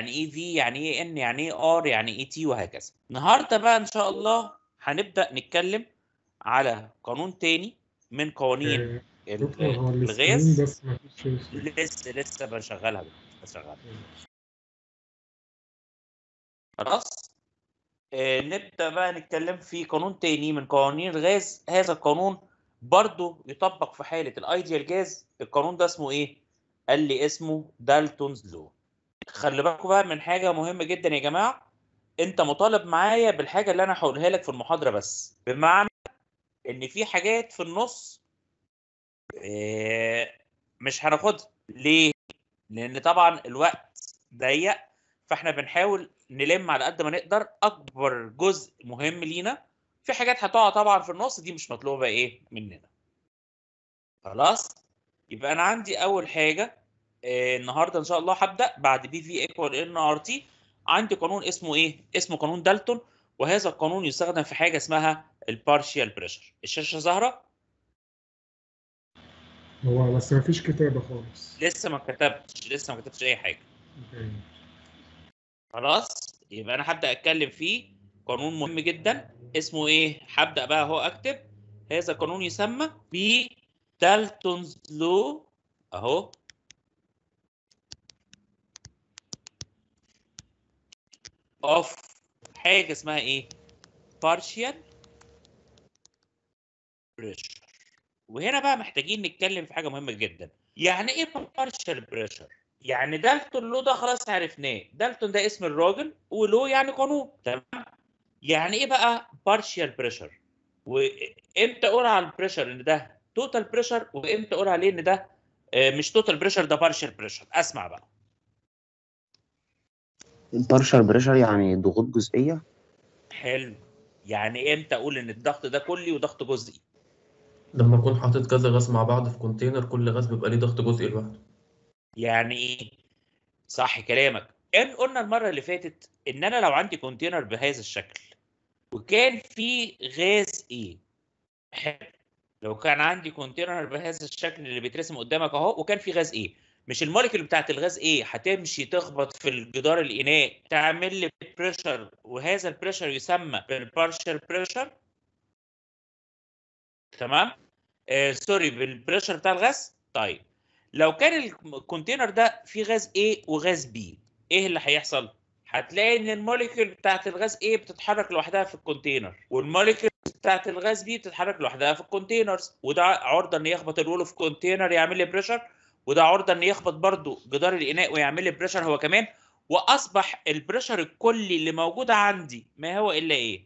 يعني ايه في يعني ايه ان يعني ايه ار يعني ايه تي وهكذا النهارده بقى ان شاء الله هنبدا نتكلم على قانون تاني من قوانين آه، ال- دكتور هو السكرين الغاز بس ما فيش لسه لسه بشغلها بشغلها خلاص آه نبدا بقى نتكلم في قانون تاني من قوانين الغاز هذا القانون برضو يطبق في حاله الايديال جاز القانون ده اسمه ايه قال لي اسمه دالتونز لو خلي بالكم بقى من حاجه مهمه جدا يا جماعه انت مطالب معايا بالحاجه اللي انا هقولها لك في المحاضره بس بمعنى ان في حاجات في النص آه، مش هناخدها ليه لان طبعا الوقت ضيق فاحنا بنحاول نلم على قد ما نقدر اكبر جزء مهم لينا في حاجات هتقع طبعا في النص دي مش مطلوبه ايه مننا خلاص يبقى انا عندي اول حاجه آه، النهارده ان شاء الله هبدا بعد بي في ايكوال ان ار تي عندي قانون اسمه ايه اسمه قانون دالتون وهذا القانون يستخدم في حاجه اسمها البارشيال بريشر الشاشه ظاهره هو بس ما فيش كتابة خالص لسه ما كتبتش لسه ما كتبتش اي حاجه أوكي. خلاص يبقى انا هبدا اتكلم فيه قانون مهم جدا اسمه ايه هبدا بقى اهو اكتب هذا القانون يسمى ب دالتونز لو اهو اوف حاجه اسمها ايه partial pressure وهنا بقى محتاجين نتكلم في حاجه مهمه جدا يعني ايه partial pressure يعني دالتون لو ده خلاص عرفناه دالتون ده اسم الراجل ولو يعني قانون تمام يعني ايه بقى partial pressure وامتى اقول على البريشر ان ده توتال بريشر وامتى اقول عليه ان ده آه، مش توتال بريشر ده partial بريشر اسمع بقى البارشال بريشر يعني ضغوط جزئية حلو يعني امتى اقول ان الضغط ده كلي وضغط جزئي لما اكون حاطط كذا غاز مع بعض في كونتينر كل غاز بيبقى ليه ضغط جزئي لوحده يعني ايه صح كلامك ان قلنا المره اللي فاتت ان انا لو عندي كونتينر بهذا الشكل وكان في غاز ايه حلو لو كان عندي كونتينر بهذا الشكل اللي بيترسم قدامك اهو وكان في غاز ايه مش الموليكيول بتاعت الغاز ايه هتمشي تخبط في الجدار الاناء تعمل لي بريشر وهذا البريشر يسمى بالبارشال بريشر تمام آه سوري بالبريشر بتاع الغاز طيب لو كان الكونتينر ده فيه غاز A وغاز B ايه اللي هيحصل هتلاقي ان الموليكيول بتاعت الغاز A بتتحرك لوحدها في الكونتينر والموليكيول بتاعت الغاز B بتتحرك لوحدها في الكونتينرز وده عرضه ان يخبط الول في كونتينر يعمل لي بريشر وده عرضه ان يخبط برضو جدار الاناء ويعمل لي بريشر هو كمان واصبح البريشر الكلي اللي موجود عندي ما هو الا ايه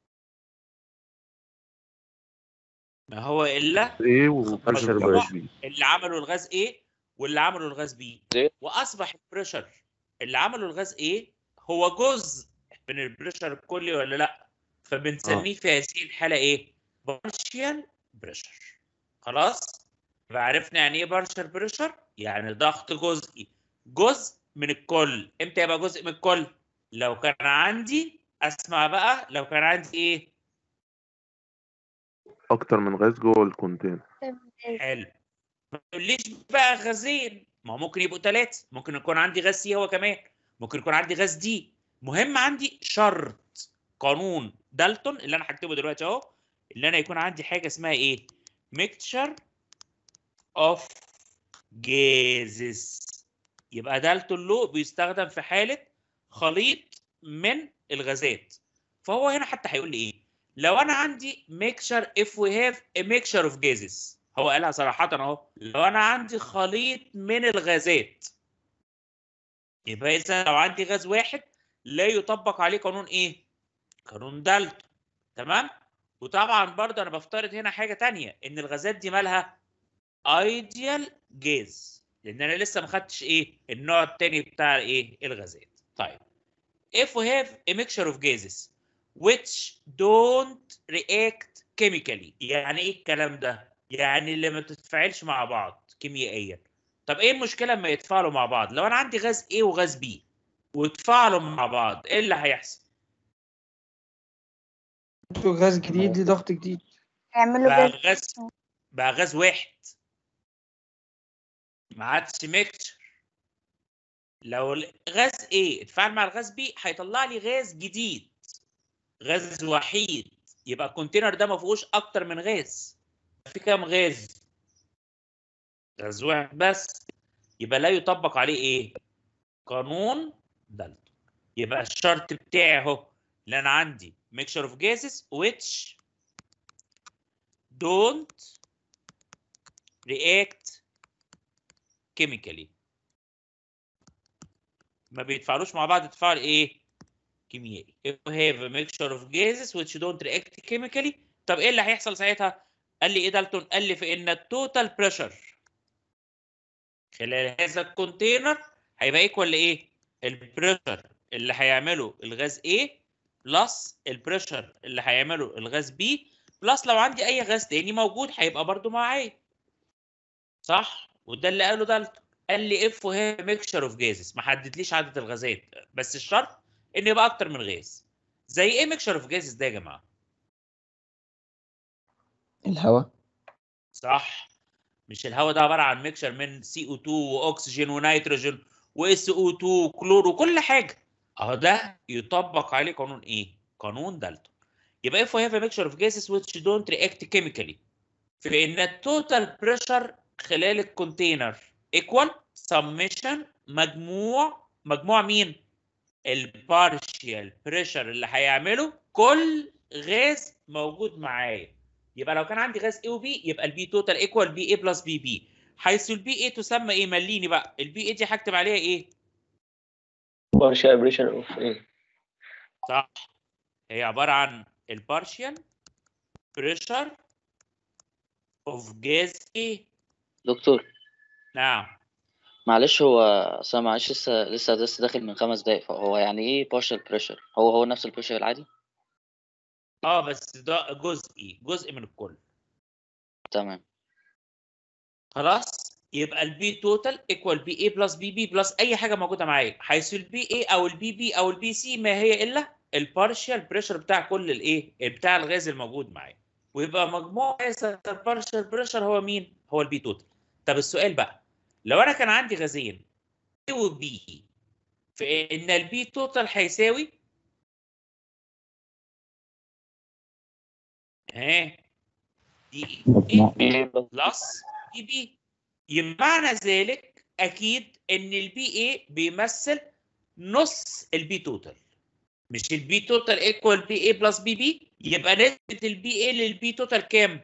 ما هو الا ايه وبرشر مجموع باش بي اللي عملوا الغاز A واللي عملوا الغاز B واصبح البريشر اللي عملوا الغاز A هو جزء من البريشر الكلي ولا لا فبنسميه في هذه الحاله ايه بارشيال بريشر خلاص يبقى عرفنا يعني ايه بارشيال بريشر يعني ضغط جزئي جزء من الكل امتى يبقى جزء من الكل لو كان عندي اسمع بقى لو كان عندي ايه اكتر من غاز جوه الكونتينر حلو ما تقوليش بقى غازين ما هو ممكن يبقوا ثلاثة ممكن يكون عندي غاز سي هو كمان ممكن يكون عندي غاز دي مهم عندي شرط قانون دالتون اللي انا هكتبه دلوقتي اهو اللي انا يكون عندي حاجه اسمها ايه ميكتشر اوف جازز يبقى دالتون لو بيستخدم في حاله خليط من الغازات فهو هنا حتى هيقول لي ايه لو انا عندي mixture if we have a mixture of gases هو قالها صراحة اهو لو انا عندي خليط من الغازات يبقى اذا لو عندي غاز واحد لا يطبق عليه قانون ايه؟ قانون دالتون تمام؟ وطبعا برضه انا بفترض هنا حاجة تانية ان الغازات دي مالها ايديال جاز لان انا لسه ما خدتش ايه؟ النوع التاني بتاع ايه؟ الغازات طيب if we have a mixture of gases which don't react chemically يعني ايه الكلام ده يعني اللي ما تتفاعلش مع بعض كيميائيا طب ايه المشكله لما يتفاعلوا مع بعض لو انا عندي غاز A وغاز B وتفاعلوا مع بعض ايه اللي هيحصل غاز جديد لضغط جديد يعملوا بقى بيت غاز بقى غاز واحد ما عادش ميكتشر لو غاز A اتفاعل مع الغاز B هيطلع لي غاز جديد غاز وحيد يبقى الكونتينر ده ما فيهوش اكتر من غاز في كام غاز غاز واحد بس يبقى لا يطبق عليه ايه قانون دالتون يبقى الشرط بتاعي اهو اللي انا عندي mixture of gases which don't react chemically ما بيتفاعلوش مع بعض تفاعل ايه كيميائي if we have a mixture of gases which don't react chemically طب ايه اللي هيحصل ساعتها قال لي ايه دالتون قال لي في ان التوتال بريشر خلال هذا الكونتينر هيبقى ايكوال لايه البريشر اللي هيعمله الغاز A بلس البريشر اللي هيعمله الغاز B بلس لو عندي اي غاز تاني موجود هيبقى برضو معايا صح وده اللي قاله دالتون قال لي اف وهي ميكشر اوف جازز ما حددليش عدد الغازات بس الشرط ان يبقى اكتر من غاز زي ايه ميكشر اوف جازز ده يا جماعه الهواء صح مش الهواء ده عباره عن ميكشر من سي او 2 واكسجين ونيتروجين واس او 2 وكلور وكل حاجه اهو ده يطبق عليه قانون ايه قانون دالتون يبقى if we have a mixture of gases which don't react chemically في ان التوتال بريشر خلال الكونتينر equal summation مجموع مجموع مين البارشيال بريشر اللي هيعمله كل غاز موجود معايا يبقى لو كان عندي غاز A وB يبقى البي توتال ايكوال بي اي بلس بي بي حيث البي اي تسمى ايه مليني بقى البي اي دي هكتب عليها ايه partial pressure of ايه صح هي عباره عن البارشيال بريشر اوف جاز ايه دكتور نعم معلش هو اصل أنا معلش لسه لسه لسه داخل من خمس دقايق فهو يعني ايه partial pressure هو هو نفس البريشر العادي اه بس ده جزئي جزء من الكل تمام خلاص يبقى البي توتال ايكوال بي اي بلس بي بي بلس اي حاجه موجوده معايا حيث البي اي او البي بي او البي سي ما هي الا البارشال بريشر بتاع كل الايه بتاع الغاز الموجود معايا ويبقى مجموع البارشال بريشر هو مين هو البي توتال طب السؤال بقى لو انا كان عندي غازين A و B فان البي توتال هيساوي ها دي مجموع. ايه بلس بي بي يبقى معنى ذلك اكيد ان البي اي بيمثل نص البي توتال مش البي توتال ايكوال بي اي بلس بي بي يبقى نسبه البي اي للبي توتال كام؟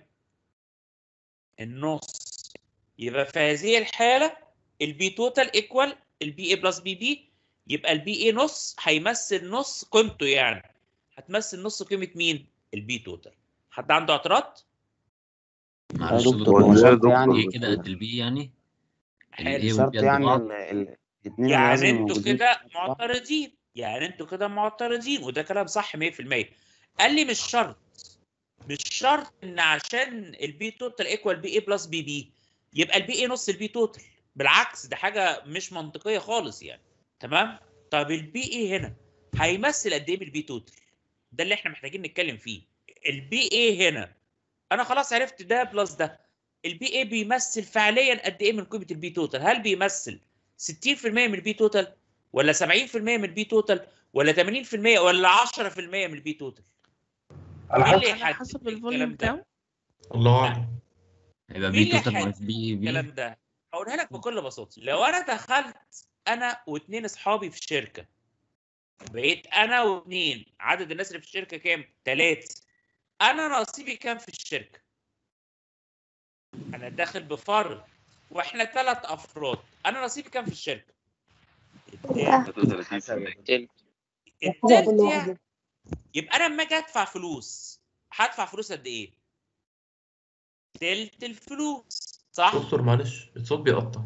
النص يبقى في هذه الحاله البي توتال ايكوال البي اي بلس بي بي يبقى البي اي نص هيمثل نص قيمته يعني هتمثل نص قيمه مين؟ البي توتال حد عنده اعتراض؟ معلش يا يا دكتور دكتور هو يا شرط دكتور. يعني ايه كده قد البي يعني حلو. الايه شرط والبي قد يعني بعض ال- ال- الاثنين يعني لازم انتوا موجودين كده صح؟ معترضين يعني انتوا كده معترضين وده كلام صح 100% قال لي مش شرط مش شرط ان عشان البي توتال ايكوال بي اي بلس بي بي يبقى البي اي نص البي توتال بالعكس ده حاجه مش منطقيه خالص يعني تمام طب البي اي هنا هيمثل قد ايه بالبي توتال ده اللي احنا محتاجين نتكلم فيه البي اي هنا انا خلاص عرفت ده بلس ده البي اي بيمثل فعليا قد ايه من قيمه البي توتال هل بيمثل 60% من البي توتال ولا 70% من البي توتال ولا 80% ولا 10% من البي توتال على مين اللي حسب على يحدد حسب الكلام الفوليوم ده؟ بتاعه الله اعلم هيبقى مين بي اللي توتال حد- ناقص بي بي الكلام ده هقولها لك بكل بساطه لو انا دخلت انا واثنين اصحابي في شركه بقيت انا واثنين عدد الناس اللي في الشركه كام؟ ثلاثه انا نصيبي كام في الشركه؟ انا داخل بفرد واحنا ثلاث افراد انا نصيبي كام في الشركه؟ تلت التلت يعني يبقى انا لما اجي ادفع فلوس هدفع فلوس قد ايه؟ تلت الفلوس صح؟ دكتور معلش الصوت بيقطع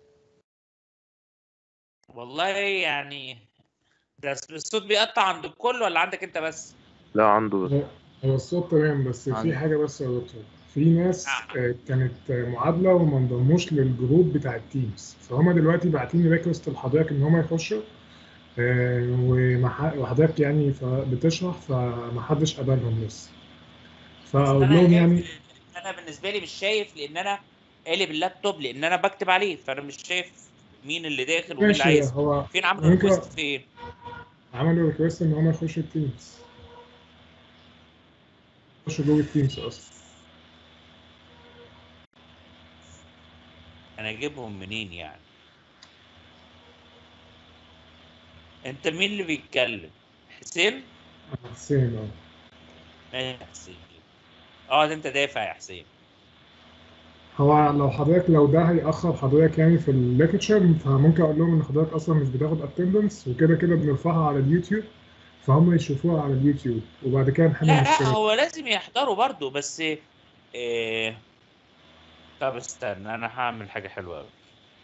والله يعني ده الصوت بيقطع عند الكل ولا عندك انت بس؟ لا عنده بس هو الصوت تمام بس في عندي. حاجة بس يا دكتور في ناس آه، كانت آه، معادلة وما انضموش للجروب بتاع التيمز فهم دلوقتي باعتين ريكوست لحضرتك إن هم يخشوا آه، ومح- وحضرتك يعني ف- بتشرح فما حدش قبلهم لسه فأقول أنا لهم يعني شايف- انا بالنسبه لي مش شايف لان انا قالب اللابتوب لان انا بكتب عليه فانا مش شايف مين اللي داخل ومين اللي ماشي عايز هو فين عملوا ممكن- ريكوست فين عملوا ريكوست ان هم يخشوا التيمز يخشوا جوه التيمز اصلا انا اجيبهم منين يعني انت مين اللي بيتكلم حسين حسين اه ماشي يا حسين اقعد انت دافع يا حسين هو لو حضرتك لو ده هيأخر حضرتك يعني في الليكتشر فممكن اقول لهم ان حضرتك اصلا مش بتاخد اتندنس وكده كده بنرفعها على اليوتيوب فهم يشوفوها على اليوتيوب وبعد كده نحل لا لا المشكله هو لازم يحضروا برضو بس إيه... طب استنى انا هعمل حاجة حلوة قوي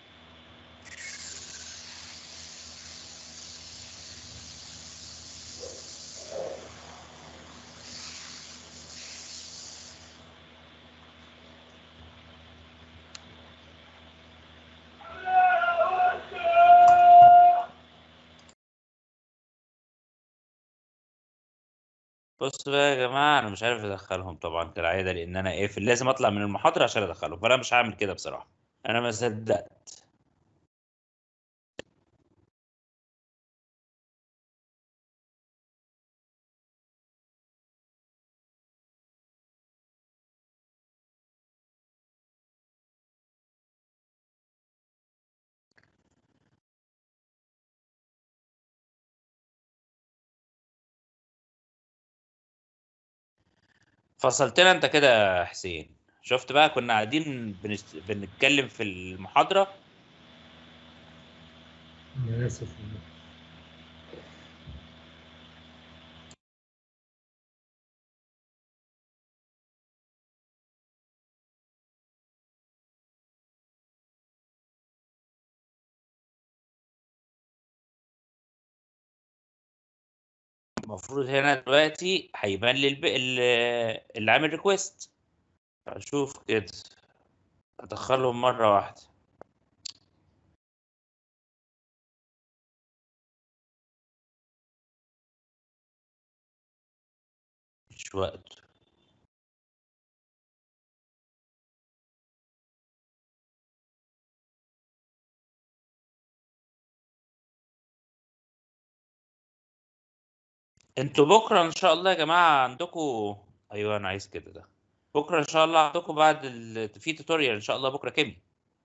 بص بقى يا جماعة أنا مش عارف أدخلهم طبعا كالعادة لأن أنا قافل لازم أطلع من المحاضرة عشان أدخلهم فأنا مش هعمل كده بصراحة أنا ما صدقت فصلتنا أنت كده يا حسين شفت بقى كنا قاعدين بنست... بنتكلم في المحاضرة انا اسف والله. المفروض هنا دلوقتي هيبان لي الب... ال- اللي عامل ريكويست اشوف كده ادخلهم مره واحده مش وقت انتوا بكره ان شاء الله يا جماعه عندكم ايوه انا عايز كده ده بكره ان شاء الله عندكم بعد ال... في توتوريال ان شاء الله بكره كيمياء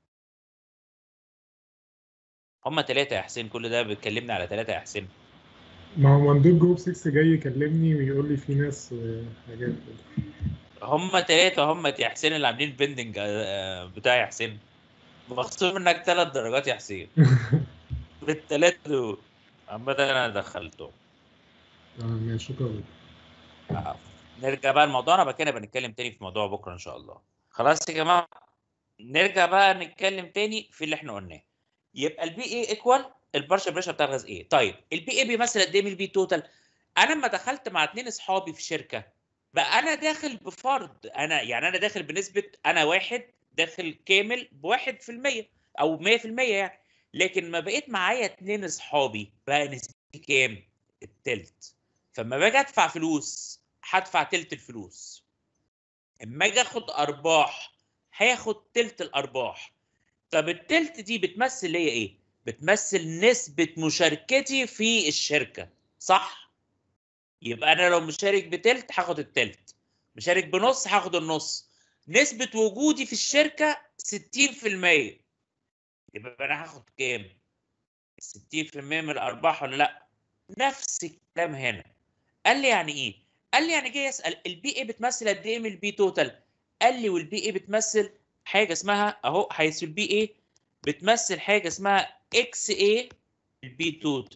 هما ثلاثة يا حسين كل ده بتكلمني على ثلاثة يا حسين ما هو مندوب جروب 6 جاي يكلمني ويقول لي في ناس آه، حاجات كده هما ثلاثة هما يا حسين اللي عاملين البندنج بتاع يا حسين مخصوم منك ثلاث درجات يا حسين بالثلاثة دول عامة انا دخلتهم تمام ماشي شكرا عفوا. نرجع بقى لموضوعنا بعد كده بنتكلم تاني في موضوع بكره ان شاء الله خلاص يا جماعه نرجع بقى نتكلم تاني في اللي احنا قلناه يبقى البي اي ايكوال البارشل بريشر بتاع الغاز ايه طيب البي اي بيمثل قد ايه من البي توتال انا لما دخلت مع اتنين اصحابي في شركه بقى انا داخل بفرض انا يعني انا داخل بنسبه انا واحد داخل كامل بواحد في المية او 100% يعني لكن ما بقيت معايا اتنين اصحابي بقى نسبتي كام التلت فلما باجي ادفع فلوس هدفع تلت الفلوس اما اجي اخد ارباح هاخد تلت الارباح طب التلت دي بتمثل ليا ايه بتمثل نسبة مشاركتي في الشركة صح يبقى انا لو مشارك بتلت هاخد التلت مشارك بنص هاخد النص نسبة وجودي في الشركة 60% يبقى انا هاخد كام 60% من الارباح ولا لا نفس الكلام هنا قال لي يعني ايه قال لي يعني جاي يسال البي اي بتمثل قد ايه من البي توتال قال لي والبي اي بتمثل حاجه اسمها اهو حيث البي اي بتمثل حاجه اسمها اكس اي البي توتال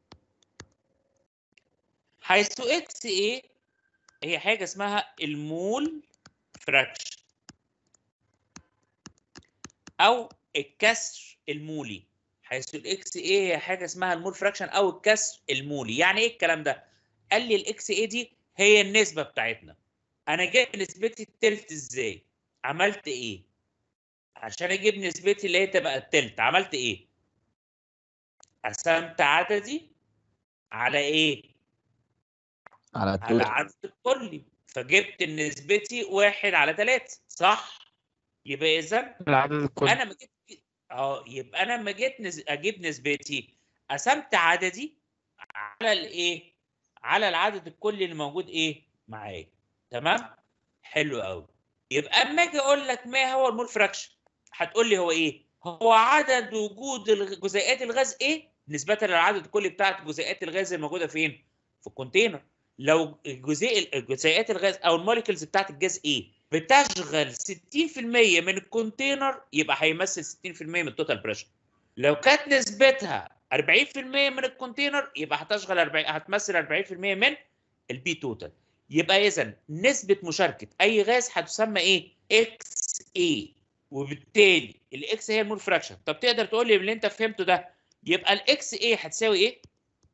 حيث اكس اي هي حاجه اسمها المول فراكشن او الكسر المولي حيث الاكس اي هي حاجه اسمها المول فراكشن او الكسر المولي يعني ايه الكلام ده قال لي الاكس اي دي هي النسبه بتاعتنا انا جايب نسبتي التلت ازاي عملت ايه عشان اجيب نسبتي اللي هي تبقى التلت عملت ايه قسمت عددي على ايه على على التوتال عدد الكلي فجبت نسبتي واحد على ثلاثة صح يبقى اذا العدد الكلي انا ما جبت اه يبقى انا لما جيت نز... اجيب نسبتي قسمت عددي على الايه على العدد الكلي اللي موجود ايه معايا تمام حلو قوي يبقى اما اجي اقول لك ما هو المول فراكشن هتقول لي هو ايه هو عدد وجود الغ- جزيئات الغاز ايه نسبه للعدد الكلي بتاعت جزيئات الغاز الموجوده فين في الكونتينر لو الجزيء جزيئات الغاز او الموليكولز بتاعت الجاز ايه بتشغل 60% من الكونتينر يبقى هيمثل 60% من التوتال بريشر لو كانت نسبتها 40% من الكونتينر يبقى هتشغل 40 هتمثل 40% من البي توتال يبقى اذا نسبه مشاركه اي غاز هتسمى ايه اكس اي وبالتالي الاكس هي المول فراكشن طب تقدر تقول لي اللي انت فهمته ده يبقى الاكس ايه هتساوي ايه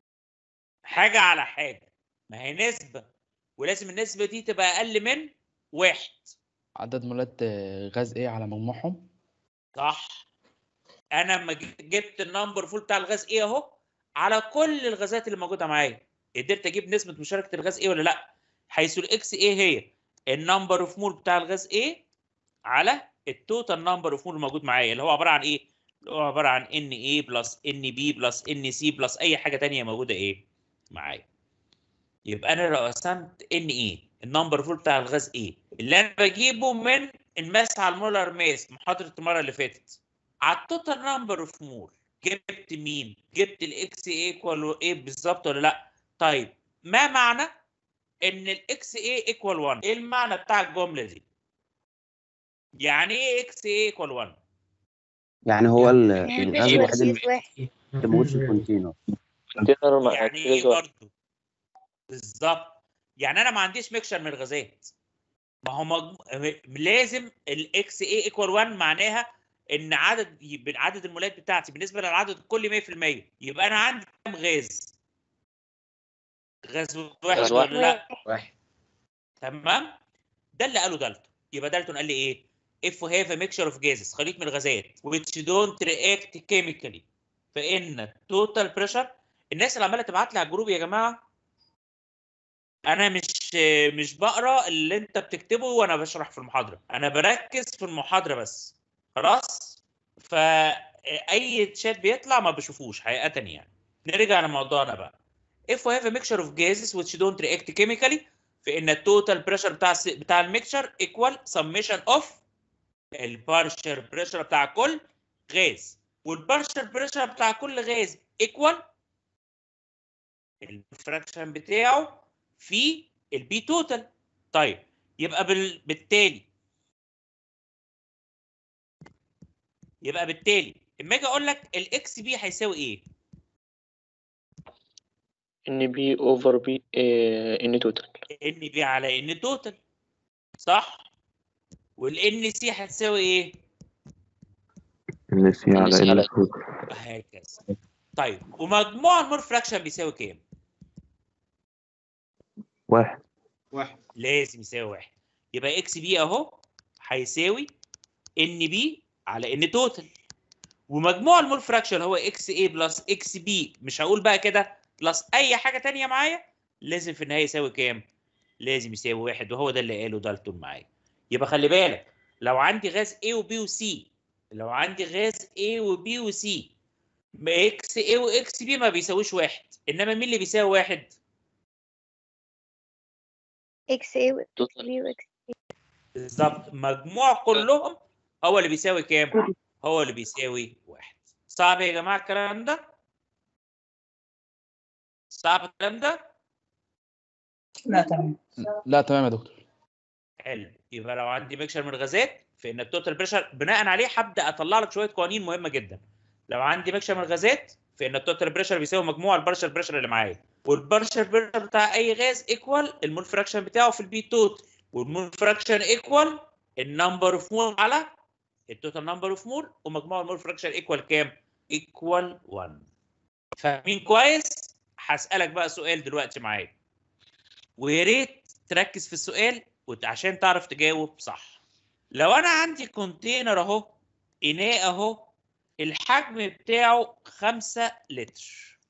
حاجه على حاجه ما هي نسبه ولازم النسبه دي تبقى اقل من واحد عدد مولات آه، غاز ايه على مجموعهم صح انا لما ج- جبت النمبر فول بتاع الغاز ايه اهو على كل الغازات اللي موجوده معايا قدرت اجيب نسبه مشاركه الغاز ايه ولا لا حيث الاكس ايه هي النمبر اوف مول بتاع الغاز ايه على التوتال نمبر اوف مول الموجود معايا اللي هو عباره عن ايه اللي هو عباره عن ان ايه بلس ان بي بلس ان سي بلس اي حاجه تانية موجوده ايه معايا يبقى انا لو قسمت ان ايه النمبر فول بتاع الغاز ايه اللي انا بجيبه من الماس على المولر ماس محاضره المره اللي فاتت على التوتال نمبر اوف مول جبت مين جبت الاكس ايكوال ايه بالظبط ولا لا طيب ما معنى ان الاكس ايه ايكوال 1 ايه المعنى بتاع الجمله دي يعني ايه اكس ايه ايكوال 1 يعني هو ال- يعني الغاز مفيش الوحيد اللي تركيز واحد اللي موجود في الكونتينر كونتينر مع يعني ايه تركيز واحد. برضه بالظبط يعني انا ما عنديش ميكشر من الغازات ما هو مجمو... لازم الاكس اي ايكوال 1 معناها ان عدد يبقى عدد المولات بتاعتي بالنسبه للعدد الكلي 100% يبقى انا عندي كام غاز؟ غاز واحد غاز ولا لا؟ واحد تمام؟ ده اللي قاله دالتون يبقى دالتون قال لي ايه؟ if we have a mixture of gases خليط من الغازات which don't react chemically فان total pressure الناس اللي عماله تبعت لي على الجروب يا جماعه انا مش مش بقرا اللي انت بتكتبه وانا بشرح في المحاضره انا بركز في المحاضره بس خلاص فاي تشات بيطلع ما بشوفوش حقيقه يعني نرجع لموضوعنا بقى if we have a mixture of gases which don't react chemically فان التوتال بريشر بتاع الس- بتاع الميكشر ايكوال سميشن اوف البارشر بريشر بتاع كل غاز والبارشر بريشر بتاع كل غاز ايكوال الفراكشن بتاعه في البي توتال طيب يبقى بال... بالتالي يبقى بالتالي اما اجي اقول لك الاكس بي هيساوي ايه؟ ان بي اوفر بي ان توتال ان بي على ان توتال صح؟ والان سي هتساوي ايه؟ ان سي على NC ان على توتال هكذا طيب ومجموع المور فراكشن بيساوي كام؟ واحد لازم يساوي واحد يبقى اكس بي اهو هيساوي ان بي على ان توتال ومجموع المول فراكشن هو اكس اي بلس اكس بي مش هقول بقى كده بلس اي حاجه تانية معايا لازم في النهايه يساوي كام؟ لازم يساوي واحد وهو ده اللي قاله دالتون معايا يبقى خلي بالك لو عندي غاز A وبي وسي لو عندي غاز A وبي وسي اكس A واكس بي ما بيساويش واحد انما مين اللي بيساوي واحد؟ اكس اي واكس توتال بي واكس بالظبط مجموع كلهم هو اللي بيساوي كام؟ هو اللي بيساوي واحد. صعب يا جماعه الكلام ده؟ صعب الكلام ده؟ لا تمام لا تمام يا دكتور حلو يبقى لو عندي ميكشر من الغازات فان التوتال بريشر بناء عليه هبدا اطلع لك شويه قوانين مهمه جدا. لو عندي ميكشر من الغازات فان التوتال بريشر بيساوي مجموع البارشر بريشر اللي معايا والبارشر بريشر بتاع اي غاز ايكوال المول فراكشن بتاعه في البي توتال والمول فراكشن ايكوال النمبر اوف مول على التوتال نمبر اوف مول ومجموع المول فراكشن ايكوال كام؟ ايكوال 1 فاهمين كويس؟ هسألك بقى سؤال دلوقتي معايا ويا ريت تركز في السؤال وت- عشان تعرف تجاوب صح لو انا عندي كونتينر اهو اناء اهو الحجم بتاعه 5 لتر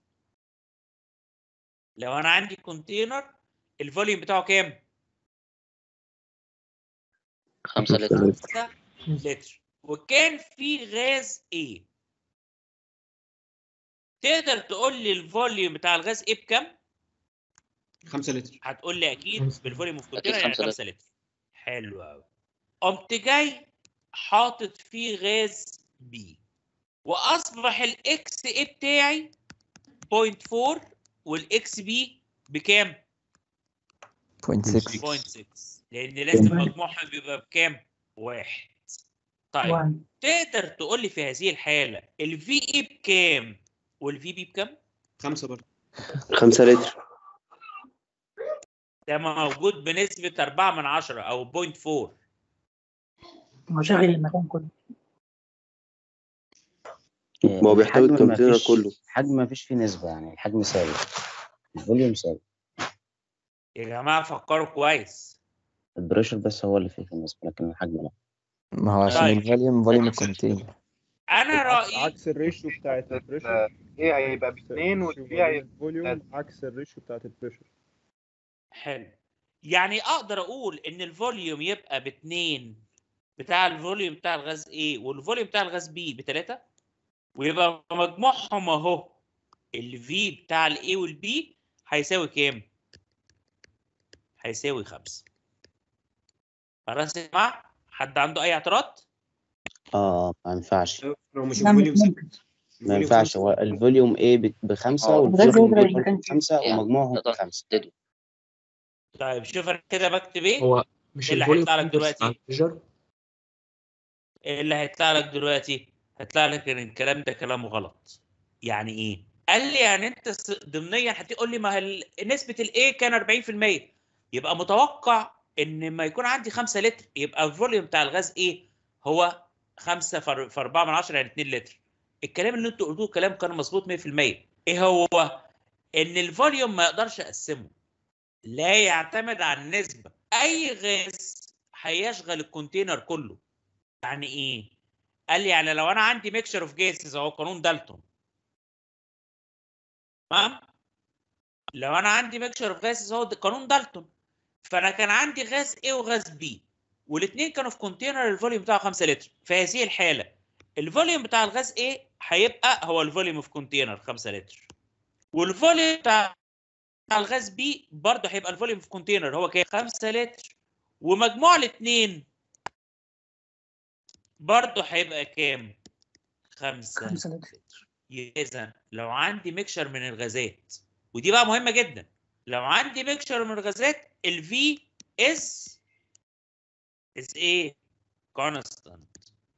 لو انا عندي كونتينر الفوليوم بتاعه كام؟ خمسة لتر 5 لتر وكان في غاز A تقدر تقول لي الفوليوم بتاع الغاز A بكام؟ 5 لتر هتقول لي اكيد خمسة. بالفوليوم اوف أكيد كونتينر يعني خمسة 5 لتر حلو قوي قمت جاي حاطط فيه غاز B واصبح الاكس A بتاعي 0.4 والاكس بي بكام؟ 0.6 0.6 لان لازم مجموعهم بيبقى بكام؟ واحد طيب وان تقدر تقول لي في هذه الحاله الفي اي بكام والفي بي بكام؟ 5 برضه 5 لتر ده موجود بنسبه 4 من 10 او 0.4 هو شاغل المكان كله ما هو بيحتوي الحجم الكونتينر مفيش- كله. الحجم ما فيش فيه نسبة يعني الحجم ثابت الفوليوم ثابت يا جماعه فكروا كويس البريشر بس هو اللي فيه النسبة لكن الحجم لا ما هو عشان طيب. الفوليوم فوليوم الكونتينر انا رايي عكس الريشيو بتاعت البريشر ايه هيبقى باثنين والبي هيبقى الفوليوم عكس الريشيو بتاعت البريشر حلو يعني اقدر اقول ان الفوليوم يبقى باتنين بتاع الفوليوم بتاع الغاز A والفوليوم بتاع الغاز B بتلاتة ويبقى مجموعهم اهو الفي بتاع الاي والبي هيساوي كام؟ هيساوي خمسة خلاص يا جماعة حد عنده أي اعتراض؟ اه ما ينفعش لو مش لا الفوليوم مش ثابت ممكن ما ينفعش هو الفوليوم A ب- بخمسة اه والفوليوم ده زي B المكان بخمسة يعني ومجموعهم تقدر بخمسة تحدده طيب شوف أنا كده بكتب إيه؟ هو مش إيه اللي الفوليوم هيطلع لك بس على دلوقتي؟ البريشر إيه اللي هيطلع لك دلوقتي؟ هيطلع لك إن الكلام ده كلام غلط. يعني إيه؟ قال لي يعني أنت س- ضمنيا هتقول لي ما هي ال- نسبة الإيه كان 40% يبقى متوقع إن ما يكون عندي 5 لتر يبقى الفوليوم بتاع الغاز إيه؟ هو 5 في 4 من 10 يعني 2 لتر. الكلام اللي انتوا قلتوه كلام كان مظبوط 100% ايه هو ان الفوليوم ما يقدرش اقسمه لا يعتمد على النسبه اي غاز هيشغل الكونتينر كله يعني ايه قال لي يعني لو انا عندي ميكشر اوف جيسز اهو قانون دالتون تمام لو انا عندي ميكشر اوف جيسز اهو ده قانون دالتون فانا كان عندي غاز A وغاز B والاثنين كانوا في كونتينر الفوليوم بتاعه 5 لتر في هذه الحاله الفوليوم بتاع الغاز A هيبقى هو الفوليوم اوف كونتينر 5 لتر والفوليوم بتاع بتاع الغاز B برضه هيبقى الفوليوم اوف كونتينر هو كام 5 لتر ومجموع الاثنين برضه هيبقى كام 5 5 لتر اذا لو عندي ميكشر من الغازات ودي بقى مهمه جدا لو عندي ميكشر من الغازات الفي از از ايه كونستانت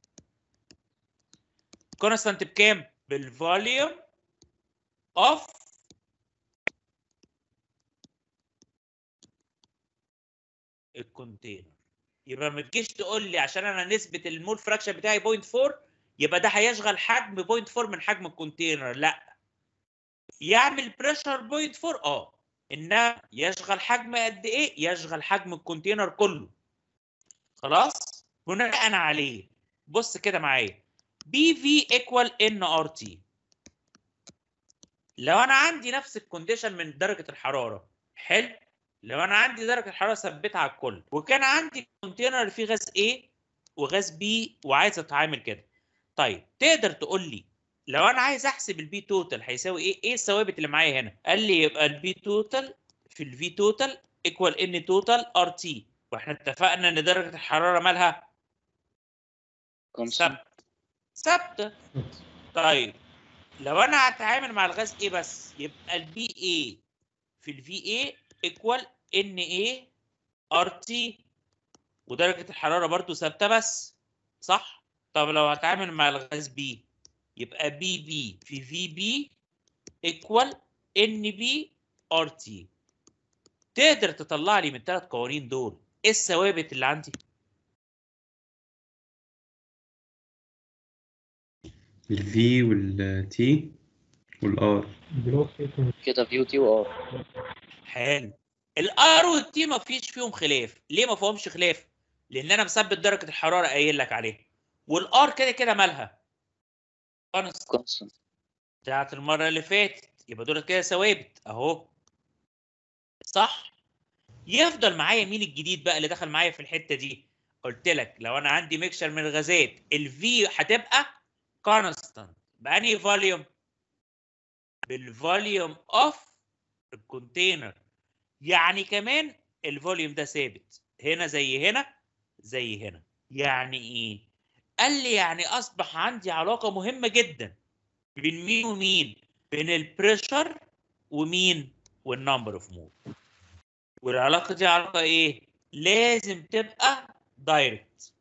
كونستانت بكام بالفوليوم اوف الكونتينر يبقى ما تجيش تقول لي عشان انا نسبه المول فراكشن بتاعي 0.4 يبقى ده هيشغل حجم 0.4 من حجم الكونتينر لا يعمل بريشر 0.4 اه انما يشغل حجم قد ايه يشغل حجم الكونتينر كله خلاص بناء عليه بص كده معايا بي في ايكوال ان ار تي لو انا عندي نفس الكونديشن من درجه الحراره حلو لو انا عندي درجه الحراره ثبتها على الكل وكان عندي كونتينر فيه غاز A وغاز B وعايز اتعامل كده طيب تقدر تقول لي لو انا عايز احسب البي توتال هيساوي ايه ايه الثوابت اللي معايا هنا قال لي يبقى البي توتال في الفي توتال ايكوال ان توتال ار تي واحنا اتفقنا ان درجه الحراره مالها ثابته ثابته طيب لو انا هتعامل مع الغاز ايه بس يبقى البي اي في الفي اي ايكوال ان اي ار تي ودرجه الحراره برضو ثابته بس صح طب لو هتعامل مع الغاز بي يبقى بي بي في في بي ايكوال ان بي ار تي تقدر تطلع لي من الثلاث قوانين دول ايه الثوابت اللي عندي الفي والتي والار كده في وتي وار حلو الار والتي ما فيش فيهم خلاف ليه ما فيهمش خلاف لان انا مثبت درجه الحراره قايل لك عليها والار كده كده مالها كونستنت بتاعت المره اللي فاتت يبقى دول كده ثوابت اهو صح يفضل معايا مين الجديد بقى اللي دخل معايا في الحته دي قلت لك لو انا عندي ميكشر من الغازات الفي هتبقى كونستانت بانهي فوليوم بالفوليوم اوف الكونتينر يعني كمان الفوليوم ده ثابت هنا زي هنا زي هنا يعني ايه قال لي يعني اصبح عندي علاقه مهمه جدا بين مين ومين بين البريشر ومين والنمبر اوف مول والعلاقه دي علاقه ايه لازم تبقى دايركت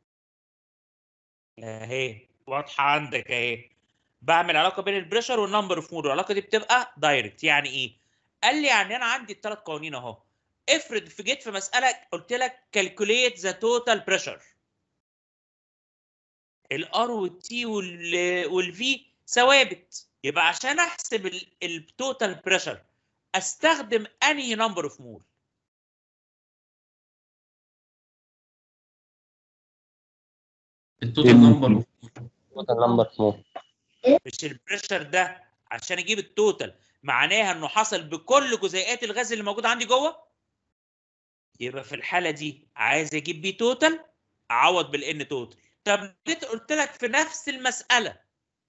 اهي واضحه عندك اهي بعمل علاقه بين البريشر والنمبر اوف مول والعلاقه دي بتبقى دايركت يعني ايه قال لي يعني انا عندي الثلاث قوانين اهو افرض في جيت في مساله قلت لك كالكوليت ذا توتال بريشر الار والتي والفي ثوابت يبقى عشان احسب التوتال بريشر استخدم انهي نمبر اوف مول التوتال نمبر توتال نمبر مو مش البريشر ده عشان اجيب التوتال معناها انه حصل بكل جزيئات الغاز اللي موجوده عندي جوه يبقى في الحاله دي عايز اجيب بي توتال اعوض بالان توتال طب جيت قلت لك في نفس المساله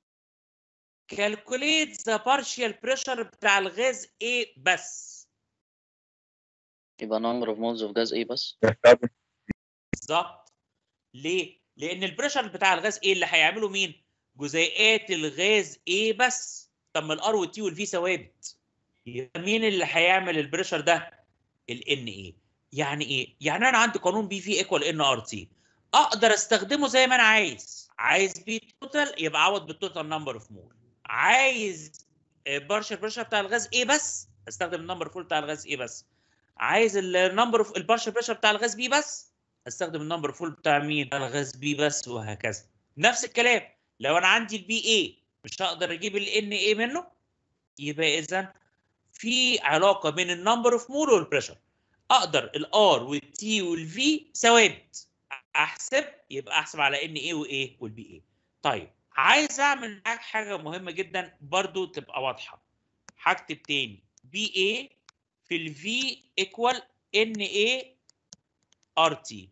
كالكوليت ذا بارشال بريشر بتاع الغاز A بس يبقى number of moles of gas ايه بس بالظبط ليه؟ لان البريشر بتاع الغاز A اللي هيعمله مين؟ جزيئات الغاز A بس طب ما الار والتي والفي ثوابت يبقى مين اللي هيعمل البريشر ده؟ الان ايه يعني ايه؟ يعني انا عندي قانون بي في ايكوال ان ار تي اقدر استخدمه زي ما انا عايز عايز بي توتال يبقى اعوض بالتوتال نمبر اوف مول عايز بارشل بريشر بتاع الغاز ايه بس استخدم النمبر فول بتاع الغاز ايه بس عايز النمبر اوف البارشل بريشر بتاع الغاز بي بس استخدم النمبر فول بتاع مين بتاع الغاز بي بس وهكذا نفس الكلام لو انا عندي البي اي مش هقدر اجيب الان اي منه يبقى اذا في علاقه بين النمبر اوف مول والبريشر اقدر الار والتي والفي ثوابت احسب يبقى احسب على ان ايه وايه والبي ايه طيب عايز اعمل معاك حاجه مهمه جدا برضو تبقى واضحه هكتب تاني بي اي في الفي ايكوال ان اي ار تي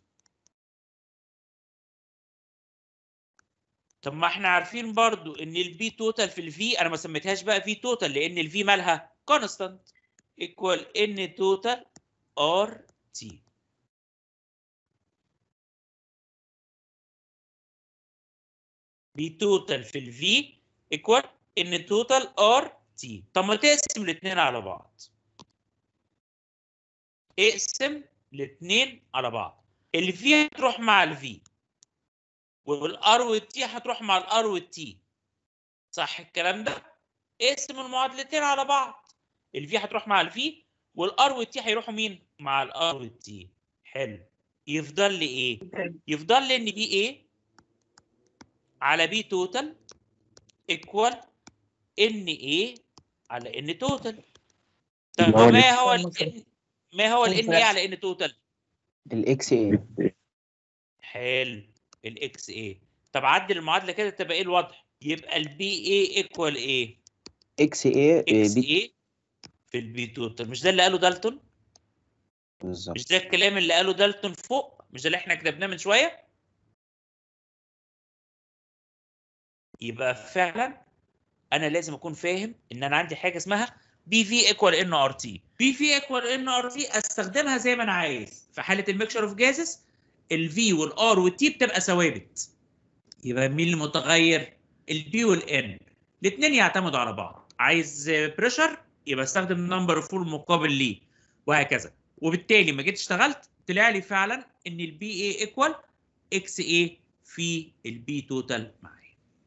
طب ما احنا عارفين برضو ان البي توتال في الفي انا ما سميتهاش بقى في توتال لان الفي مالها كونستانت ايكوال ان توتال ار تي بي توتال في الفي ايكوال ان توتال ار تي طب ما تقسم الاثنين على بعض اقسم الاثنين على بعض الفي هتروح مع الفي والار والتي هتروح مع الار والتي صح الكلام ده اقسم المعادلتين على بعض الفي هتروح مع الفي والار والتي هيروحوا مين مع الار والتي حلو يفضل لي ايه يفضل لي ان بي ايه على بي توتال ايكوال ان ايه على ان توتال طب ما هو ما ال- هو ال ما هو الان ايه على ان توتال الاكس ايه حلو الاكس ايه طب عدل المعادله كده تبقى ايه الوضع يبقى البي ايه ايكوال ايه اكس ايه اكس بي ايه في البي توتال مش ده اللي قاله دالتون بالظبط مش ده الكلام اللي قاله دالتون فوق مش ده اللي احنا كتبناه من شويه يبقى فعلا انا لازم اكون فاهم ان انا عندي حاجه اسمها بي في ايكوال ان ار تي بي في ايكوال ان ار تي استخدمها زي ما انا عايز في حاله الميكشر اوف جازز الفي والار والتي بتبقى ثوابت يبقى مين المتغير البي والان الاثنين يعتمدوا على بعض عايز بريشر يبقى استخدم نمبر فول مقابل ليه وهكذا وبالتالي ما جيت اشتغلت طلع لي فعلا ان البي اي ايكوال اكس اي في البي توتال معايا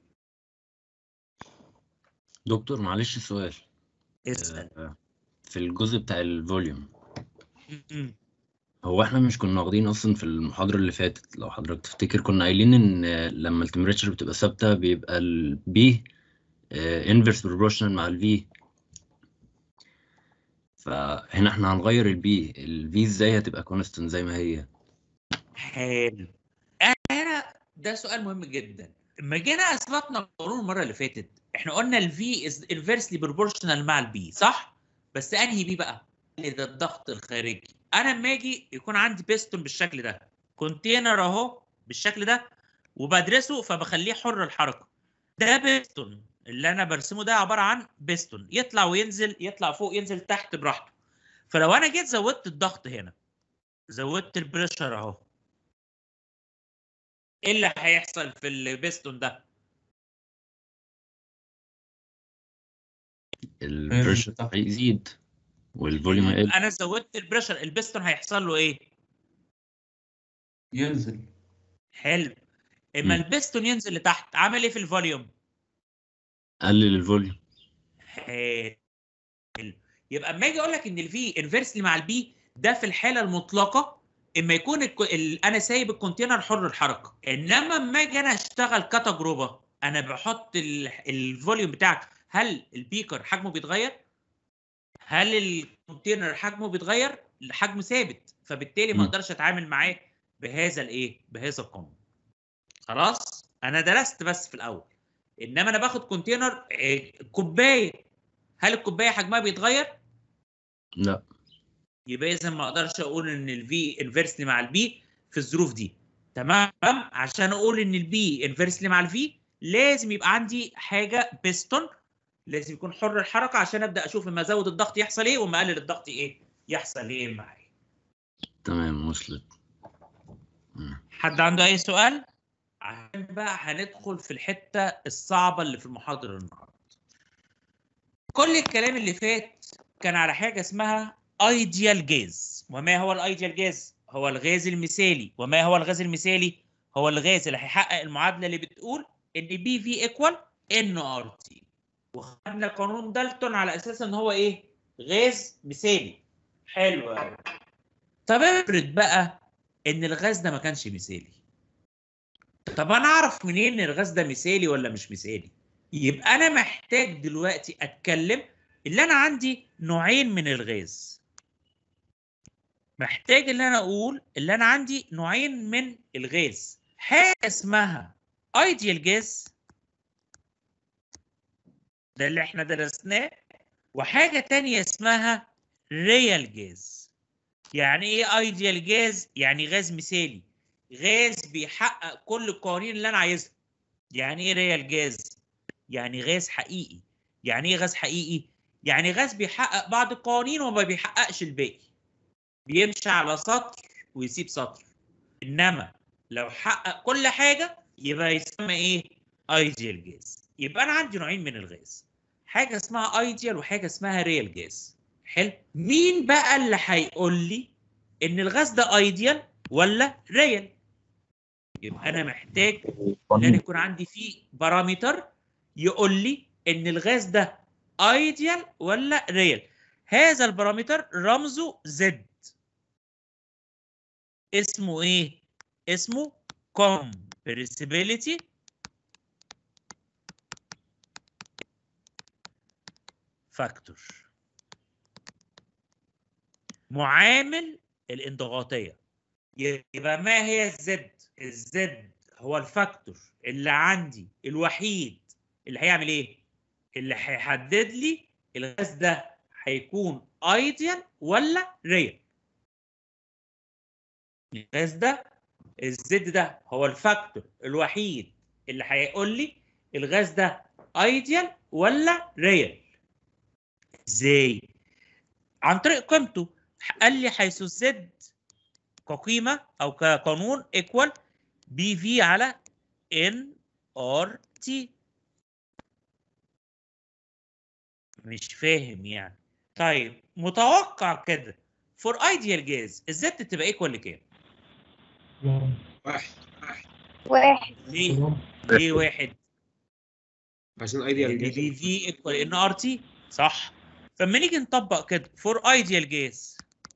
دكتور معلش سؤال اسال آه، في الجزء بتاع الفوليوم م- هو احنا مش كنا واخدين اصلا في المحاضرة اللي فاتت لو حضرتك تفتكر كنا قايلين ان لما التمبريتشر بتبقى ثابتة بيبقى البي انفرس بروبورشنال مع الفي فهنا احنا هنغير البي الفي ازاي هتبقى كونستنت زي ما هي حلو انا ده سؤال مهم جدا لما جينا اثبتنا القانون المره اللي فاتت احنا قلنا الفي از انفرسلي بروبورشنال مع البي صح بس انهي بي بقى اللي ده الضغط الخارجي انا لما اجي يكون عندي بيستون بالشكل ده كونتينر اهو بالشكل ده وبدرسه فبخليه حر الحركه ده بيستون اللي انا برسمه ده عباره عن بيستون يطلع وينزل يطلع فوق ينزل تحت براحته فلو انا جيت زودت الضغط هنا زودت البريشر اهو ايه اللي هيحصل في البيستون ده البريشر هيزيد والفوليوم هيقل انا زودت البريشر البيستون هيحصل له ايه ينزل حلو اما مم. البيستون ينزل لتحت عمل ايه في الفوليوم قلل الفوليوم حلو يبقى اما اجي اقول لك ان الفي انفرسلي مع البي ده في الحاله المطلقه اما يكون الك... ال... انا سايب الكونتينر حر الحركه انما اما اجي انا اشتغل كتجربه انا بحط ال... الفوليوم بتاعك هل البيكر حجمه بيتغير هل الكونتينر حجمه بيتغير حجم ثابت فبالتالي ما مم. اقدرش اتعامل معاه بهذا الايه بهذا القانون خلاص انا درست بس في الاول انما انا باخد كونتينر آه، كوبايه هل الكوبايه حجمها بيتغير لا يبقى اذا ما اقدرش اقول ان الفي انفرسلي مع البي في الظروف دي تمام عشان اقول ان البي انفرسلي مع الفي لازم يبقى عندي حاجه بيستون لازم يكون حر الحركه عشان ابدا اشوف اما ازود الضغط يحصل ايه واما اقلل الضغط ايه يحصل ايه معايا تمام وصلت مم. حد عنده اي سؤال عشان بقى هندخل في الحته الصعبه اللي في المحاضره النهارده كل الكلام اللي فات كان على حاجه اسمها ايديال جاز وما هو الايديال جاز هو الغاز المثالي وما هو الغاز المثالي هو الغاز اللي هيحقق المعادله اللي بتقول ان بي في ايكوال ان ار تي وخدنا قانون دالتون على اساس ان هو ايه غاز مثالي حلو قوي طب افرض بقى ان الغاز ده ما كانش مثالي طب انا اعرف منين ان الغاز ده مثالي ولا مش مثالي يبقى انا محتاج دلوقتي اتكلم اللي انا عندي نوعين من الغاز محتاج اللي انا اقول اللي انا عندي نوعين من الغاز حاجه اسمها ايديال جاز ده اللي احنا درسناه وحاجه تانية اسمها ريال جاز يعني ايه ايديال جاز يعني غاز مثالي غاز بيحقق كل القوانين اللي انا عايزها يعني ايه ريال جاز يعني غاز حقيقي يعني ايه غاز حقيقي يعني غاز بيحقق بعض القوانين وما بيحققش الباقي بيمشي على سطر ويسيب سطر انما لو حقق كل حاجه يبقى يسمى ايه ايديال جاز يبقى انا عندي نوعين من الغاز حاجه اسمها ايديال وحاجه اسمها ريال جاز حلو مين بقى اللي هيقول لي ان الغاز ده ايديال ولا ريال يبقى انا محتاج ان انا يكون عندي فيه بارامتر يقول لي ان الغاز ده ايديال ولا ريال هذا البارامتر رمزه زد اسمه ايه اسمه compressibility فاكتور معامل الانضغاطيه يبقى ما هي الزد الزد هو الفاكتور اللي عندي الوحيد اللي هيعمل ايه اللي هيحدد لي الغاز ده هيكون ايديال ولا ريال الغاز ده الزد ده هو الفاكتور الوحيد اللي هيقول لي الغاز ده ايديال ولا ريال ازاي عن طريق قيمته قال لي حيث الزد كقيمه او كقانون ايكوال بي في على ان ار تي مش فاهم يعني طيب متوقع كده فور ايديال جاز الزد تبقى ايكوال لكام؟ واحد واحد ليه؟ ليه واحد؟ عشان ايديال لان بي في ايكوال ان ار تي صح فلما نيجي نطبق كده فور ايديال جاز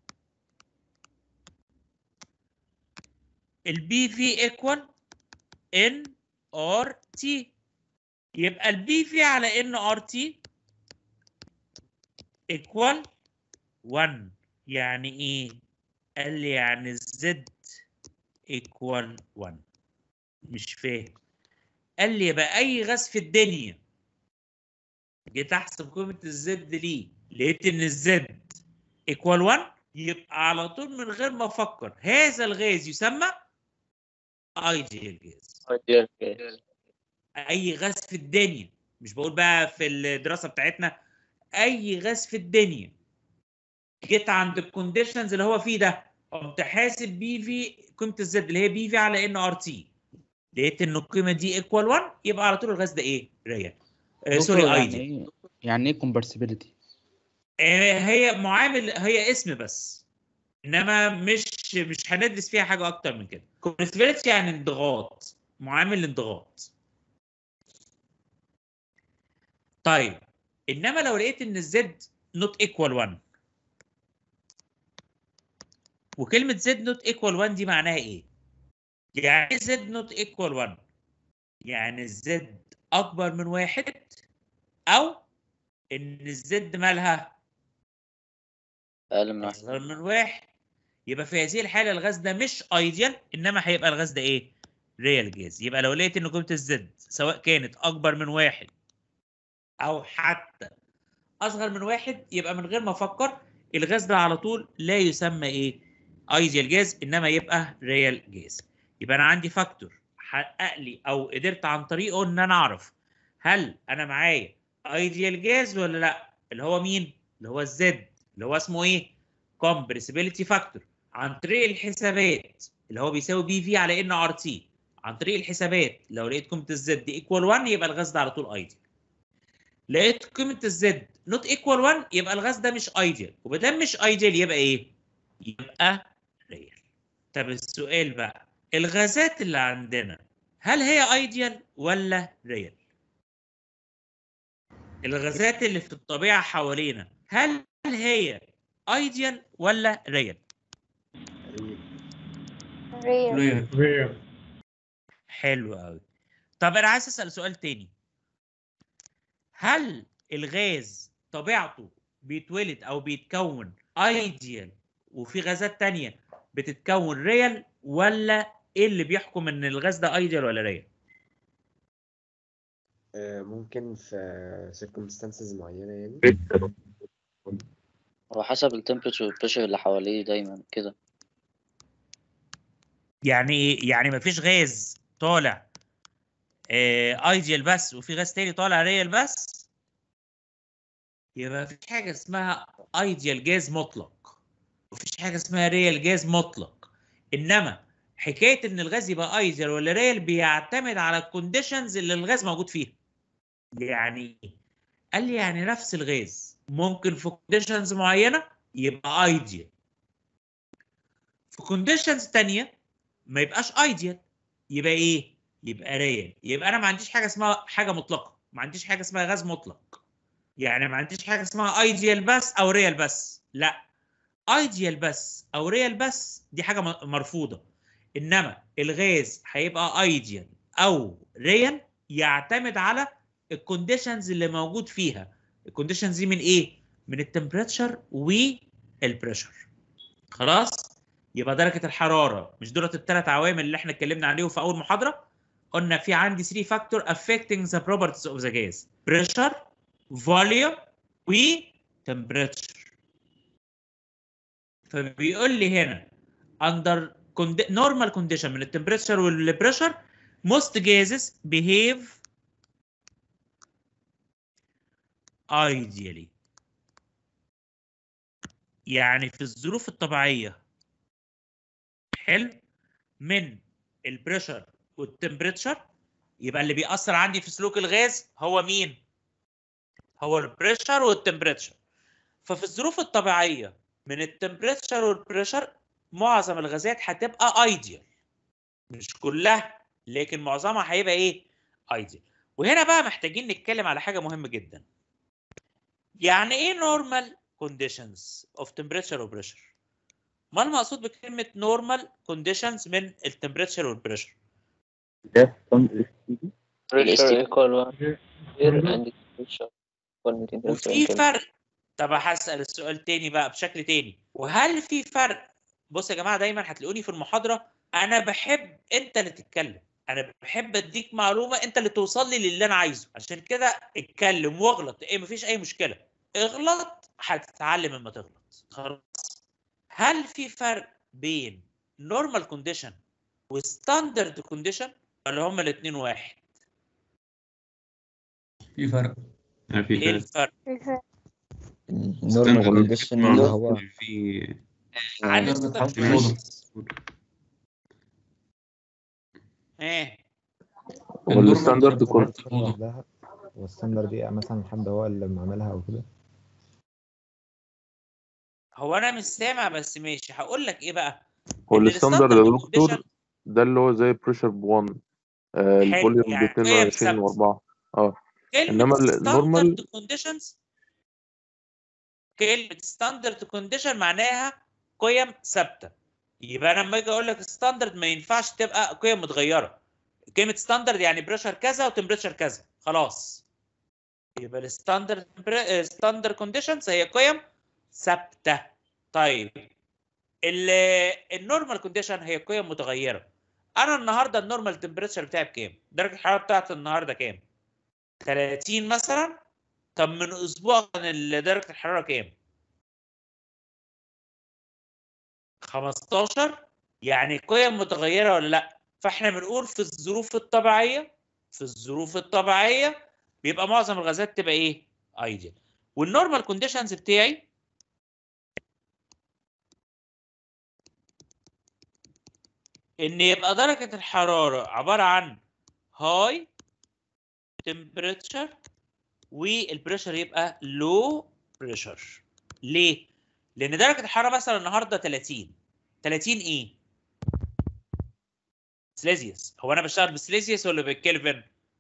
البي في ايكوال ان ار تي يبقى البي في على ان ار تي ايكوال 1 يعني ايه قال لي يعني الزد ايكوال 1 مش فاهم قال لي يبقى اي غاز في الدنيا جيت احسب قيمه الزد ليه لقيت ان الزد ايكوال 1 يبقى على طول من غير ما افكر هذا الغاز يسمى ايديال جاز ideal gas. اي غاز في الدنيا مش بقول بقى في الدراسه بتاعتنا اي غاز في الدنيا جيت عند الكونديشنز اللي هو فيه ده قمت حاسب بي في قيمه الزد اللي هي بي في على ان ار تي لقيت ان القيمه دي ايكوال 1 يبقى على طول الغاز ده ايه؟ ريال آه سوري دكتور، يعني ايديال ايه يعني ايه كومبارسيبيليتي آه هي معامل هي اسم بس انما مش مش هندرس فيها حاجه اكتر من كده كونستبيليتي يعني انضغاط معامل الانضغاط طيب انما لو لقيت ان الزد نوت ايكوال 1 وكلمه زد نوت ايكوال 1 دي معناها ايه يعني زد نوت ايكوال 1 يعني الزد اكبر من واحد او ان الزد مالها اقل من واحد اصغر من واحد يبقى في هذه الحاله الغاز ده مش ايديال انما هيبقى الغاز ده ايه ريال جاز يبقى لو لقيت ان قيمه الزد سواء كانت اكبر من واحد او حتى اصغر من واحد يبقى من غير ما افكر الغاز ده على طول لا يسمى ايه ايديال جاز انما يبقى ريال جاز يبقى انا عندي فاكتور حقق لي او قدرت عن طريقه ان انا اعرف هل انا معايا ايديال جاز ولا لا اللي هو مين اللي هو الزد اللي هو اسمه ايه كومبرسيبيليتي فاكتور عن طريق الحسابات اللي هو بيساوي بي في على ان ار تي عن طريق الحسابات لو لقيت قيمه الزد ايكوال 1 يبقى الغاز ده على طول ايديال لقيت قيمه الزد نوت ايكوال 1 يبقى الغاز ده مش ايديال وما دام مش ايديال يبقى ايه يبقى ريال طب السؤال بقى الغازات اللي عندنا هل هي ايديال ولا ريال الغازات اللي في الطبيعه حوالينا هل هي ايديال ولا ريال ريال ريال حلو قوي طب انا عايز اسال سؤال تاني هل الغاز طبيعته بيتولد او بيتكون ايديال وفي غازات تانية بتتكون ريال ولا ايه اللي بيحكم ان الغاز ده ايديال ولا ريال آه، ممكن في circumstances معينة يعني هو حسب التمبريتشر والبريشر اللي حواليه دايما كده يعني ايه يعني مفيش غاز طالع ايديال بس وفي غاز تاني طالع ريال بس يبقى مفيش حاجه اسمها ايديال جاز مطلق مفيش حاجه اسمها ريال جاز مطلق انما حكايه ان الغاز يبقى ايديال ولا ريال بيعتمد على الكونديشنز اللي الغاز موجود فيها يعني إيه؟ قال لي يعني نفس الغاز ممكن في كونديشنز معينه يبقى ايديال في كونديشنز تانية ما يبقاش ايديال يبقى ايه يبقى ريال يبقى انا ما عنديش حاجه اسمها حاجه مطلقه ما عنديش حاجه اسمها غاز مطلق يعني ما عنديش حاجه اسمها ايديال بس او ريال بس لا ايديال بس او ريال بس دي حاجه م- مرفوضه انما الغاز هيبقى ايديال او ريال يعتمد على الكونديشنز اللي موجود فيها الكونديشنز دي من ايه من التمبريتشر والبريشر خلاص يبقى درجه الحراره مش دولت الثلاث عوامل اللي احنا اتكلمنا عليهم في اول محاضره قلنا في عندي 3 فاكتور affecting the properties of the gas pressure volume و temperature فبيقول لي هنا under condi- normal condition من التمبريتشر والبريشر most gases behave ideally يعني في الظروف الطبيعيه حلو من البريشر والتمبريتشر يبقى اللي بيأثر عندي في سلوك الغاز هو مين؟ هو البريشر والتمبريتشر ففي الظروف الطبيعيه من التمبريتشر والبريشر معظم الغازات هتبقى ايديال مش كلها لكن معظمها هيبقى ايه؟ ايديال وهنا بقى محتاجين نتكلم على حاجه مهمه جدا يعني ايه normal conditions of temperature و pressure؟ ما المقصود بكلمه normal conditions من التمبريتشر والبريشر؟ pressure equal one air برضو and pressure equal 200 وفي فرق طب هسأل السؤال تاني بقى بشكل تاني وهل في فرق بص يا جماعة دايما هتلاقوني في المحاضرة أنا بحب أنت اللي تتكلم أنا بحب أديك معلومة أنت اللي توصل لي للي أنا عايزه عشان كده اتكلم واغلط إيه مفيش أي مشكلة اغلط هتتعلم لما تغلط خلاص هل في فرق بين normal condition وستاندرد كونديشن ولا هما الاثنين واحد في فرق ايه الفرق نورمال كونديشن اللي هو في عن درجة حرارة standard الأوضة ايه والستاندرد كله لوحدها والستاندرد دي مثلا حد هو اللي عملها او كده هو انا مش سامع بس ماشي هقول لك ايه بقى هو إن الستاندرد الستاندرد يا دكتور condition- ده اللي هو زي بريشر ب 1 آه حلو، الفوليوم ب يعني 22 ثابتة. و4 اه كلمة انما النورمال ستاندرد كونديشنز كلمة ستاندرد كونديشن معناها قيم ثابتة يبقى انا لما اجي اقول لك ستاندرد ما ينفعش تبقى قيم متغيرة كلمة ستاندرد يعني بريشر كذا وتمبريتشر كذا خلاص يبقى الستاندرد ستاندرد كونديشنز هي قيم ثابتة طيب النورمال كونديشن هي قيم متغيرة انا النهارده النورمال تمبريتشر بتاعي بكام؟ درجة الحرارة بتاعتي النهارده كام؟ 30 مثلا طب من اسبوع كان درجه الحراره كام 15 يعني قيم متغيره ولا لا فاحنا بنقول في الظروف الطبيعيه في الظروف الطبيعيه بيبقى معظم الغازات تبقى ايه ايديال والنورمال كونديشنز بتاعي ان يبقى درجه الحراره عباره عن هاي temperature والبريشر يبقى لو بريشر ليه؟ لان درجه الحراره مثلا النهارده 30 30 ايه؟ سليزيوس هو انا بشتغل بسليزيوس ولا بالكلفن؟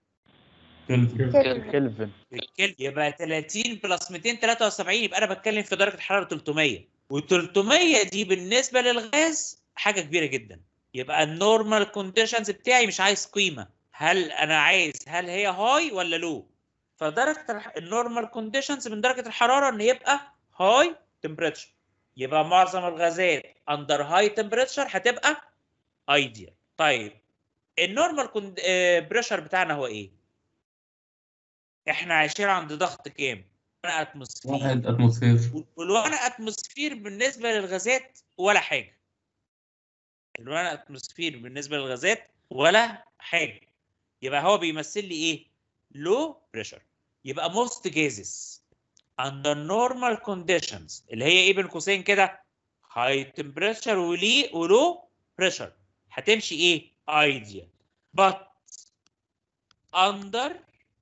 كلفن بالكلفن يبقى 30 بلس 273 يبقى انا بتكلم في درجه الحراره 300 و300 دي بالنسبه للغاز حاجه كبيره جدا يبقى النورمال كونديشنز بتاعي مش عايز قيمه هل انا عايز هل هي هاي ولا لو فدرجه الح- النورمال كونديشنز من درجه الحراره ان يبقى هاي تمبريتشر يبقى معظم الغازات اندر هاي تمبريتشر هتبقى ايديال طيب النورمال بريشر بتاعنا هو ايه احنا عايشين عند ضغط كام اتموسفير واحد اتموسفير والوان اتموسفير بالنسبه للغازات ولا حاجه الوان اتموسفير بالنسبه للغازات ولا حاجه يبقى هو بيمثل لي ايه لو بريشر يبقى most gases under normal conditions اللي هي ايه بين قوسين كده high temperature ولي ولو pressure هتمشي ايه ideal but under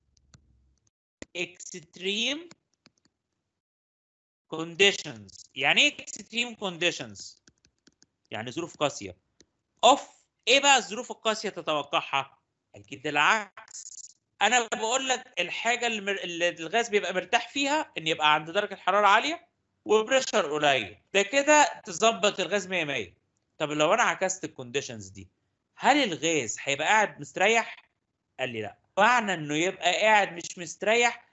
extreme conditions يعني ايه extreme conditions يعني ظروف قاسيه اوف ايه بقى الظروف القاسيه تتوقعها اكيد العكس انا بقول لك الحاجه اللي, مر... اللي الغاز بيبقى مرتاح فيها ان يبقى عند درجه حراره عاليه وبريشر قليل ده كده تظبط الغاز 100 100 طب لو انا عكست الكونديشنز دي هل الغاز هيبقى قاعد مستريح قال لي لا معنى انه يبقى قاعد مش مستريح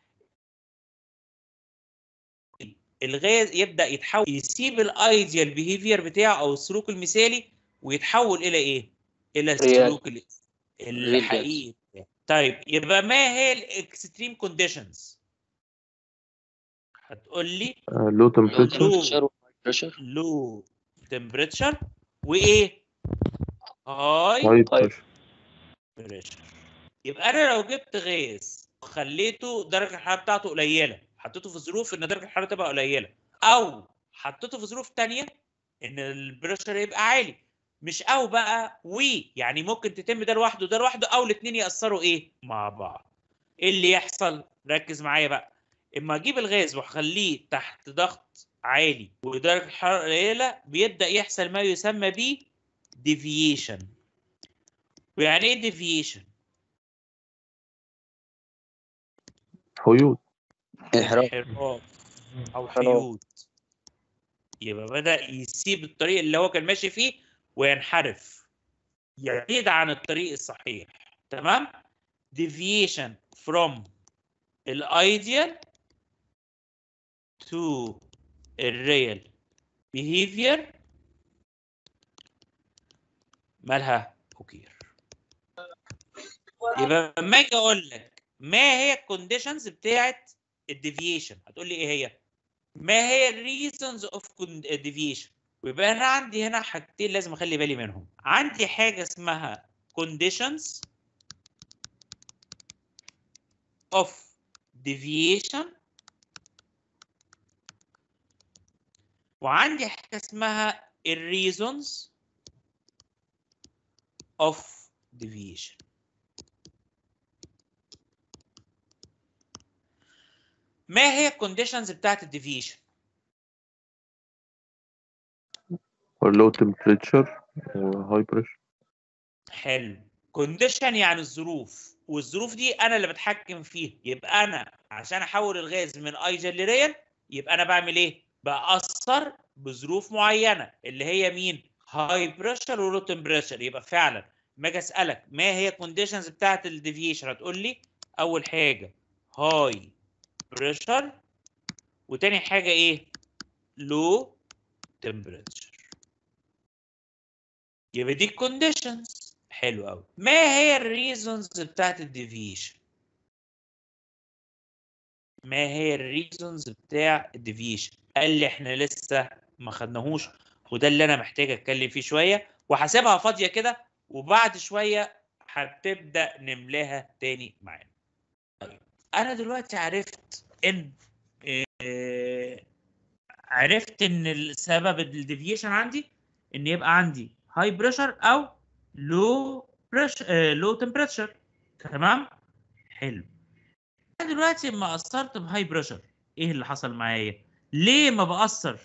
الغاز يبدا يتحول يسيب الايديال بيهيفير بتاعه او السلوك المثالي ويتحول الى ايه الى السلوك ال- الحقيقي بتاعه. طيب يبقى ما هي الاكستريم كونديشنز هتقول لي لو تمبريتشر لو لو تمبريتشر وايه هاي هاي بريشر بريشر يبقى انا لو جبت غاز وخليته درجه الحراره بتاعته قليله حطيته في ظروف ان درجه الحراره تبقى قليله او حطيته في ظروف تانية ان البريشر يبقى عالي مش او بقى وي يعني ممكن تتم ده لوحده ده لوحده او الاثنين ياثروا ايه مع بعض ايه اللي يحصل ركز معايا بقى اما اجيب الغاز واخليه تحت ضغط عالي ودرجه الحراره قليله بيبدا يحصل ما يسمى ب ديفيشن ويعني ايه ديفيشن حيود انحراف انحراف او حيود يبقى بدأ يسيب الطريق اللي هو كان ماشي فيه وينحرف يزيد عن الطريق الصحيح تمام deviation from الايديال to الريال behavior مالها اوكير يبقى لما اجي اقول لك ما هي الكونديشنز بتاعت الديفيشن هتقول لي ايه هي ما هي الريزونز اوف ديفيشن ويبقى انا عندي هنا حاجتين لازم اخلي بالي منهم عندي حاجه اسمها conditions of deviation وعندي حاجه اسمها reasons of deviation ما هي الكونديشنز بتاعت الديفيشن low temperature و high pressure حلو كونديشن يعني الظروف والظروف دي انا اللي بتحكم فيها يبقى انا عشان احول الغاز من ايجن لريال يبقى انا بعمل ايه باثر بظروف معينه اللي هي مين هاي بريشر ولو تمبريتشر يبقى فعلا ما اجي اسالك ما هي الكونديشنز بتاعت الديفيشن هتقول لي اول حاجه هاي بريشر وتاني حاجه ايه لو تمبريتشر يبقى دي الكونديشنز حلو قوي ما هي الريزونز بتاعت الديفيشن ما هي الريزونز بتاع الديفيشن قال لي احنا لسه ما خدناهوش وده اللي انا محتاج اتكلم فيه شويه وهسيبها فاضيه كده وبعد شويه هتبدا نملاها تاني معانا طيب انا دلوقتي عرفت ان آه، عرفت ان السبب الديفيشن عندي ان يبقى عندي هاي بريشر او لو بريشر لو تمبريتشر تمام حلو انا دلوقتي لما اثرت بهاي بريشر ايه اللي حصل معايا ليه ما باثر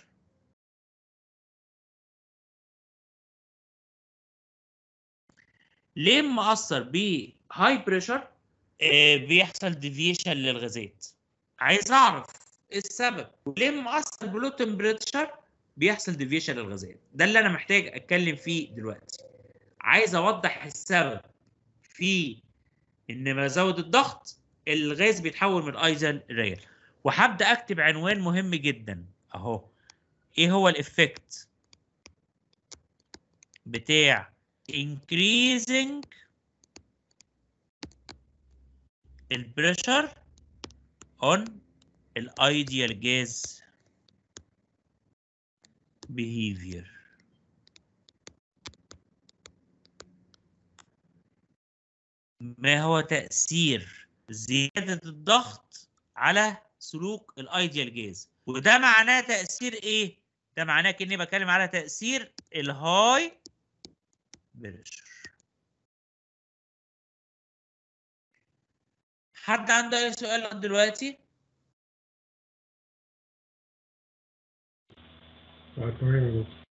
ليه ما اثر بهاي بريشر بيحصل ديفيشن للغازات عايز اعرف ايه السبب ليه مؤثر بلو تمبريتشر بيحصل ديفيشن للغازات ده اللي انا محتاج اتكلم فيه دلوقتي عايز اوضح السبب في ان ما ازود الضغط الغاز بيتحول من ايزن ريال وهبدا اكتب عنوان مهم جدا اهو ايه هو الافكت بتاع increasing البريشر on الايديال جاز behavior ما هو تأثير زيادة الضغط على سلوك الايديال جاز وده معناه تأثير ايه؟ ده معناه كأني بتكلم على تأثير الهاي بريشر حد عنده اي سؤال لغاية دلوقتي؟ آه، تمام يا دكتور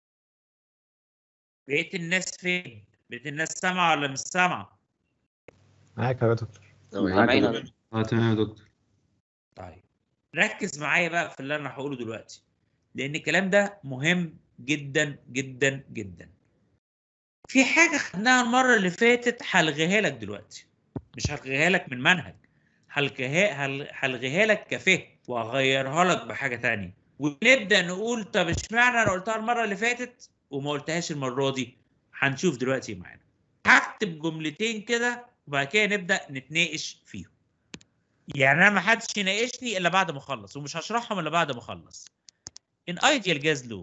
بقية الناس فين؟ بقية الناس سامعة ولا مش سامعة؟ معاك يا دكتور سامعين يا دكتور. اه تمام يا دكتور طيب ركز معايا بقى في اللي انا هقوله دلوقتي لان الكلام ده مهم جدا جدا جدا في حاجه خدناها المره اللي فاتت هلغيها لك دلوقتي مش هلغيها لك من منهج هلغيها هل- هلغيها لك كفهم واغيرها لك بحاجه تانية ونبدا نقول طب اشمعنى انا قلتها المره اللي فاتت وما قلتهاش المره دي هنشوف دلوقتي معانا هكتب جملتين كده وبعد كده نبدا نتناقش فيهم يعني انا ما حدش يناقشني الا بعد ما اخلص ومش هشرحهم الا بعد ما اخلص ان ايديال جاز لو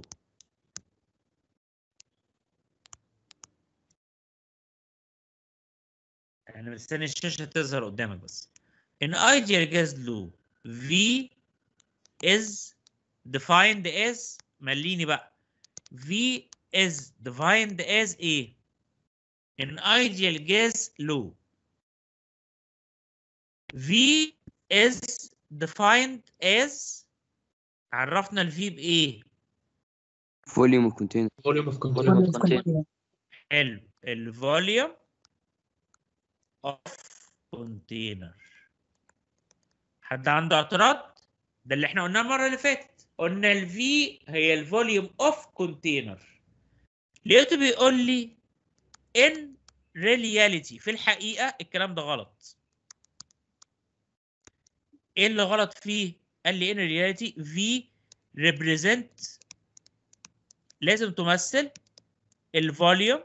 انا مستني الشاشه تظهر قدامك بس ان ideal gas law V is defined as مليني بقى V is defined as ايه in ideal gas law V is defined as عرفنا ال V بإيه؟ فوليوم الكونتينر فوليوم اوف Volume of container. حلو الفوليوم اوف كونتينر حد عنده اعتراض؟ ده اللي احنا قلناه المره اللي فاتت قلنا ال V هي الفوليوم اوف كونتينر لقيته بيقول لي ان reality في الحقيقه الكلام ده غلط ايه اللي غلط فيه؟ قال لي ان reality V represent لازم تمثل الفوليوم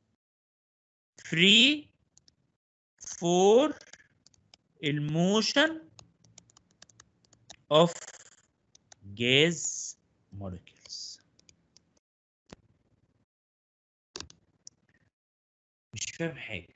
free for الموشن of gas molecules فاهم حاجه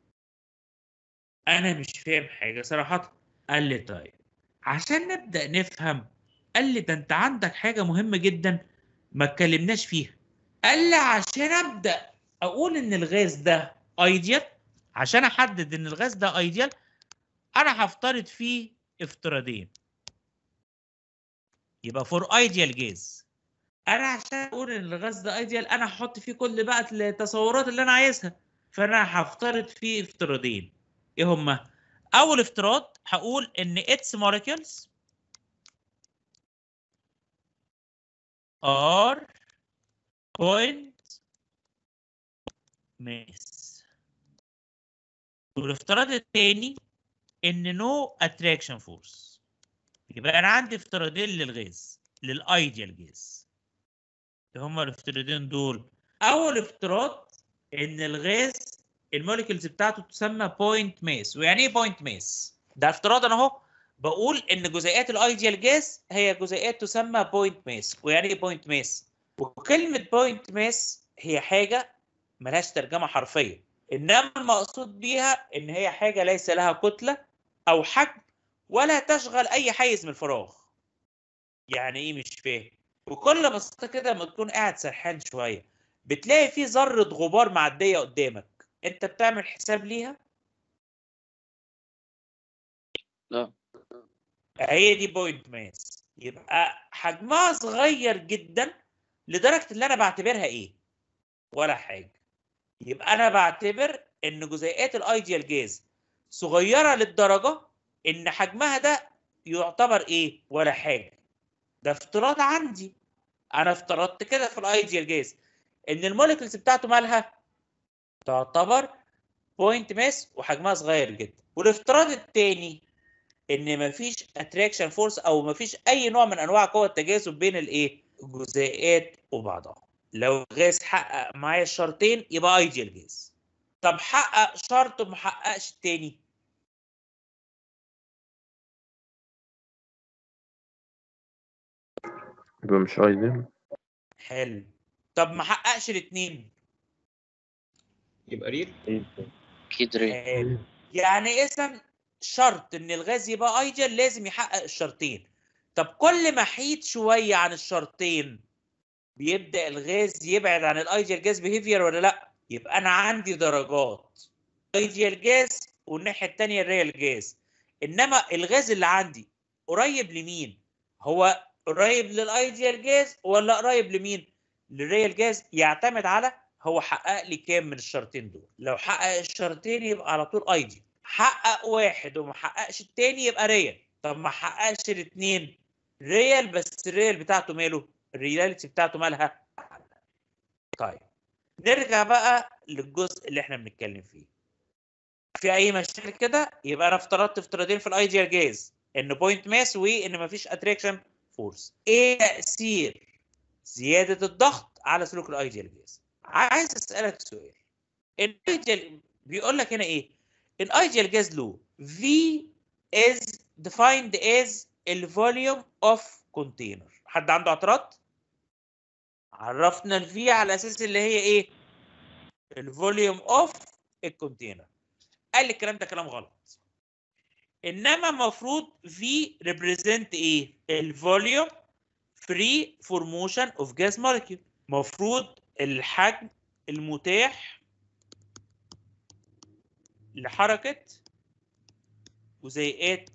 انا مش فاهم حاجه صراحه قال لي طيب عشان نبدا نفهم قال لي ده انت عندك حاجه مهمه جدا ما اتكلمناش فيها قال لي عشان ابدا اقول ان الغاز ده ايديال عشان احدد ان الغاز ده ايديال انا هفترض فيه افتراضين يبقى فور ايديال جاز انا عشان اقول ان الغاز ده ايديال انا هحط فيه كل بقى التصورات اللي انا عايزها فانا هفترض فيه افتراضين ايه هما اول افتراض هقول ان its molecules are point mass والافتراض الثاني ان no attraction force يبقى انا عندي افتراضين للغاز للايديال جاز اللي هما الافتراضين دول اول افتراض ان الغاز الموليكولز بتاعته تسمى بوينت ماس ويعني ايه بوينت ماس ده افتراض انا اهو بقول ان جزيئات الايديال جاز هي جزيئات تسمى بوينت ماس ويعني ايه بوينت ماس وكلمه بوينت ماس هي حاجه ملهاش ترجمه حرفيه انما المقصود بيها ان هي حاجه ليس لها كتله او حجم ولا تشغل اي حيز من الفراغ يعني ايه مش فاهم بكل بساطه كده لما تكون قاعد سرحان شويه بتلاقي في ذره غبار معديه قدامك انت بتعمل حساب ليها لا هي دي بوينت ماس يبقى حجمها صغير جدا لدرجه اللي انا بعتبرها ايه ولا حاجه يبقى انا بعتبر ان جزيئات الايديال جاز صغيره للدرجه ان حجمها ده يعتبر ايه ولا حاجه ده افتراض عندي انا افترضت كده في الايديال جاز ان الموليكولز بتاعته مالها تعتبر بوينت ماس وحجمها صغير جدا والافتراض الثاني ان مفيش اتراكشن فورس او مفيش اي نوع من انواع قوه التجاذب بين الايه الجزيئات وبعضها لو الغاز حقق معايا الشرطين يبقى ايديال جاز طب حقق شرط وما حققش التاني يبقى مش ايديال حلو طب ما حققش الاثنين يبقى ريل اكيد ريل يعني اذا شرط ان الغاز يبقى ايديال لازم يحقق الشرطين طب كل ما حيد شويه عن الشرطين بيبدا الغاز يبعد عن الايديال جاز بيهيفير ولا لا يبقى انا عندي درجات ايديال جاز والناحيه الثانيه الريال جاز انما الغاز اللي عندي قريب لمين هو قريب للايديال جاز ولا قريب لمين للريال جاز يعتمد على هو حقق لي كام من الشرطين دول لو حقق الشرطين يبقى على طول ايديال حقق واحد وما حققش التاني يبقى ريال طب ما حققش الاثنين ريال بس الريال بتاعته ماله الرياليتي بتاعته مالها طيب نرجع بقى للجزء اللي احنا بنتكلم فيه في اي مشاكل كده يبقى انا افترضت افتراضين في الايديال جاز ان بوينت ماس وان مفيش اتراكشن فورس ايه تاثير زياده الضغط على سلوك الايديال جاز عايز اسالك سؤال الايديال بيقول لك هنا ايه الايديال جاز لو V is defined as the volume of container حد عنده اعتراض عرفنا الفي على اساس اللي هي ايه الفوليوم اوف الكونتينر قال لي الكلام ده كلام غلط انما المفروض في ريبريزنت ايه الفوليوم فري فور موشن اوف جاز مولكيول المفروض الحجم المتاح لحركه جزيئات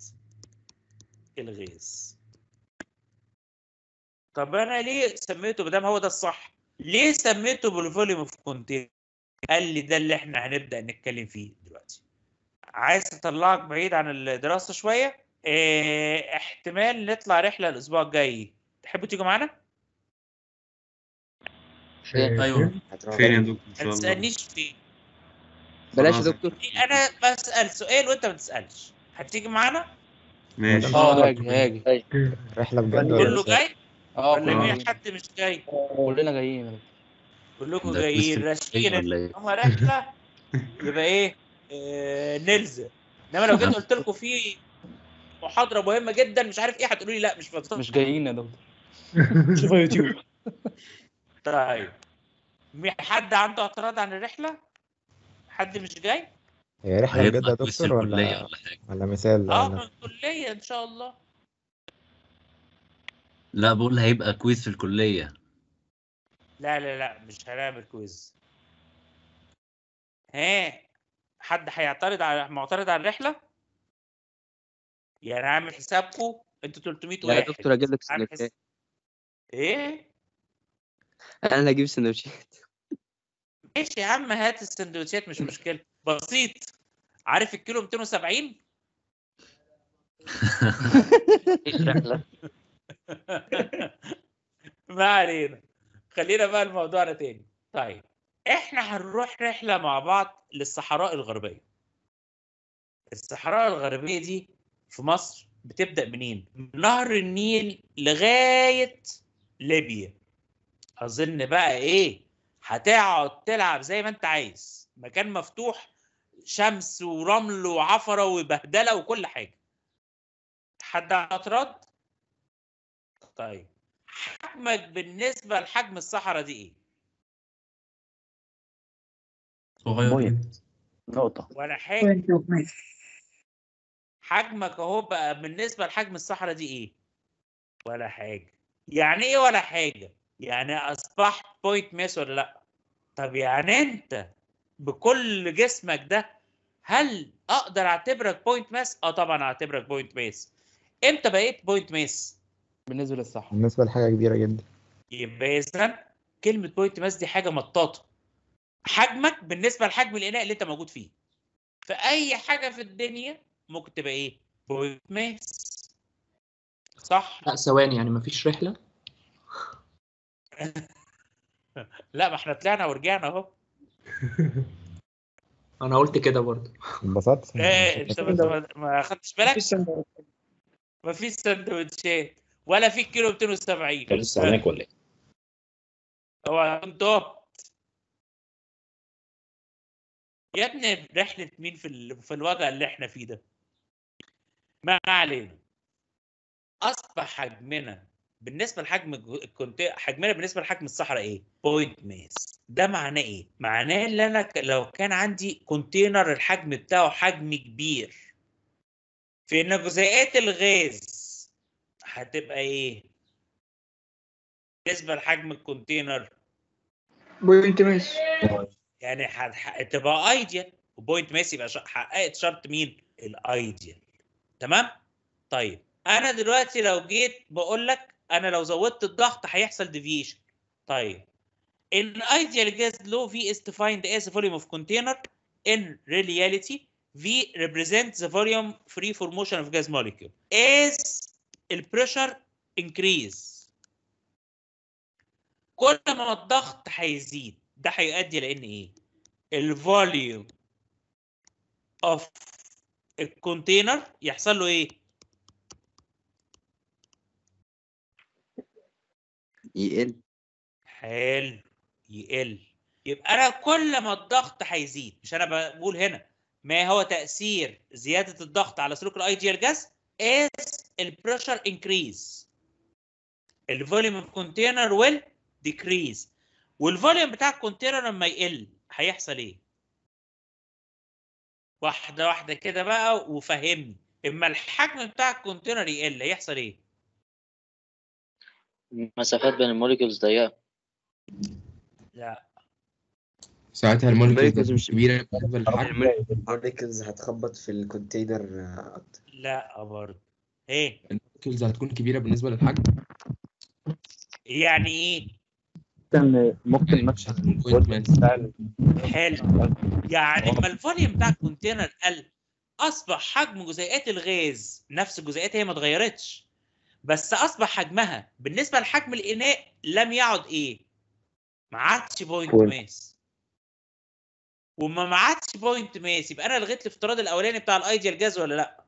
الغاز طب انا ليه سميته بدل هو ده الصح ليه سميته بالفوليوم اوف كونتينر قال لي ده اللي احنا هنبدا نتكلم فيه دلوقتي عايز اطلعك بعيد عن الدراسه شويه اه احتمال نطلع رحله الاسبوع الجاي تحبوا تيجوا معانا ايوه فين يا دكتور ان شاء ما الله تسالنيش فين بلاش يا خلاص. دكتور انا بسال سؤال وانت ما تسالش هتيجي معانا ماشي اه هاجي هاجي رحلة بجد ولا كله مش جاي اه ولا كله. مين حد مش جاي كلنا جايين يا دكتور. كلكم ده جايين كويس راشقين ولا ايه؟ هم رحله يبقى ايه آه نلزم انما لو جيت قلت لكم في محاضره مهمه جدا مش عارف ايه هتقولوا لي لا مش فاضي مش جايين يا دكتور شوفوا يوتيوب طيب مي- حد عنده اعتراض عن الرحله حد حد مش جاي هي رحلة هيبقى بجد يا كويس في دكتور الكلية ولا ولا حاجة ولا مثال اه أنا من الكليه ان شاء الله لا بقول هيبقى كويس في الكلية لا لا لا مش هنعمل كويز ها حد هيعترض على معترض على الرحله يعني عامل حسابكم انتوا 300 لا يا واحد دكتور اجيب لك عامل حس... سندوتشات ايه انا اللي اجيب سندوتشات ماشي يا عم هات السندوتشات مش مشكله بسيط عارف الكيلو 270 مفيش رحلة ما علينا خلينا بقى لموضوعنا تاني طيب احنا هنروح رحله مع بعض للصحراء الغربيه الصحراء الغربيه دي في مصر بتبدا منين من نهر النيل لغايه ليبيا اظن بقى ايه هتقعد تلعب زي ما انت عايز مكان مفتوح شمس ورمل وعفره وبهدله وكل حاجه حد اعتراض طيب حجمك بالنسبه لحجم الصحراء دي ايه صغير بوينت. جدا نقطة ولا حاجه بوينت اوف ماس حجمك اهو بقى بالنسبه لحجم الصحراء دي ايه ولا حاجه يعني ايه ولا حاجه يعني اصبحت بوينت ماس ولا لا طب يعني انت بكل جسمك ده هل اقدر اعتبرك بوينت ماس اه طبعا اعتبرك بوينت ماس امتى بقيت بوينت ماس بالنسبة للصحراء بالنسبة لحاجة كبيرة جدا يبقى اذا كلمه بوينت ماس دي حاجه مطاطه حجمك بالنسبه لحجم الاناء اللي انت موجود فيه في اي حاجه في الدنيا ممكن تبقى ايه بوينت ماس صح لا ثواني يعني مفيش رحلة لا ما احنا طلعنا ورجعنا اهو انا قلت كده برضه انبسطت ايه انت ما ما خدتش بالك مفيش سندوتش ما فيش سندوتشات ولا في كيلو 270 كان لسه هناك ولا ايه؟ هو كنت يا ابني رحلة مين في ال... في الوضع اللي احنا فيه ده؟ ما علينا. أصبح حجمنا بالنسبة لحجم الج- كنت حجمنا بالنسبة لحجم الصحراء إيه؟ بوينت ماس. ده معناه إيه؟ معناه إن أنا ك- لو كان عندي كونتينر الحجم بتاعه حجم كبير في إن جزيئات الغاز هتبقى إيه؟ بالنسبة لحجم الكونتينر بوينت ماس يعني ح- ح- تبقى ايديال وبوينت ماس يبقى ش- حققت شرط مين؟ الايديال تمام؟ طيب انا دلوقتي لو جيت بقول لك انا لو زودت الضغط هيحصل ديفيشن طيب in ideal gas law V is defined as the volume of container in reality V represents the volume free for motion of gas molecule as the pressure increase كل ما الضغط هيزيد ده هيؤدي لان ايه الفوليوم اوف الكونتينر يحصل له ايه يقل حلو يقل يبقى انا كل ما الضغط هيزيد مش انا بقول هنا ما هو تاثير زياده الضغط على سلوك الايديال جاز as البريشر increase الفوليوم اوف كونتينر ويل decrease والفوليوم بتاع الكونتينر لما يقل هيحصل ايه واحده واحده كده بقى وفهمني اما الحجم بتاع الكونتينر يقل هيحصل ايه مسافات بين الموليكيولز ضيقة لا ساعتها المولكيولز المولكيولز مش- كبيرة بالنسبة للحجم الموليكلز هتخبط في الكونتينر آه، اكتر لا برضه ايه المولكيولز هتكون كبيرة بالنسبة للحجم يعني ايه كان ممكن مش هتكون بوينت ماس حلو يعني لما الفوليوم بتاع الكونتينر قل اصبح حجم جزيئات الغاز نفس الجزيئات هي ما اتغيرتش بس اصبح حجمها بالنسبه لحجم الاناء لم يعد ايه ما عادش بوينت بوينت. ماس وما ما عادش بوينت ماس يبقى انا لغيت الافتراض الاولاني بتاع الايديال جاز ولا لا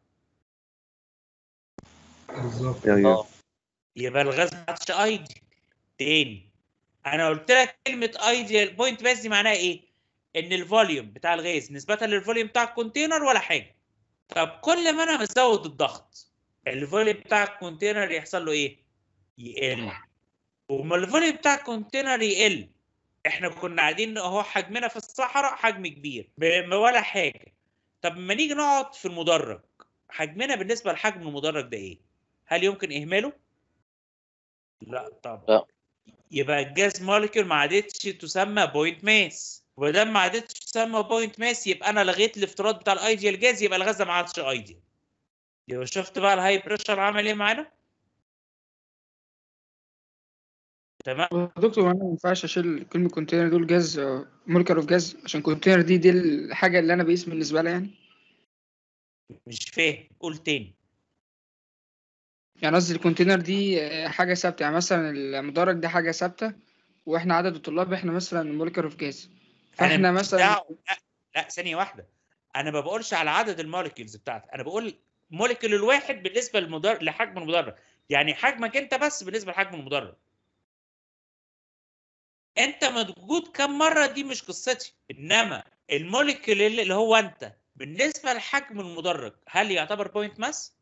بالظبط اه يبقى الغاز ما عادش ايديال تاني انا قلت لك كلمه ايديال بوينت ماس دي معناها ايه ان الفوليوم بتاع الغاز نسبه للفوليوم بتاع الكونتينر ولا حاجه طب كل ما انا مزود الضغط الفوليوم بتاع الكونتينر يحصل له ايه يقل وما الفوليوم بتاع الكونتينر يقل احنا كنا قاعدين اهو حجمنا في الصحراء حجم كبير ب- ولا حاجه طب لما نيجي نقعد في المدرج حجمنا بالنسبه لحجم المدرج ده ايه هل يمكن اهماله لا طبعا لا يبقى الجاز مولكيول ما عادتش تسمى بوينت ماس وما ما عادتش تسمى بوينت ماس يبقى انا لغيت الافتراض بتاع الايديال جاز يبقى الغاز ده ما عادش ايديال يبقى شفت بقى الهاي بريشر عمل ايه معانا تمام دكتور انا ما ينفعش اشيل كلمه كونتينر دول جاز مولكر اوف جاز عشان كونتينر دي دي الحاجه اللي انا بقيس بالنسبه لها يعني مش فاهم قول تاني يعني قصدي الكونتينر دي آه، حاجه ثابته يعني مثلا المدرج ده حاجه ثابته واحنا عدد الطلاب احنا مثلا مولكر اوف جاز فاحنا انا مش مثلا دعوة لا لا ثانيه واحده انا ما بقولش على عدد المولكيولز بتاعتك انا بقول مولكيول الواحد بالنسبه للمدرج لحجم المدرج يعني حجمك انت بس بالنسبه لحجم المدرج انت موجود كم مره دي مش قصتي انما المولكيول اللي اللي هو انت بالنسبه لحجم المدرج هل يعتبر بوينت ماس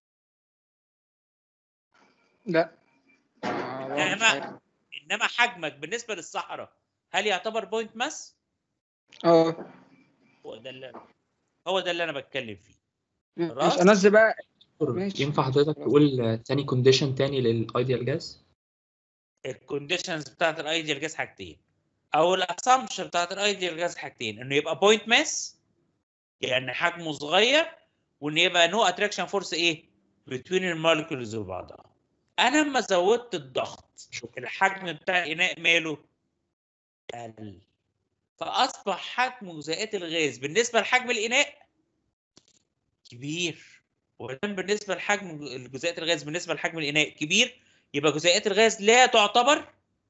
لا آه، والله مش عارف. انما انما حجمك بالنسبه للصحراء هل يعتبر بوينت ماس اه هو ده اللي هو ده اللي انا بتكلم فيه ماشي خلاص انا قصدي بقى دكتور، ماشي ينفع حضرتك تقول آه، تاني كونديشن تاني للايديال جاز الكونديشنز بتاعت الايديال جاز حاجتين او الاسامبشن بتاعت الايديال جاز حاجتين انه يبقى بوينت ماس يعني حجمه صغير وان يبقى نو اتراكشن فورس ايه بين المولكيولز وبعضها انا لما زودت الضغط الحجم بتاع الاناء ماله قل فاصبح حجم جزيئات الغاز بالنسبه لحجم الاناء كبير ودام بالنسبه لحجم جزيئات الغاز بالنسبه لحجم الاناء كبير يبقى جزيئات الغاز لا تعتبر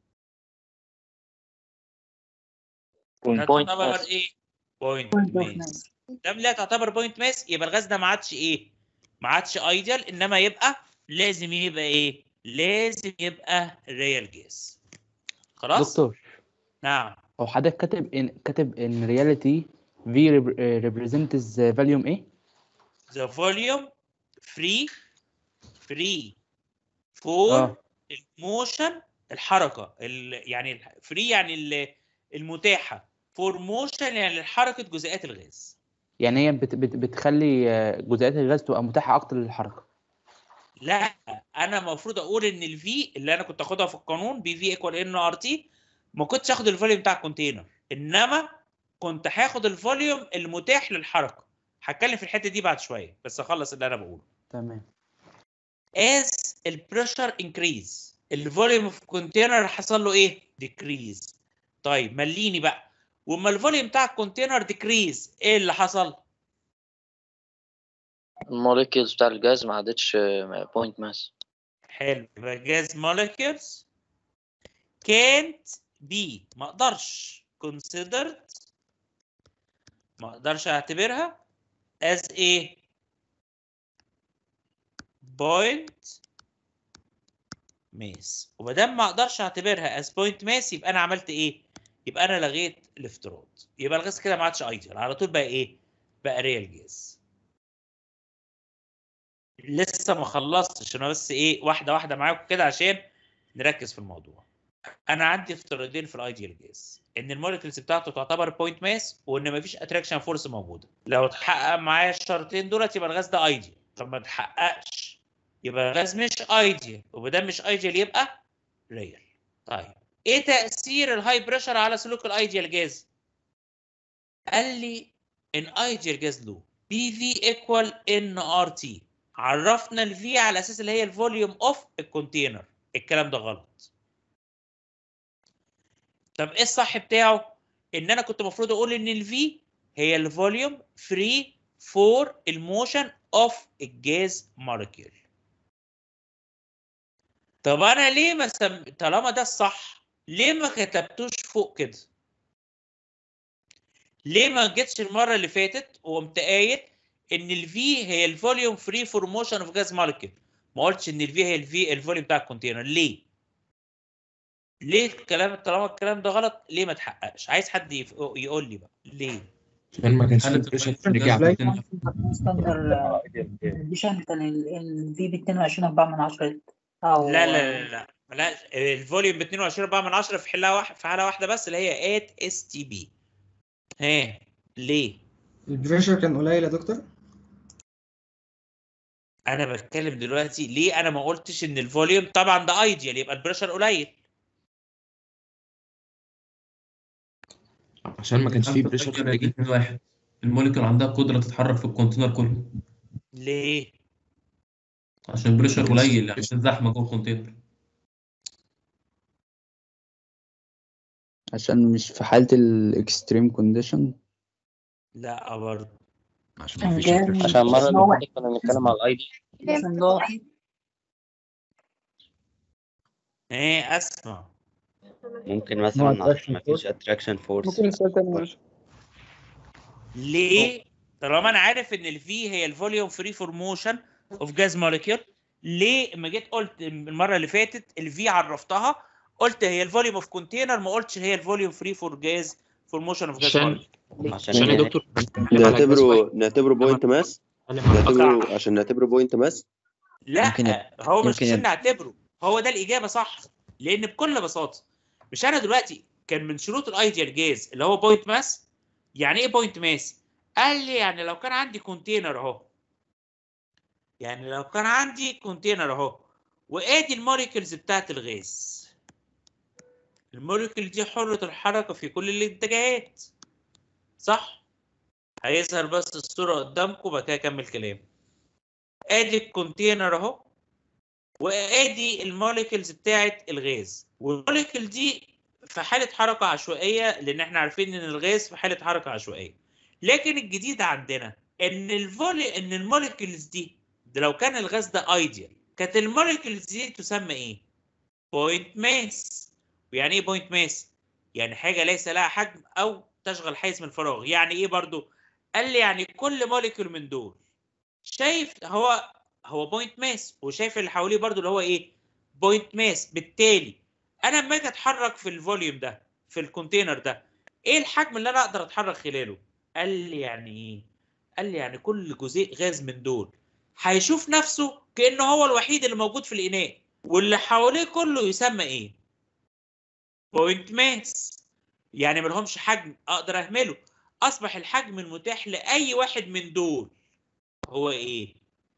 لا بوينت تعتبر ماس ايه بوينت ماس دام لا تعتبر بوينت ماس يبقى الغاز ده ما عادش ايه ما عادش ايديال انما يبقى لازم يبقى ايه لازم يبقى ريال جاز خلاص دكتور نعم هو حضرتك كاتب ان كاتب ان رياليتي في represents فاليوم ايه؟ the volume free free for اه الموشن الحركه ال- يعني فري يعني ال- المتاحه فور موشن يعني حركه جزيئات الغاز يعني هي بت بت بتخلي آه، جزيئات الغاز تبقى متاحة أكتر للحركة لا انا المفروض اقول ان الفي اللي انا كنت اخدها في القانون بي في ايكوال ان ار تي ما كنتش اخد الفوليوم بتاع الكونتينر انما كنت هاخد الفوليوم المتاح للحركه هتكلم في الحته دي بعد شويه بس اخلص اللي انا بقوله تمام as البريشر increase الفوليوم في الكونتينر حصل له ايه decrease طيب مليني بقى وما الفوليوم بتاع الكونتينر decrease ايه اللي حصل الموليكيولز بتاع الجاز ما عادتش بوينت ماس حلو يبقى gas molecules can't be ما اقدرش considered ما اقدرش اعتبرها as a point mass وما دام ما اقدرش اعتبرها as point mass يبقى انا عملت ايه؟ يبقى انا لغيت الافتراض يبقى الغاز كده ما عادش ايديال على طول بقى ايه؟ بقى ريال جاز لسه ما خلصتش انا بس ايه واحده واحده معاكم كده عشان نركز في الموضوع انا عندي افتراضين في الايديال جاز ان المولكيولز بتاعته تعتبر بوينت ماس وان مفيش اتراكشن فورس موجوده لو اتحقق معايا الشرطين دولت يبقى الغاز ده ايديال طب ما اتحققش يبقى الغاز مش ايديال وما مش ايديال يبقى ريال طيب ايه تاثير الهاي بريشر على سلوك الايديال جاز قال لي ان ايديال جاز لو بي في ايكوال ان ار تي عرفنا الفي على اساس اللي هي الفوليوم اوف الكونتينر الكلام ده غلط طب ايه الصح بتاعه ان انا كنت المفروض اقول ان الفي هي الفوليوم فري فور الموشن اوف الجاز مولكيول طب انا ليه ما سم... طالما ده الصح ليه ما كتبتوش فوق كده ليه ما جيتش المره اللي فاتت وقمت قايل ان الفي هي الفوليوم فري فور موشن اوف جاز مولكيول ما قلتش ان الفي هي الفي الفوليوم بتاع الكونتينر ليه ليه الكلام طالما الكلام ده غلط ليه ما تحققش عايز حد يف- يقول لي بقى ليه عشان ما كانش حالة في بريشر البريشر رجع ازاي؟ تاني ستاندر كونديشن كان الفي ب 22 4 من 10 او لا لا لا لا لا الفوليوم ب 22 4 من 10 في حلها واحد في حاله واحده بس اللي هي 8 اس تي بي ها ليه البريشر كان قليل يا دكتور انا بتكلم دلوقتي ليه انا ما قلتش ان الفوليوم طبعا ده ايديال يبقى البريشر قليل عشان ما كانش فيه أنت بريشر فاكر خارجي الاتنين واحد الموليكول عندها قدرة تتحرك في الكونتينر كله ليه عشان البريشر قليل عشان زحمة جوه الكونتينر عشان مش في حالة الاكستريم كونديشن لا برضه عشان ما فيش عشان المرة اللي فاتت كنا بنتكلم على الاي دي ايه اسمع ممكن مثلا عشان ما فيش اتراكشن فورس ممكن السؤال تاني معلش ليه طالما انا عارف ان الفي هي الفوليوم فري فور موشن اوف جاز موليكيول ليه لما جيت قلت المره اللي فاتت الفي عرفتها قلت هي الفوليوم اوف كونتينر ما قلتش هي الفوليوم فري فور جاز فور موشن اوف جاز عشان موليكيول عشان يا دكتور نعتبره نعتبره بوينت ماس نعتبره عشان نعتبره بوينت ماس لا ممكن يب- هو مش ممكن عشان يب- نعتبره هو ده الاجابه صح لان بكل بساطه مش انا دلوقتي كان من شروط الايديال جاز اللي هو بوينت ماس يعني ايه بوينت ماس قال لي يعني لو كان عندي كونتينر اهو يعني لو كان عندي كونتينر اهو وادي الموليكولز بتاعت الغاز الموليكول دي حرة الحركة في كل الاتجاهات صح هيظهر بس الصورة قدامكم بعد كده اكمل كلام ادي الكونتينر اهو وادي الموليكولز بتاعت الغاز والموليكول دي في حالة حركة عشوائية لان احنا عارفين ان الغاز في حالة حركة عشوائية لكن الجديد عندنا ان الفولي ان الموليكولز دي ده لو كان الغاز ده ايديال كانت الموليكولز دي تسمى ايه؟ بوينت ماس ويعني ايه بوينت ماس؟ يعني حاجه ليس لها حجم او تشغل حيز من الفراغ يعني ايه برضو؟ قال لي يعني كل موليكول من دول شايف هو هو بوينت ماس وشايف اللي حواليه برضو اللي هو ايه؟ بوينت ماس بالتالي انا لما اجي اتحرك في الفوليوم ده في الكونتينر ده ايه الحجم اللي انا اقدر اتحرك خلاله؟ قال لي يعني ايه؟ قال لي يعني كل جزيء غاز من دول هيشوف نفسه كانه هو الوحيد اللي موجود في الاناء واللي حواليه كله يسمى ايه؟ بوينت ماس يعني ملهمش حجم اقدر اهمله اصبح الحجم المتاح لاي واحد من دول هو ايه؟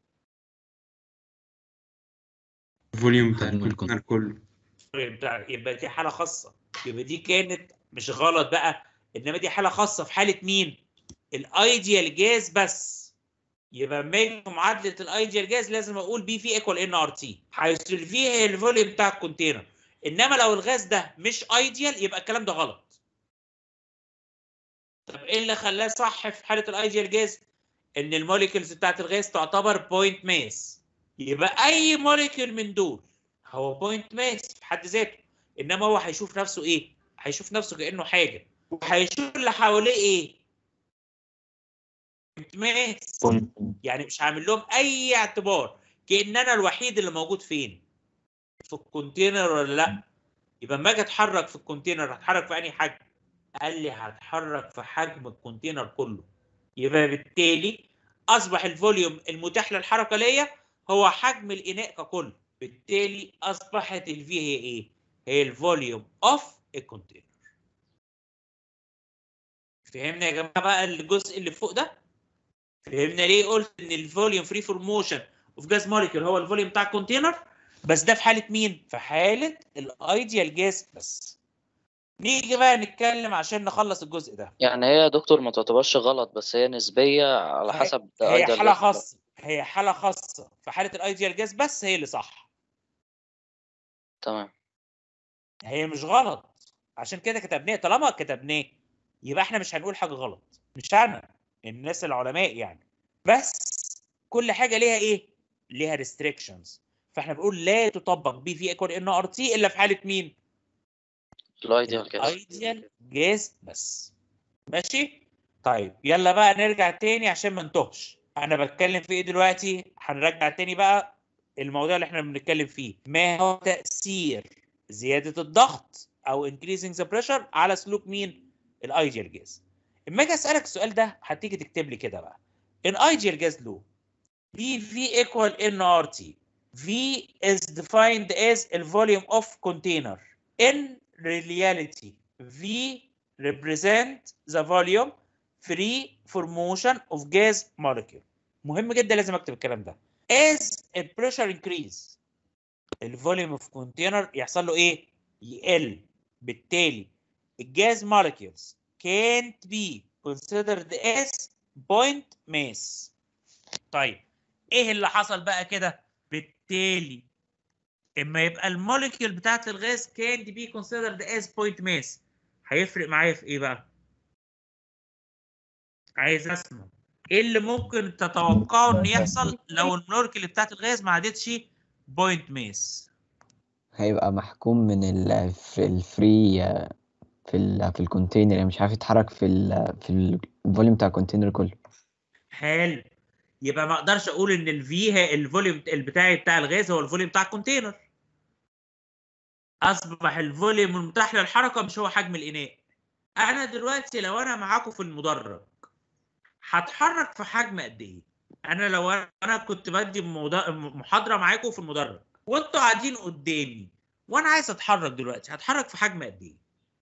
الفوليوم بتاع الكونتينر كله بتاع- يبقى دي حاله خاصه يبقى دي كانت مش غلط بقى انما دي حاله خاصه في حاله مين؟ الايديال جاز بس يبقى لما يجي في معادله الايديال جاز لازم اقول بي في ايكوال ان ار تي حيث الفي هي الفوليوم بتاع الكونتينر انما لو الغاز ده مش ايديال يبقى الكلام ده غلط طب ايه اللي خلاه صح في حاله الايديال جاز ان الموليكولز بتاعت الغاز تعتبر بوينت ماس يبقى اي موليكول من دول هو بوينت ماس في حد ذاته انما هو هيشوف نفسه ايه هيشوف نفسه كانه حاجه وهيشوف اللي حواليه ايه بوينت ماس يعني مش هعمل لهم اي اعتبار كان انا الوحيد اللي موجود فين في الكونتينر ولا لا يبقى لما اجي اتحرك في الكونتينر هتحرك في انهي حجم قال لي هتحرك في حجم الكونتينر كله يبقى بالتالي اصبح الفوليوم المتاح للحركه ليا هو حجم الاناء ككل بالتالي اصبحت الفي هي ايه هي الفوليوم اوف الكونتينر فهمنا يا جماعه بقى الجزء اللي فوق ده فهمنا ليه قلت ان الفوليوم فري فور موشن اوف جاز موليكيول هو الفوليوم بتاع الكونتينر بس ده في حاله مين في حاله الايديال جاز بس نيجي بقى نتكلم عشان نخلص الجزء ده يعني هي يا دكتور ما تعتبرش غلط بس هي نسبية على حسب ده هي ideal حاله guess. خاصه هي حاله خاصه في حاله الايديال جاز بس هي اللي صح تمام هي مش غلط عشان كده كتبناه طالما كتبناه يبقى احنا مش هنقول حاجه غلط مش انا الناس العلماء يعني بس كل حاجه ليها ايه ليها ريستريكشنز فاحنا بنقول لا تطبق بي في ايكوال ان ار تي الا في حاله مين الايديال جاز ايديال جاز بس ماشي طيب يلا بقى نرجع تاني عشان ما نتوهش انا بتكلم في ايه دلوقتي هنرجع تاني بقى الموضوع اللي احنا بنتكلم فيه ما هو تاثير زياده الضغط او increasing the pressure على سلوك مين الايديال جاز اما اجي اسالك السؤال ده هتيجي تكتب لي كده بقى ان ايديال جاز لو بي في ايكوال ان ار تي V is defined as the volume of container. In reality, V represent the volume free for motion of gas molecule. مهم جدا لازم اكتب الكلام ده. As the pressure increase, الفوليوم اوف كونتينر يحصل له ايه؟ يقل. بالتالي الجاز molecules can't be considered as point mass. طيب ايه اللي حصل بقى كده؟ بالتالي اما يبقى الموليكيول بتاعت الغاز كان بي considered as point mass هيفرق معايا في ايه بقى؟ عايز اسمع ايه اللي ممكن تتوقعوا ان يحصل لو الموليكيول بتاعت الغاز ما عادتش بوينت ماس؟ هيبقى محكوم من ال في الفري في ال في الكونتينر يعني مش عارف يتحرك في ال في الفوليوم بتاع الكونتينر كله حلو يبقى ما اقدرش اقول ان الفي هي الفوليوم بتاعي بتاع الغاز هو الفوليوم بتاع الكونتينر اصبح الفوليوم المتاح للحركه مش هو حجم الاناء انا دلوقتي لو انا معاكم في المدرج هتحرك في حجم قد ايه انا لو انا كنت بدي موضوع- محاضره معاكم في المدرج وانتوا قاعدين قدامي وانا عايز اتحرك دلوقتي هتحرك في حجم قد ايه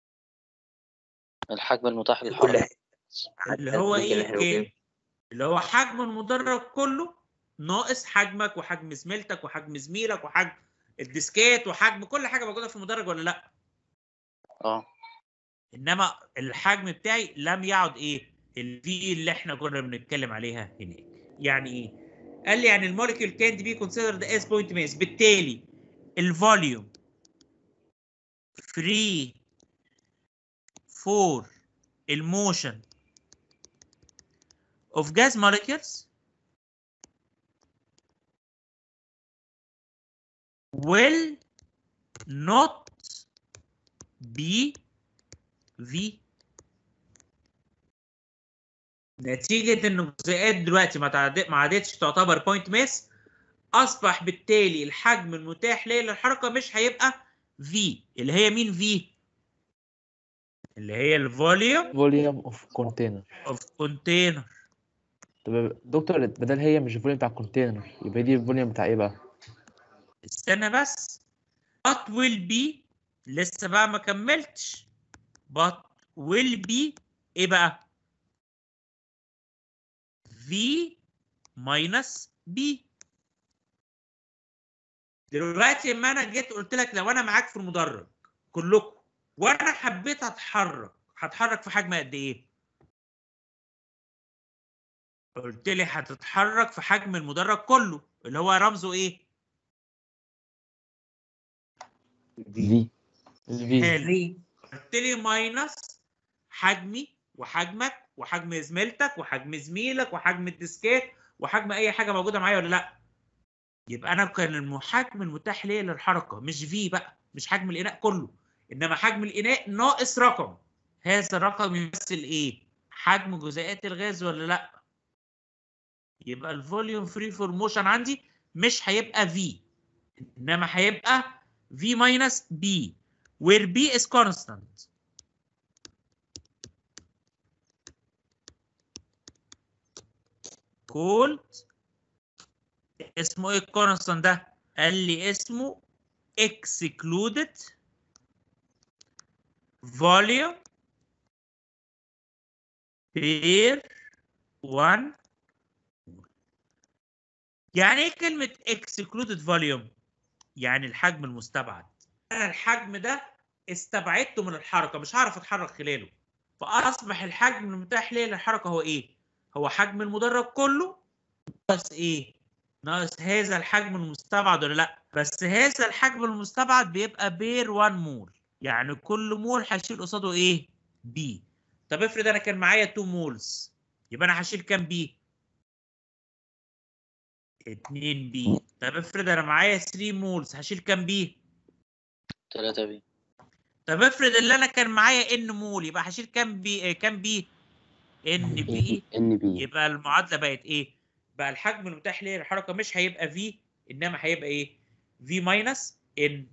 الحجم المتاح للحركة اللي هو ايه كام اللي هو حجم المدرج كله ناقص حجمك وحجم زميلتك وحجم زميلك وحجم الديسكات وحجم كل حاجه موجوده في المدرج ولا لا اه انما الحجم بتاعي لم يعد ايه الفي اللي احنا كنا بنتكلم عليها هناك يعني ايه قال لي يعني الموليكيول كانت بي كونسيدرد از بوينت ماس بالتالي الفوليوم فري فور الموشن of gas molecules will not be V نتيجة ان الجزيئات دلوقتي ما تعد- ما عادتش تعتبر بوينت ماس اصبح بالتالي الحجم المتاح ليا للحركة مش هيبقى V اللي هي مين V؟ اللي هي الفوليوم فوليوم اوف كونتينر اوف كونتينر طب دكتور بدل هي مش الفوليوم بتاع الكونتينر يبقى دي الفوليوم بتاع ايه بقى؟ استنى بس but will be لسه بقى ما كملتش but will be ايه بقى v minus b دلوقتي لما انا جيت قلت لك لو انا معاك في المدرج كلكم وانا حبيت اتحرك هتحرك في حجم قد ايه قلت لي هتتحرك في حجم المدرج كله اللي هو رمزه ايه في حلو قلت لي ماينس حجمي وحجمك وحجم زميلتك وحجم زميلك وحجم الديسكات وحجم اي حاجه موجوده معايا ولا لا يبقى انا كان الحجم المتاح ليا للحركه مش في بقى مش حجم الاناء كله انما حجم الاناء ناقص رقم هذا الرقم يمثل ايه حجم جزيئات الغاز ولا لا يبقى الفوليوم فري فور موشن عندي مش هيبقى في انما هيبقى v minus b where b is constant called اسمه ايه الكونستانت ده؟ قال لي اسمه excluded volume per 1 يعني ايه كلمة excluded volume؟ يعني الحجم المستبعد انا الحجم ده استبعدته من الحركه مش هعرف اتحرك خلاله فاصبح الحجم المتاح ليا للحركه هو ايه هو حجم المدرج كله ناقص ايه ناقص هذا الحجم المستبعد ولا لا بس هذا الحجم المستبعد بيبقى بير 1 مول يعني كل مول هشيل قصاده ايه بي طب افرض انا كان معايا 2 مولز يبقى انا هشيل كام بي 2 بي طب افرض انا معايا 3 مولز هشيل كام بي 3 بي طب افرض اللي انا كان معايا ان مول يبقى هشيل كام بي كام بي ان بي ان بي يبقى المعادله بقت ايه بقى الحجم المتاح ليه للحركه مش هيبقى في انما هيبقى ايه في ماينس ان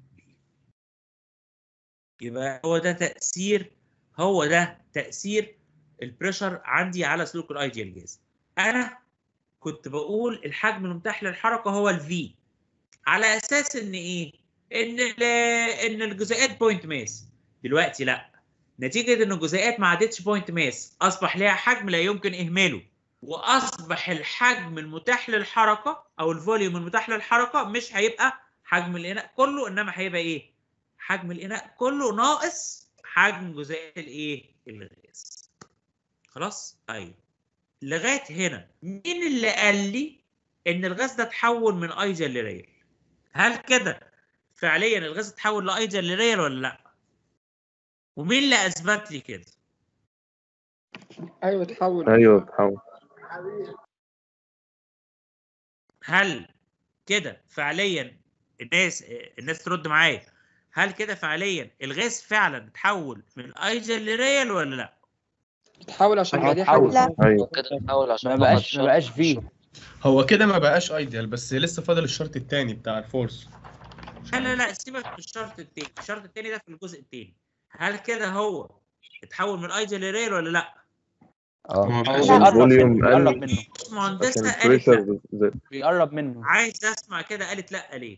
يبقى هو ده تاثير هو ده تاثير البريشر عندي على سلوك الايديال جاز انا كنت بقول الحجم المتاح للحركه هو الفي على اساس ان ايه ان ال- ان الجزيئات بوينت ماس دلوقتي لا نتيجه ان الجزيئات ما عادتش بوينت ماس اصبح لها حجم لا يمكن اهماله واصبح الحجم المتاح للحركه او الفوليوم المتاح للحركه مش هيبقى حجم الاناء كله انما هيبقى ايه حجم الاناء كله ناقص حجم جزيئات الايه الغاز خلاص ايوه لغايه هنا مين اللي قال لي ان الغاز ده اتحول من ايجل لريال هل كده فعليا الغاز اتحول لايجل لريال ولا لا ومين اللي اثبت لي كده ايوه تحول ايوه بتحاول هل كده فعليا الناس الناس ترد معايا هل كده فعليا الغاز فعلا اتحول من ايجل لريال ولا لا تحول عشان أيوة، يبقى دي حاجه تحول. ايوه كده تحول عشان ما فقط بقاش ما شرط بقاش فيه هو كده ما بقاش ايديال بس لسه فاضل الشرط التاني بتاع الفورس لا لا لا سيبك من الشرط التاني الشرط التاني ده في الجزء التاني هل كده هو اتحول من ايجل لريال ولا لا اه عشان الفوليوم بيقرب قل منه مهندسة عشان قالت لا البريشر زاد بيقرب منه عايز اسمع كده قالت لا ليه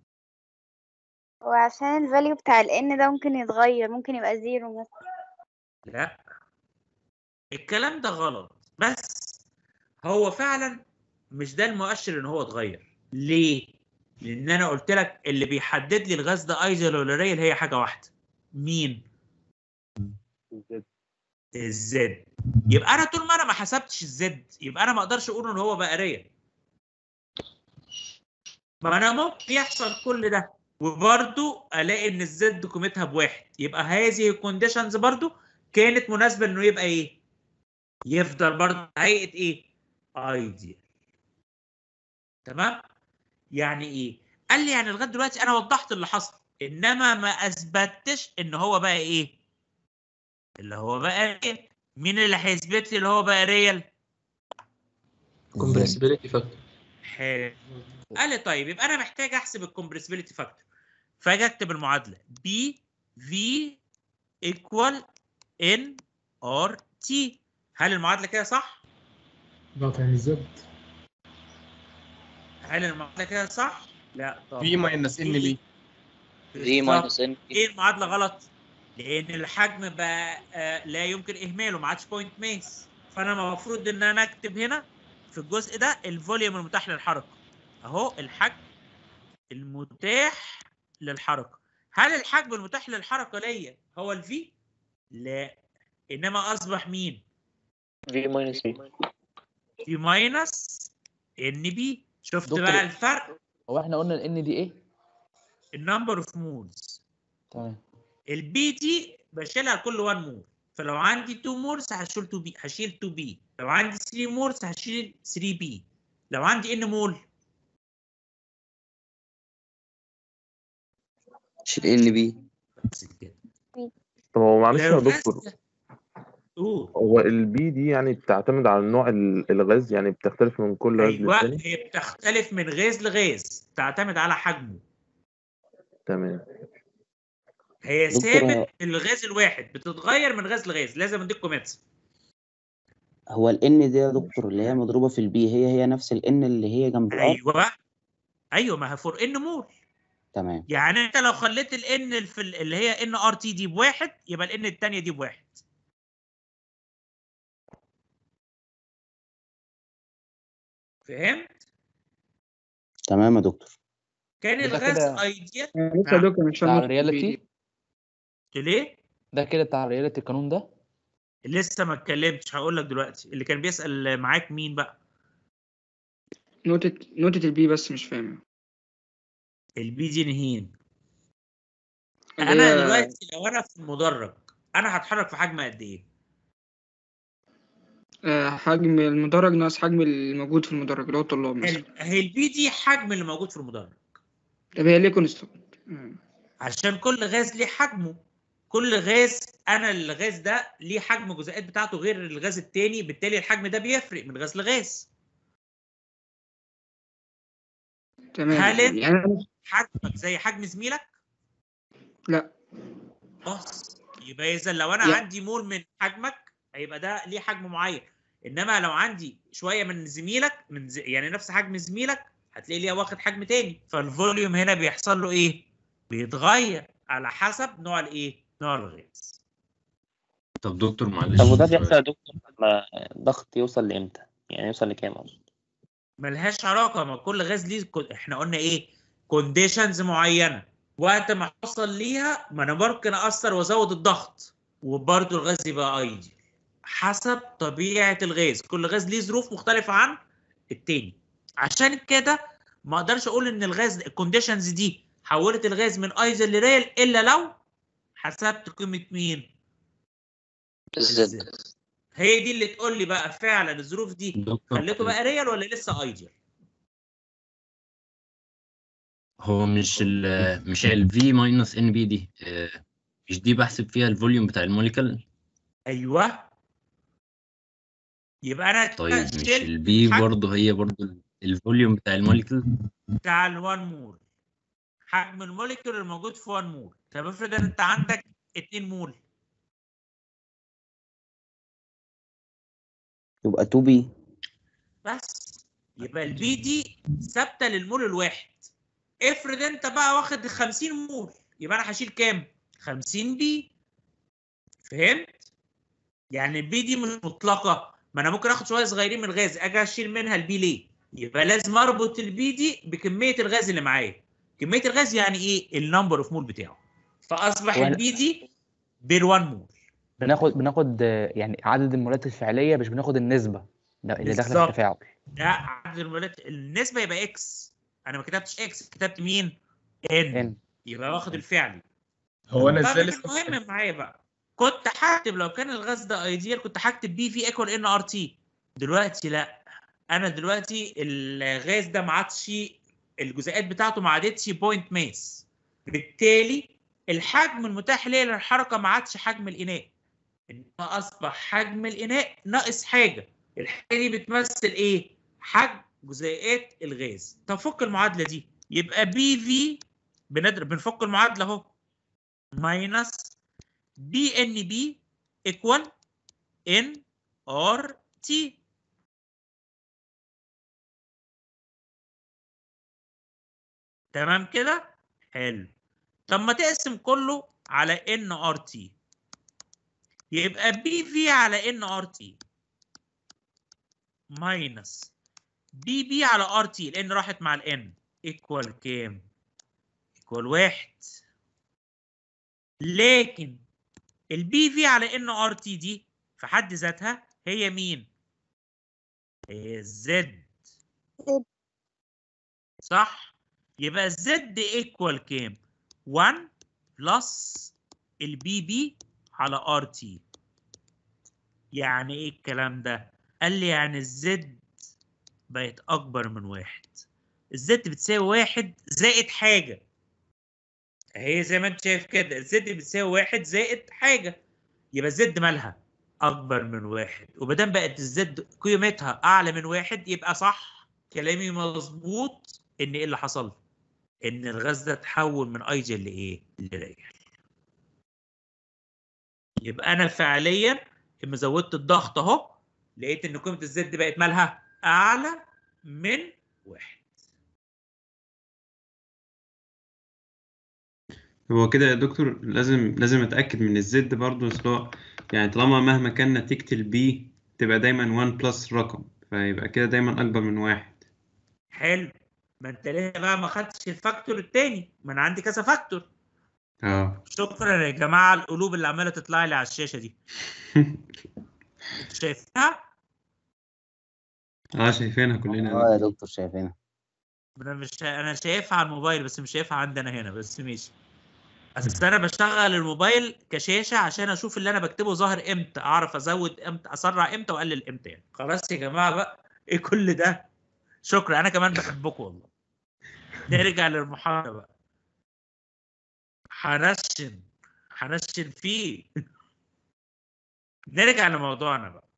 وعشان الفاليو بتاع ال n ده ممكن يتغير ممكن يبقى زيرو مثلا لا الكلام ده غلط بس هو فعلا مش ده المؤشر ان هو اتغير ليه لان انا قلت لك اللي بيحدد لي الغاز ده ايزل ولا ريل هي حاجه واحده مين الزد يبقى انا طول ما انا ما حسبتش الزد يبقى انا ما اقدرش اقول ان هو بقى ريل ما انا ممكن يحصل كل ده وبرده الاقي ان الزد قيمتها بواحد يبقى هذه الكونديشنز برده كانت مناسبه انه يبقى ايه يفضل برضه هيئه ايه ايديال تمام يعني ايه قال لي يعني لغايه دلوقتي انا وضحت اللي حصل انما ما اثبتش ان هو بقى ايه اللي هو بقى ايه مين اللي هيثبت لي اللي هو بقى ريال compressibility factor حلو قال لي طيب يبقى انا محتاج احسب الكومبريسبيليتي فاكتور فاجي اكتب المعادله بي في ايكوال ان ار تي هل المعادله كده صح؟ ضغط يعني الزد هل المعادله كده صح؟ لا طبعا في ماينس ان بي في ماينس ان ايه المعادله غلط؟ لان الحجم بقى آه لا يمكن اهماله ما عادش بوينت ميس فانا المفروض ان انا اكتب هنا في الجزء ده الفوليوم المتاح للحركه اهو الحجم المتاح للحركه هل الحجم المتاح للحركه ليا هو الفي؟ لا انما اصبح مين؟ في ماينس بي في ماينس ان بي شفت دكتور، بقى الفرق هو احنا قلنا الان دي ايه؟ النمبر اوف مولز تمام البي دي بشيلها كل 1 مول فلو عندي 2 مولز هشيل 2 بي هشيل 2 بي لو عندي 3 مولز هشيل 3 بي لو عندي ان مول شيل ان بي بس كده طب هو معلش لو يا الغاز دكتور ده- قول هو البي دي يعني بتعتمد على نوع ال- الغاز يعني بتختلف من كل غاز ايوه للتاني هي بتختلف من غاز لغاز تعتمد على حجمه تمام هي دكتور، ثابت الغاز الواحد بتتغير من غاز لغاز لازم اديك كومنتس هو ال N دي يا دكتور اللي هي مضروبة في البي هي هي نفس ال N اللي هي جنب ال R ايوه ايوه ما هي فور ان مول تمام يعني انت لو خليت الان في ال- اللي هي ان ار تي دي بواحد يبقى الان الثانيه دي بواحد فهمت؟ تمام يا دكتور كان ده الغاز كده- ايديال لسه يا دكتور مش بتاع هنقطع الرياليتي قلت ليه؟ ده كده بتاع الرياليتي القانون ده لسه ما اتكلمتش هقول لك دلوقتي اللي كان بيسال معاك مين بقى؟ نقطة نقطة البي بس مش فاهم البي دي نهين اللي انا هي- دلوقتي لو انا في المدرج انا هتحرك في حجم قد ايه؟ آه، حجم المدرج ناقص حجم الموجود في المدرج اللي هو الطلاب مثلا ال- هي البي دي حجم اللي موجود في المدرج طب هي ليه كونستانت؟ عشان كل غاز ليه حجمه كل غاز انا الغاز ده ليه حجم الجزيئات بتاعته غير الغاز التاني بالتالي الحجم ده بيفرق من غاز لغاز تمام هل انت يعني أنا- حجمك زي حجم زميلك؟ لا بس يبقى اذا لو انا يا- عندي مول من حجمك هيبقى ده ليه حجم معين انما لو عندي شويه من زميلك من ز... يعني نفس حجم زميلك هتلاقي ليها واخد حجم تاني فالفوليوم هنا بيحصل له ايه بيتغير على حسب نوع الايه نوع الغاز طب دكتور معلش طب وده سؤال. بيحصل يا دكتور لما الضغط يوصل لامتى؟ يعني يوصل لكام اصلا؟ ملهاش علاقه ما كل غاز ليه كو- احنا قلنا ايه كونديشنز معينه وقت ما اوصل ليها ما انا ممكن اثر وازود الضغط وبرده الغاز يبقى ايدي حسب طبيعه الغاز كل غاز ليه ظروف مختلفه عن التاني عشان كده ما اقدرش اقول ان الغاز الكونديشنز دي حولت الغاز من ايزل لريال الا لو حسبت قيمه مين الزد هي دي اللي تقول لي بقى فعلا الظروف دي دكتور خليته بقى ريال ولا لسه ايديال هو مش ال مش ال V ماينس ان بي دي آه، مش دي بحسب فيها الفوليوم بتاع الموليكول ايوه يبقى انا طيب مش شلت ال B حجم برضه هي برضه ال- الفوليوم بتاع الموليكول بتاع ال1 مول حجم الموليكيول الموجود في 1 مول طب افرض ان انت عندك 2 مول يبقى 2 بي بس يبقى البي دي ثابته للمول الواحد افرض انت بقى واخد 50 مول يبقى انا هشيل كام 50 بي فهمت يعني البي دي مش مطلقه ما انا ممكن اخد شويه صغيرين من الغاز اجي اشيل منها البي ليه يبقى لازم اربط البي دي بكميه الغاز اللي معايا كميه الغاز يعني ايه النمبر اوف مول بتاعه فاصبح ولا- البي دي بال 1 مول بناخد بناخد آه، يعني عدد المولات الفعليه مش بناخد النسبه اللي داخله في بالظبط. التفاعل ده عدد المولات النسبه يبقى اكس انا ما كتبتش اكس كتبت مين ان يبقى واخد الفعلي هو انا طب ازاي لسه المهم معايا بقى كنت هكتب لو كان الغاز ده ايديال كنت هكتب بي في ايكوال ان ار تي دلوقتي لا انا دلوقتي الغاز ده ما عادش الجزيئات بتاعته ما عادتش بوينت ماس بالتالي الحجم المتاح ليا للحركه ما عادش حجم الاناء انما اصبح حجم الاناء ناقص حاجه الحاجه دي بتمثل ايه حجم جزيئات الغاز طب فك المعادله دي يبقى بي في بنضرب بنفك المعادله اهو ماينس بي ان بي ايكوال ان ار تي تمام كده حلو طب ما تقسم كله على ان ار تي يبقى بي في على ان ار تي ماينس بي بي على ار تي لان راحت مع الان ايكوال كام ايكوال واحد لكن البي في على ان ار تي دي في حد ذاتها هي مين هي الزد صح يبقى الزد ايكوال كام 1 بلس البي بي على ار تي يعني ايه الكلام ده قال لي يعني الزد بقت اكبر من واحد الزد بتساوي واحد زائد حاجه هي زي ما انت شايف كده الزد بتساوي واحد زائد حاجه يبقى الزد مالها اكبر من واحد ومادام بقت الزد قيمتها اعلى من واحد يبقى صح كلامي مظبوط ان ايه اللي حصل ان الغاز ده اتحول من ايجل لايه لريال يبقى انا فعليا لما زودت الضغط اهو لقيت ان قيمه الزد بقت مالها اعلى من واحد هو كده يا دكتور لازم لازم اتاكد من الزد برضو اصل هو يعني طالما مهما كان نتيجه البي تبقى دايما 1 بلس رقم فيبقى كده دايما اكبر من واحد حلو ما انت ليه بقى ما خدتش الفاكتور التاني ما انا عندي كذا فاكتور اه شكرا يا جماعه القلوب اللي عماله تطلع لي على الشاشه دي انت شايفها اه شايفينها كلنا اه يا دكتور شايفينها انا مش انا شايفها على الموبايل بس مش شايفها عندنا هنا بس ماشي اصل انا بشغل الموبايل كشاشه عشان اشوف اللي انا بكتبه ظاهر امتى اعرف ازود امتى اسرع امتى واقلل امتى يعني خلاص يا جماعه بقى ايه كل ده شكرا انا كمان بحبكم والله نرجع للمحاضره بقى هنشن هنشن فيه نرجع لموضوعنا بقى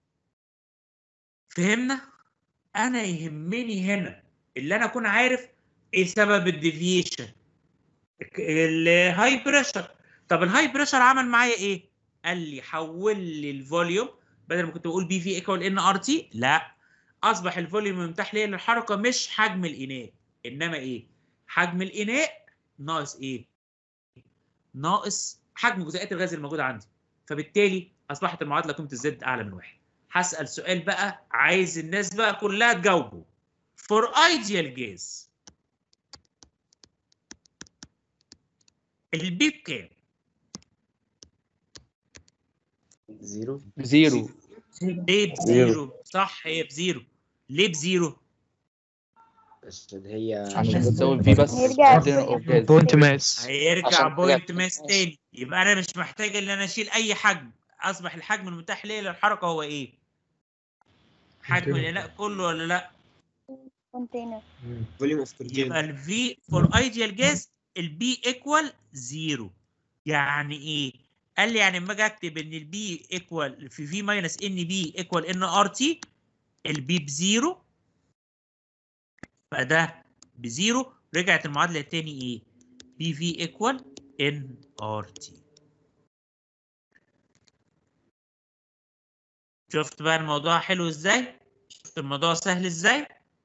فهمنا انا يهمني هنا اللي انا اكون عارف ايه سبب الديفيشن الهاي بريشر طب الهاي بريشر عمل معايا ايه قال لي حول لي الفوليوم بدل ما كنت بقول بي في ايكوال ان ار تي لا اصبح الفوليوم المتاح ليا للحركه مش حجم الاناء انما ايه حجم الاناء ناقص ايه ناقص حجم جزيئات الغاز الموجوده عندي فبالتالي اصبحت المعادله قيمه الزد اعلى من واحد هسال سؤال بقى عايز الناس بقى كلها تجاوبه for ideal gas البي بكام؟ زيرو زيرو ليه بزيرو؟ صح هي بزيرو ليه بزيرو؟ عشان هي عشان بتساوي في بس هيرجع container of gas. بوينت ماس هيرجع عشان بوينت كده ماس تاني يبقى انا مش محتاج ان انا اشيل اي حجم اصبح الحجم المتاح ليا للحركه هو ايه؟ حجم Container. الاناء كله ولا لا؟ كونتينر فوليوم اوف يبقى الفي فور ايديال جاز البي ايكوال زيرو يعني ايه؟ قال لي يعني لما اجي اكتب ان البي ايكوال في في ماينس ان بي ايكوال ان ار تي البي بزيرو فده بزيرو رجعت المعادله تاني ايه؟ بي في ايكوال ان ار تي شفت بقى الموضوع حلو ازاي؟ شفت الموضوع سهل ازاي؟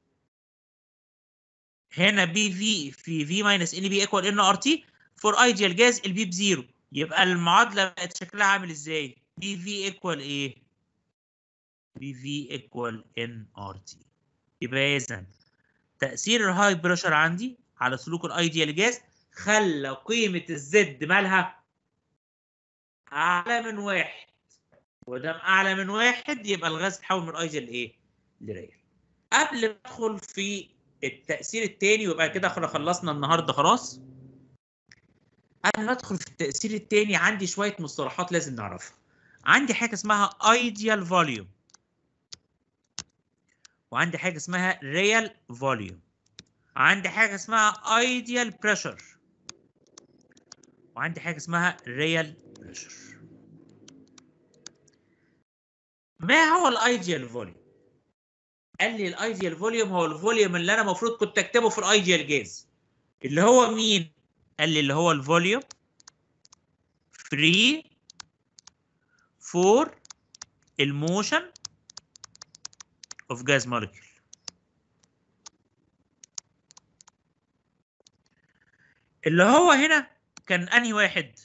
هنا بي في في في ماينس ان بي ايكوال ان ار تي فور ايديال جاز البي بزيرو يبقى المعادله بقت شكلها عامل ازاي؟ بي في ايكوال ايه؟ بي في ايكوال ان ار تي يبقى اذا تاثير الهاي بريشر عندي على سلوك الايديال جاز خلى قيمه الزد مالها اعلى من واحد ودام اعلى من واحد يبقى الغاز تحول من ايديال لايه؟ لريال قبل ما ادخل في التأثير التاني ويبقى كده احنا خلصنا النهارده خلاص قبل ما ادخل في التأثير التاني عندي شوية مصطلحات لازم نعرفها عندي حاجة اسمها ideal volume وعندي حاجة اسمها real volume وعندي حاجة اسمها ideal pressure وعندي حاجة اسمها real pressure ما هو الايديال فوليوم؟ قال لي الايديال فوليوم هو الفوليوم اللي انا المفروض كنت اكتبه في الايديال جاز اللي هو مين؟ قال لي اللي هو الفوليوم فري فور الموشن اوف جاز مولكيول اللي هو هنا كان انهي واحد؟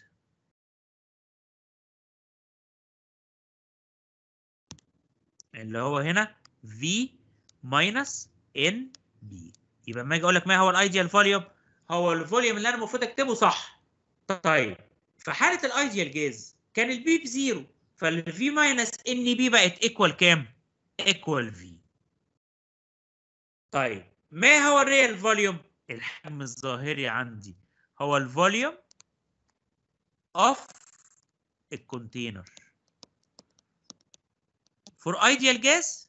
اللي هو هنا V minus ان بي يبقى لما اجي اقول لك ما هو الايديال فوليوم هو الفوليوم اللي انا المفروض اكتبه صح طيب في حاله الايديال جاز كان البي بزيرو فالفي ماينس ان بي بقت ايكوال كام؟ ايكوال في طيب ما هو الريال فوليوم؟ الحجم الظاهري عندي هو الفوليوم اوف الكونتينر for ideal gas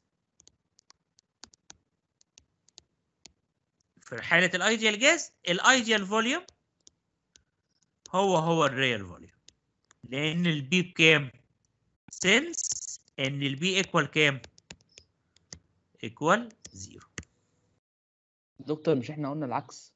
في حالة الايديال جاز الايديال فوليوم هو هو الريال فوليوم لان البي بكام؟ since ان البي ايكوال كام؟ ايكوال زيرو دكتور مش احنا قلنا العكس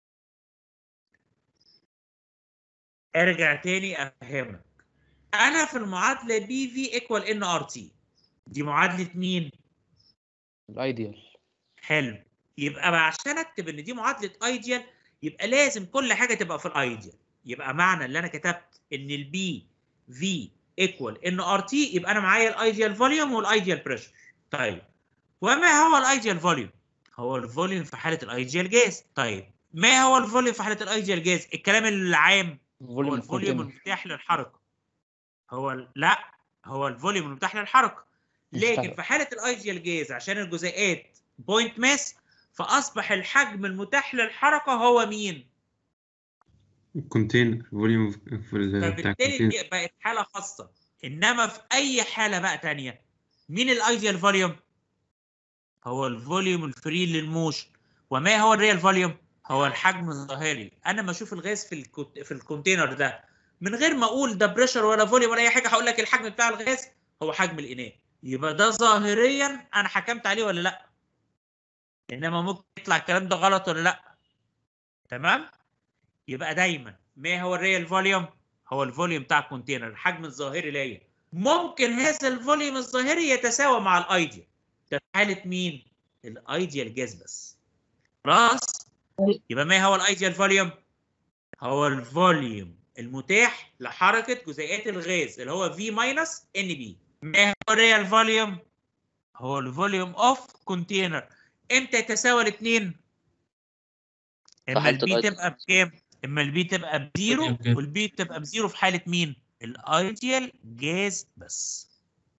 ارجع تاني افهمك انا في المعادله بي في ايكوال ان ار تي دي معادله مين؟ الايديال حلو يبقى بقى عشان اكتب ان دي معادله ايديال يبقى لازم كل حاجه تبقى في الايديال يبقى معنى اللي انا كتبت ان البي في ايكوال ان ار تي يبقى انا معايا الايديال فوليوم والايديال بريشر طيب وما هو الايديال فوليوم هو الفوليوم في حاله الايديال جاز طيب ما هو الفوليوم في حاله الايديال جاز الكلام العام هو الفوليوم المتاح للحركه هو ال- لا هو الفوليوم المتاح للحركه لكن مستحيل. في حاله الايديال جاز عشان الجزيئات بوينت ماس فاصبح الحجم المتاح للحركه هو مين؟ الكونتينر فوليوم بتاع فبالتالي الكونتينر دي بقت حاله خاصه انما في اي حاله بقى تانية مين الايديال فوليوم؟ هو الفوليوم الفري للموشن وما هو الريال فوليوم؟ هو الحجم الظاهري انا لما اشوف الغاز في الكونت- في الكونتينر ده من غير ما اقول ده بريشر ولا فوليوم ولا اي حاجه هقول لك الحجم بتاع الغاز هو حجم الاناء يبقى ده ظاهريا انا حكمت عليه ولا لا انما ممكن يطلع الكلام ده غلط ولا لا تمام يبقى دايما ما هو الريال فوليوم هو الفوليوم بتاع الكونتينر الحجم الظاهري ليا ممكن هذا الفوليوم الظاهري يتساوى مع الايديال ده في حاله مين الايديال جاز بس خلاص يبقى ما هو الايديال فوليوم هو الفوليوم المتاح لحركه جزيئات الغاز اللي هو في ماينس ان بي ما هو الريال فوليوم هو الفوليوم اوف كونتينر امتى يتساوى الاثنين اما حالة البي الأيديال. تبقى بكام اما البي تبقى بزيرو والبي تبقى بزيرو في حاله مين الايديال جاز بس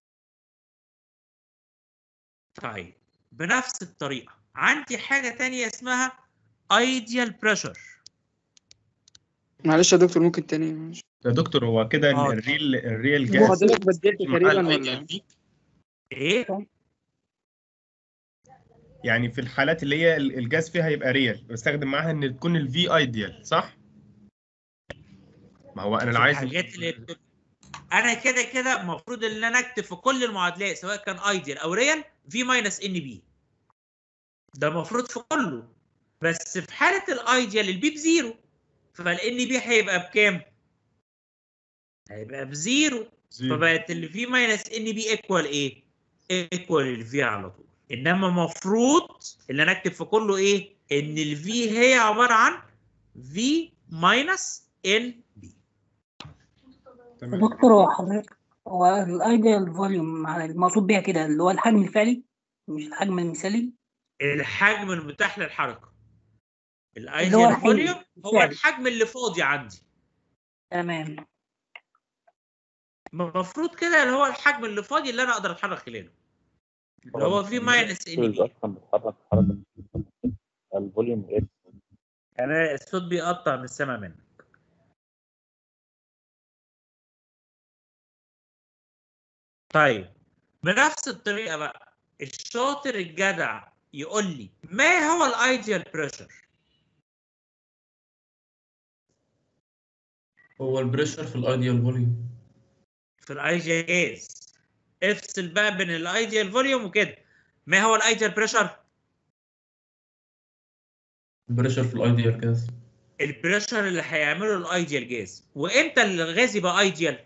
طيب بنفس الطريقه عندي حاجه تانية اسمها ايديال بريشر معلش يا دكتور ممكن تاني معلش. يا دكتور هو كده آه. الريل الريل هو جاز حضرتك بدلت مع تقريبا الايديال ولا بي ايه يعني في الحالات اللي هي ال- الجاز فيها يبقى ريال بستخدم معاها ان تكون الفي ايديال صح؟ ما هو انا في لو عايز الحاجات اللي بت- انا كده كده المفروض ان انا اكتب في كل المعادلات سواء كان ايديال او ريال في ماينس ان بي ده المفروض في كله بس في حاله الايديال البي بزيرو فالان بي هيبقى بكام؟ هيبقى بزيرو زيرو. فبقت اللي في ماينس ان بي ايكوال ايه؟ ايكوال الفي على طول انما المفروض اللي انا اكتب في كله ايه؟ ان الفي هي عباره عن في ماينس ان دكتور هو حضرتك هو الايديال فوليوم المقصود بيها كده اللي هو الحجم الفعلي مش الحجم المثالي الحجم المتاح للحركه اللي هو الايديال الحجم فوليوم هو الفعلي. الحجم اللي فاضي عندي تمام المفروض كده اللي هو الحجم اللي فاضي اللي انا اقدر اتحرك خلاله اللي هو في ماينس ان بي اصلا بتحرك حركه الفوليوم ايه انا الصوت بيقطع من السما منك طيب بنفس الطريقه بقى الشاطر الجدع يقول لي ما هو الايديال بريشر هو البريشر في الايديال فوليوم في الايديال جاز افصل بقى بين الايديال فوليوم وكده ما هو الايديال بريشر البريشر في الايديال جاز البريشر اللي هيعمله الايديال جاز وامتى الغاز يبقى ايديال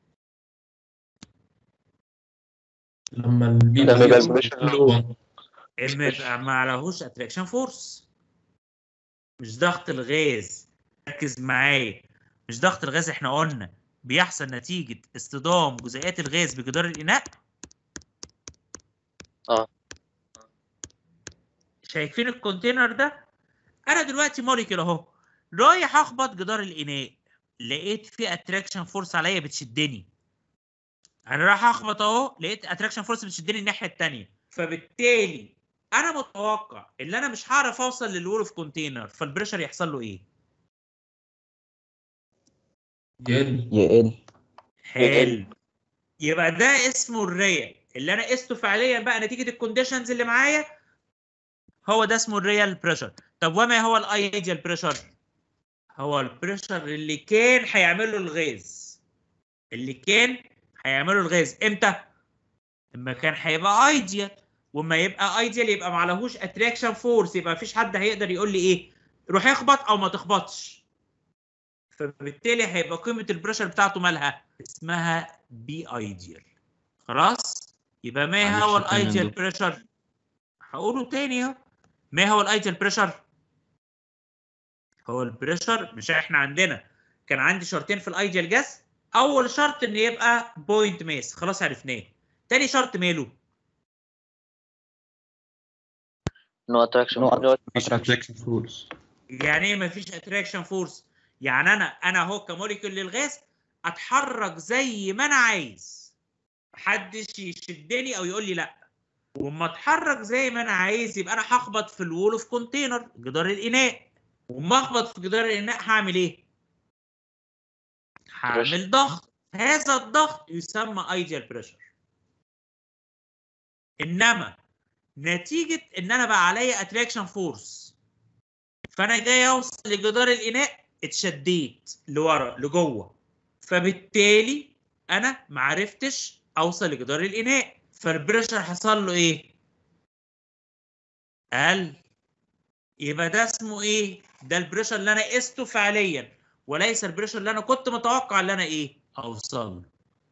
لما البي لما يبقى بي البريشر لو اما يبقى ما عليهوش اتراكشن فورس مش ضغط الغاز ركز معايا مش ضغط الغاز احنا قلنا بيحصل نتيجة اصطدام جزيئات الغاز بجدار الإناء اه شايفين الكونتينر ده انا دلوقتي موليكيول اهو رايح اخبط جدار الإناء لقيت في اتراكشن فورس عليا بتشدني انا رايح اخبط اهو لقيت اتراكشن فورس بتشدني الناحية التانية فبالتالي انا متوقع ان انا مش هعرف اوصل للول اوف كونتينر فالبريشر يحصل له ايه يقل يقل حلو يبقى ده اسمه الريال اللي انا قسته فعليا بقى نتيجه الكونديشنز اللي معايا هو ده اسمه الريال بريشر طب وما هو الايديال بريشر هو البريشر اللي كان هيعمله الغاز اللي كان هيعمله الغاز امتى اما كان هيبقى ايديال وما يبقى ايديال يبقى ما عليهوش اتراكشن فورس يبقى مفيش حد هيقدر يقول لي ايه روح اخبط او ما تخبطش فبالتالي هيبقى قيمه البريشر بتاعته مالها اسمها بي ايديال خلاص يبقى ما معلش هو تاني يا الايديال دكتور. بريشر هقوله تاني اهو ما هو الايديال بريشر هو البريشر مش احنا عندنا كان عندي شرطين في الايديال جاز اول شرط ان يبقى بوينت ماس خلاص عرفناه تاني شرط ماله نو اتراكشن مفيش اتراكشن فورس يعني ايه مفيش اتراكشن فورس يعني انا انا اهو كموليكيول للغاز اتحرك زي ما انا عايز محدش يشدني او يقول لي لا وما اتحرك زي ما انا عايز يبقى انا هخبط في الوول اوف كونتينر جدار الاناء وما اخبط في جدار الاناء هعمل ايه هعمل ضغط هذا الضغط يسمى ايديال بريشر انما نتيجه ان انا بقى عليا اتراكشن فورس فانا جاي اوصل لجدار الاناء اتشديت لورا لجوه فبالتالي انا ما عرفتش اوصل لجدار الاناء فالبريشر حصل له ايه قل يبقى ده اسمه ايه ده البريشر اللي انا قسته فعليا وليس البريشر اللي انا كنت متوقع ان انا ايه اوصل له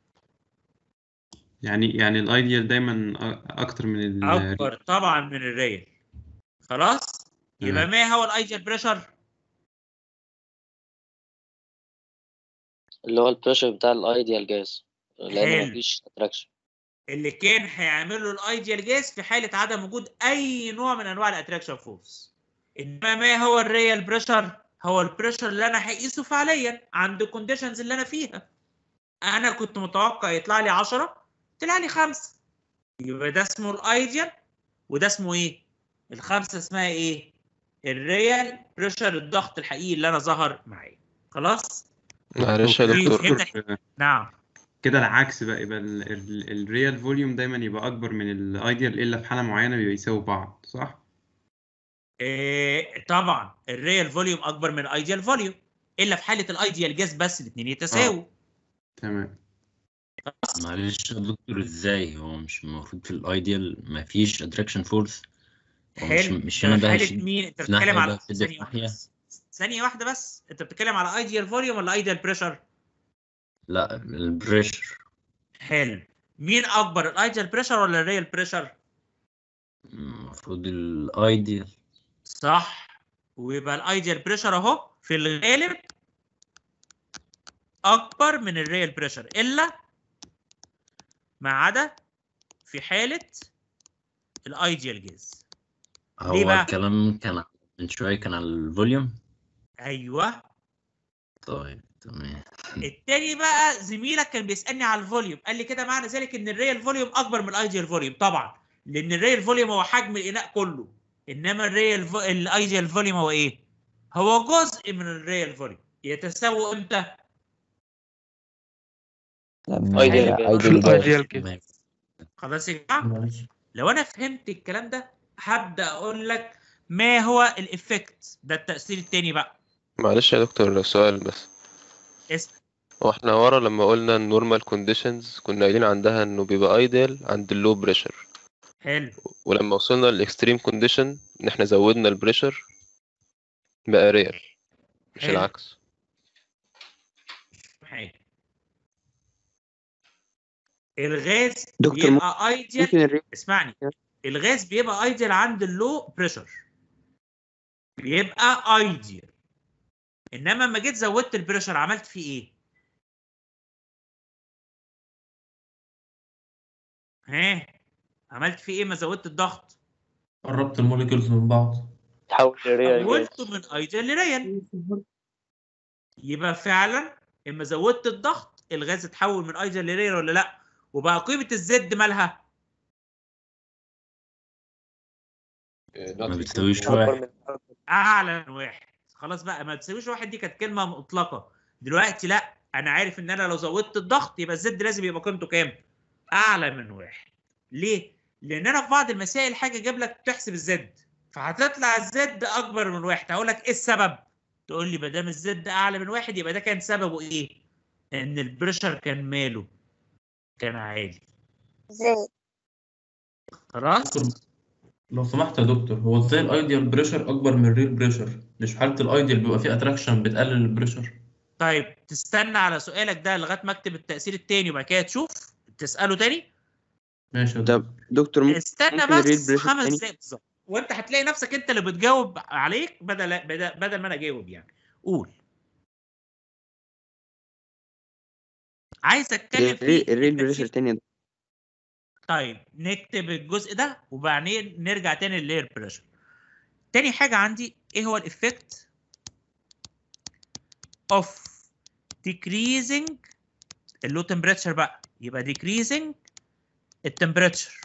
يعني يعني الايديال دايما أ- اكتر من ال اكبر طبعا من الريال خلاص يبقى تمام. ما هو الايديال بريشر اللي هو البريشر بتاع الايديال جاز لان حلو. مفيش اتراكشن اللي كان هيعمل له الايديال جاز في حاله عدم وجود اي نوع من انواع الاتراكشن فورس انما ما هو الريال بريشر هو البريشر اللي انا هقيسه فعليا عند الكونديشنز اللي انا فيها انا كنت متوقع يطلع لي 10 طلع لي 5 يبقى ده اسمه الايديال وده اسمه ايه الخمسه اسمها ايه الريال بريشر الضغط الحقيقي اللي انا ظهر معايا خلاص معلش يا في- دكتور فهمت نعم كده العكس بقى يبقى الريال فوليوم دايما يبقى اكبر من الايديال الا في حاله معينه بيبقى يساوي بعض صح إيه طبعا الريال فوليوم اكبر من الايديال فوليوم الا في حاله الايديال جاز بس الاثنين يتساووا تمام معلش يا دكتور ازاي هو مش المفروض في الايديال مفيش اتراكشن فورس هو مش حلو مش ده هنا في ده حاله هيشد مين انت في ناحية بتتكلم وده على هيشد في ثانيه واحده ناحية بس ثانيه واحده بس انت بتتكلم على ايديال فوليوم ولا ايديال بريشر لا البريشر حلو مين اكبر الايديال بريشر ولا الريال بريشر المفروض الايديال صح ويبقى الايديال بريشر اهو في الغالب اكبر من الريال بريشر الا ما عدا في حاله الايديال جاز ليه هو بقى؟ الكلام كان من شوية كان على الفوليوم ايوه طيب تمام التاني بقى زميلك كان بيسالني على الفوليوم قال لي كده معنى ذلك ان الريال فوليوم اكبر من الايديال فوليوم طبعا لان الريال فوليوم هو حجم الاناء كله انما الريال فو... الايديال فوليوم هو ايه هو جزء من الريال فوليوم يتساووا امتى لما ايديال هي جاز. ايديال جاز خلاص يا جماعه لو انا فهمت الكلام ده هبدا اقول لك ما هو الافكت ده التاثير التاني بقى معلش يا دكتور سؤال بس اسم هو احنا ورا لما قلنا النورمال كونديشنز كنا قايلين عندها انه بيبقى ايديال عند اللو بريشر حلو ولما وصلنا للاكستريم كونديشن ان احنا زودنا البريشر بقى ريال مش حلو. العكس حاجه الغاز دكتور، بيبقى ايديال ممكن الري- اسمعني الغاز بيبقى ايديال عند اللو بريشر بيبقى ايديال انما لما جيت زودت البريشر عملت فيه ايه ها عملت فيه ايه ما زودت الضغط قربت الموليكيولز من بعض تحول لريال جاز حولته من ايديال لريال يبقى فعلا اما زودت الضغط الغاز اتحول من ايديال لريال ولا لا وبقى قيمه الزد مالها ما بتساويش واحد اعلى من واحد خلاص بقى ما تساويش واحد دي كانت كلمه مطلقه دلوقتي لا انا عارف ان انا لو زودت الضغط يبقى الزد لازم يبقى قيمته كام اعلى من واحد ليه لان انا في بعض المسائل حاجه جاب لك تحسب الزد فهتطلع الزد اكبر من واحد هقول لك ايه السبب تقول لي ما دام الزد اعلى من واحد يبقى ده كان سببه ايه ان البريشر كان ماله كان عالي ازاي خلاص لو سمحت يا دكتور هو ازاي الايديال بريشر اكبر من الريل بريشر مش في حاله الايديال بيبقى فيه اتراكشن بتقلل البريشر طيب تستنى على سؤالك ده لغايه ما اكتب التاثير التاني وبعد كده تشوف تساله تاني ماشي يا طب دكتور ممكن استنى ممكن الريل بس بريشر خمس تاني؟ دقايق بالظبط وانت هتلاقي نفسك انت اللي بتجاوب عليك بدل بدل, بدل ما انا اجاوب يعني قول عايز اتكلم في الريل الريل بريشر التأثير تاني يا دكتور. طيب نكتب الجزء ده وبعدين نرجع تاني للاير بريشر تاني حاجه عندي ايه هو الافكت اوف decreasing اللو تمبريتشر بقى يبقى decreasing التمبريتشر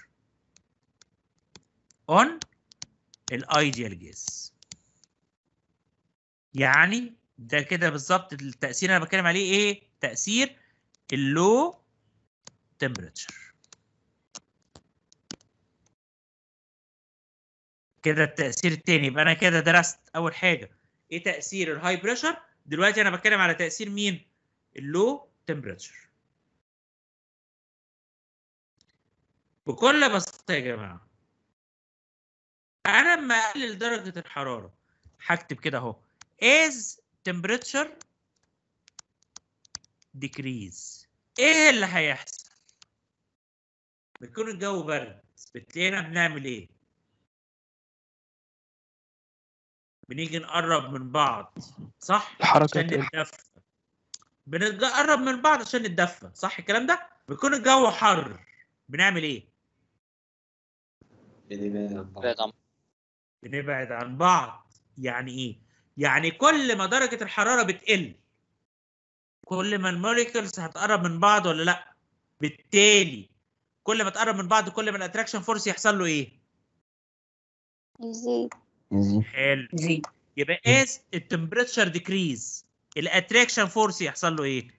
on الايديال جيس يعني ده كده بالظبط التاثير اللي انا بتكلم عليه ايه تاثير اللو تمبريتشر كده التاثير التاني يبقى انا كده درست اول حاجه ايه تاثير الهاي بريشر دلوقتي انا بتكلم على تاثير مين اللو تمبريتشر بكل بساطه يا جماعه انا لما اقلل درجه الحراره هكتب كده اهو as temperature decrease ايه اللي هيحصل بيكون الجو برد بتلاقينا بنعمل ايه بنيجي نقرب من بعض صح الحركة عشان تقل. نتدفى بنقرب من بعض عشان نتدفى صح الكلام ده بيكون الجو حر بنعمل ايه بعد عن بنبعد عن بعض يعني ايه يعني كل ما درجة الحرارة بتقل كل ما الموليكولز هتقرب من بعض ولا لا بالتالي كل ما تقرب من بعض كل ما الاتراكشن فورس يحصل له ايه يزيد حلو يزيد يبقى as التمبريتشر ديكريز الاتراكشن فورس يحصل له ايه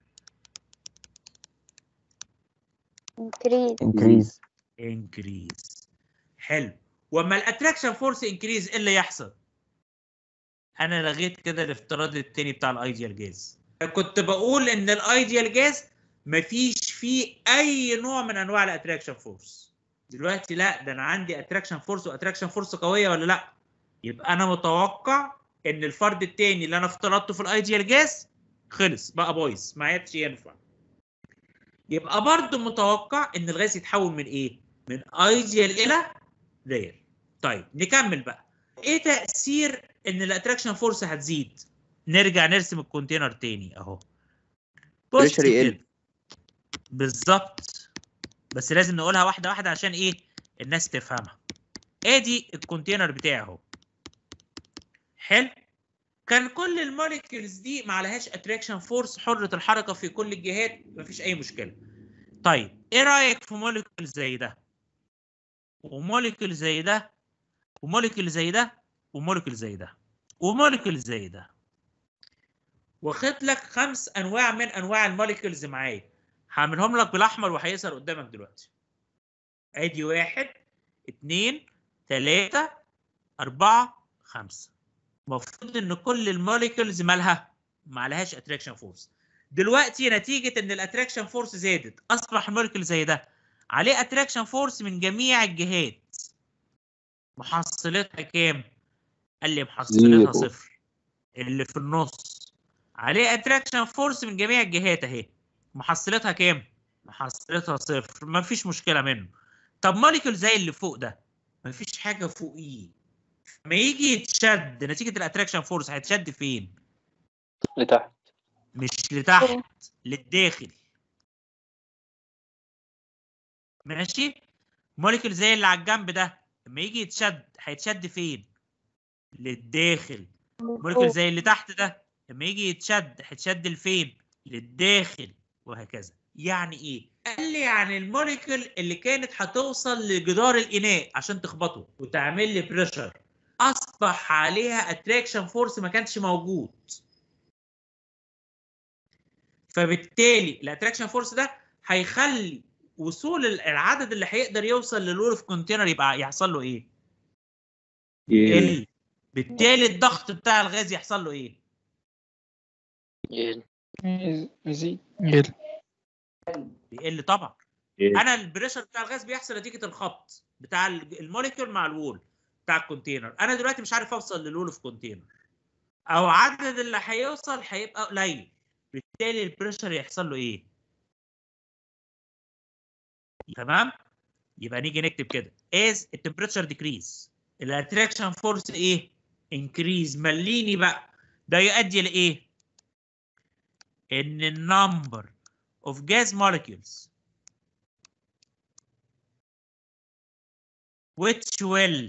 increase increase increase حلو واما الاتراكشن فورس انكريز ايه اللي يحصل انا لغيت كده الافتراض التاني بتاع الايديال جاز كنت بقول ان الايديال جاز مفيش فيه اي نوع من انواع الاتراكشن فورس دلوقتي لا ده انا عندي اتراكشن فورس واتراكشن فورس قويه ولا لا يبقى انا متوقع ان الفرد التاني اللي انا افترضته في الايديال جاز خلص بقى بايظ ما عادش ينفع يبقى برضه متوقع ان الغاز يتحول من ايه من ايديال الى رير طيب نكمل بقى ايه تاثير ان الاتراكشن فورس هتزيد نرجع نرسم الكونتينر تاني اهو بص Pressure يقل. كده بالظبط بس لازم نقولها واحده واحده عشان ايه الناس تفهمها ادي الكونتينر بتاعي اهو حلو كان كل الموليكيولز دي ما عليهاش اتراكشن فورس حره الحركه في كل الجهات مفيش اي مشكله طيب ايه رايك في موليكيول زي ده وموليكيول زي ده وموليكيول زي ده وموليكيول زي ده وموليكيول زي ده واخد لك خمس انواع من انواع الموليكيولز معايا هعملهم لك بالاحمر وهيظهر قدامك دلوقتي ادي واحد اتنين تلاتة أربعة خمسة المفروض إن كل الموليكيولز مالها ما عليهاش اتراكشن فورس دلوقتي نتيجة إن الاتراكشن فورس زادت أصبح الموليكيول زي ده عليه اتراكشن فورس من جميع الجهات محصلتها كام؟ قال لي محصلتها زيرو. صفر اللي في النص عليه اتراكشن فورس من جميع الجهات اهي محصلتها كام؟ محصلتها صفر مفيش مشكلة منه طب موليكيول زي اللي فوق ده مفيش حاجة فوقيه ما يجي يتشد نتيجة الاتراكشن فورس هيتشد فين؟ لتحت مش لتحت للداخل ماشي موليكيول زي اللي على الجنب ده لما يجي يتشد هيتشد فين للداخل موليكيول زي اللي تحت ده لما يجي يتشد هيتشد لفين للداخل وهكذا يعني ايه قال لي يعني الموليكيول اللي كانت هتوصل لجدار الاناء عشان تخبطه وتعمل لي بريشر اصبح عليها اتراكشن فورس ما كانش موجود فبالتالي الاتراكشن فورس ده هيخلي وصول العدد اللي هيقدر يوصل للول اوف كونتينر يبقى يحصل له ايه؟ يقل بالتالي الضغط بتاع الغاز يحصل له ايه؟ يقل يزيد يقل بيقل طبعا يقل. انا البريشر بتاع الغاز بيحصل نتيجه الخبط بتاع الموليكيول مع الوول بتاع الكونتينر انا دلوقتي مش عارف اوصل للول اوف كونتينر او عدد اللي هيوصل هيبقى قليل بالتالي البريشر يحصل له ايه تمام يبقى نيجي نكتب كده as التمبريتشر decrease الاتراكشن فورس ايه increase مليني بقى ده يؤدي لايه ان النمبر of gas molecules which will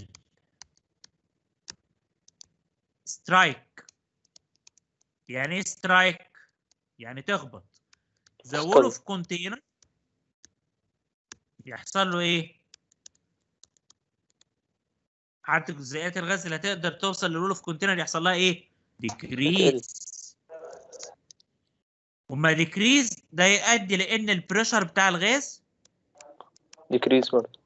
strike يعني ايه strike يعني تخبط the wall of container يحصل له ايه عدد جزيئات الغاز اللي هتقدر توصل للول اوف كونتينر يحصل لها ايه ديكريز وما ديكريز ده يؤدي لان البريشر بتاع الغاز ديكريز برضه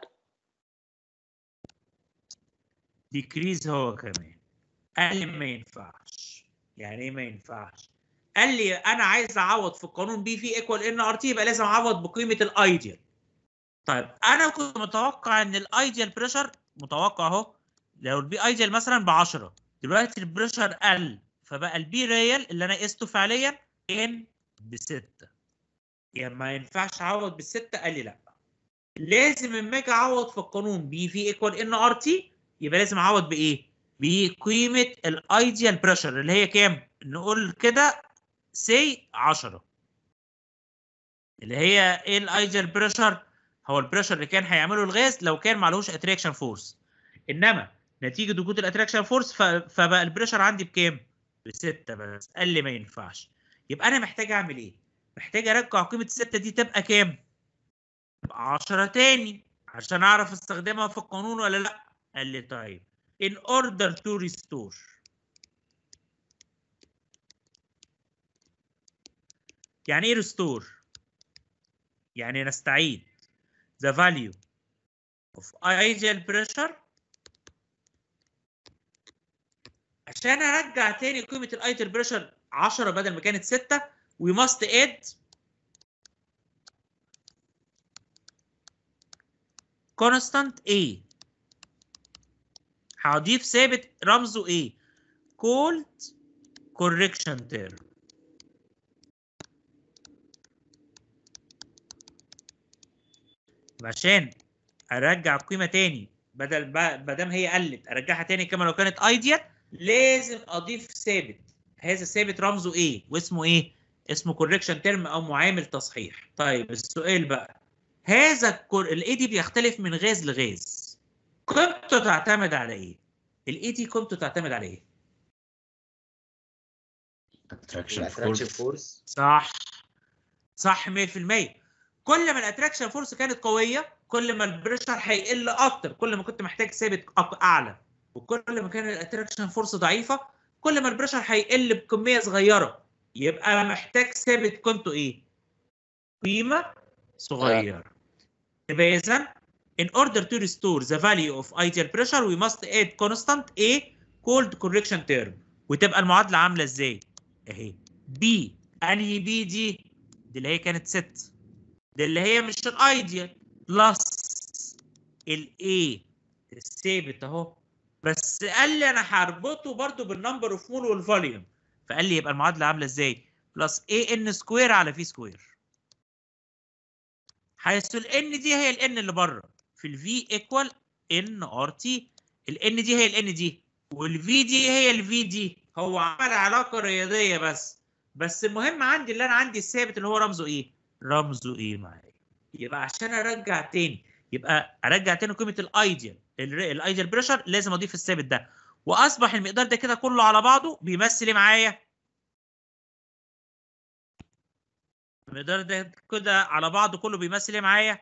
ديكريز هو كمان قال لي ما ينفعش يعني ايه ما ينفعش قال لي انا عايز اعوض في القانون بي في ايكوال ان ار تي يبقى لازم اعوض بقيمه الايديال طيب انا كنت متوقع ان الايديال بريشر متوقع اهو لو البي ايديال مثلا ب 10 دلوقتي البريشر قل فبقى البي ريال اللي انا قسته فعليا كان ب 6 يعني ما ينفعش اعوض بالستة قال لي لا لازم اما اجي اعوض في القانون بي في ايكوال ان ار تي يبقى لازم اعوض بايه؟ بقيمه الايديال بريشر اللي هي كام نقول كده سي 10 اللي هي ايه الايديال بريشر هو البريشر اللي كان هيعمله الغاز لو كان معلوش اتراكشن فورس انما نتيجه وجود الاتراكشن فورس فبقى البريشر عندي بكام بستة بس قال لي ما ينفعش يبقى انا محتاج اعمل ايه محتاج ارجع قيمه الستة دي تبقى كام تبقى 10 تاني عشان اعرف استخدمها في القانون ولا لا قال لي طيب in order to restore يعني ايه restore يعني نستعيد the value of ideal pressure عشان ارجع تاني قيمه الايدل بريشر 10 بدل ما كانت 6 we must add constant A هضيف ثابت رمزه A called correction term عشان ارجع القيمه تاني بدل ما دام هي قلت ارجعها تاني كما لو كانت ايديال لازم اضيف ثابت هذا الثابت رمزه ايه واسمه ايه اسمه كوركشن ترم او معامل تصحيح طيب السؤال بقى هذا الاي دي بيختلف من غاز لغاز قيمته تعتمد على ايه الاي دي قيمته تعتمد على ايه اتراكشن الاتراكشن فورس فورس صح صح 100% كل ما الاتراكشن فورس كانت قويه كل ما البريشر هيقل اكتر كل ما كنت محتاج ثابت أق- اعلى وكل ما كان الاتراكشن فورس ضعيفه كل ما البريشر هيقل بكميه صغيره يبقى محتاج ثابت قيمته ايه قيمه صغيره يبقى اذا in order to restore the value of ideal pressure we must add constant A called correction term وتبقى المعادله عامله ازاي اهي B انهي B دي دي اللي هي كانت 6 دي اللي هي مش الايديال بلس الاي الثابت اهو بس قال لي انا هربطه برضو بالنمبر اوف مول والفوليوم فقال لي يبقى المعادله عامله ازاي بلس اي ان سكوير على في سكوير حيث الان دي هي الان اللي بره في الفي ايكوال ان ار تي الان دي هي الان دي والفي دي هي الفي دي هو عمل علاقه رياضيه بس بس المهم عندي اللي انا عندي الثابت اللي هو رمزه ايه رمزه ايه معايا يبقى عشان ارجع تاني يبقى ارجع تاني قيمه الايديال الايديال بريشر لازم اضيف الثابت ده واصبح المقدار ده كده كله على بعضه بيمثل ايه معايا المقدار ده كده على بعضه كله بيمثل ايه معايا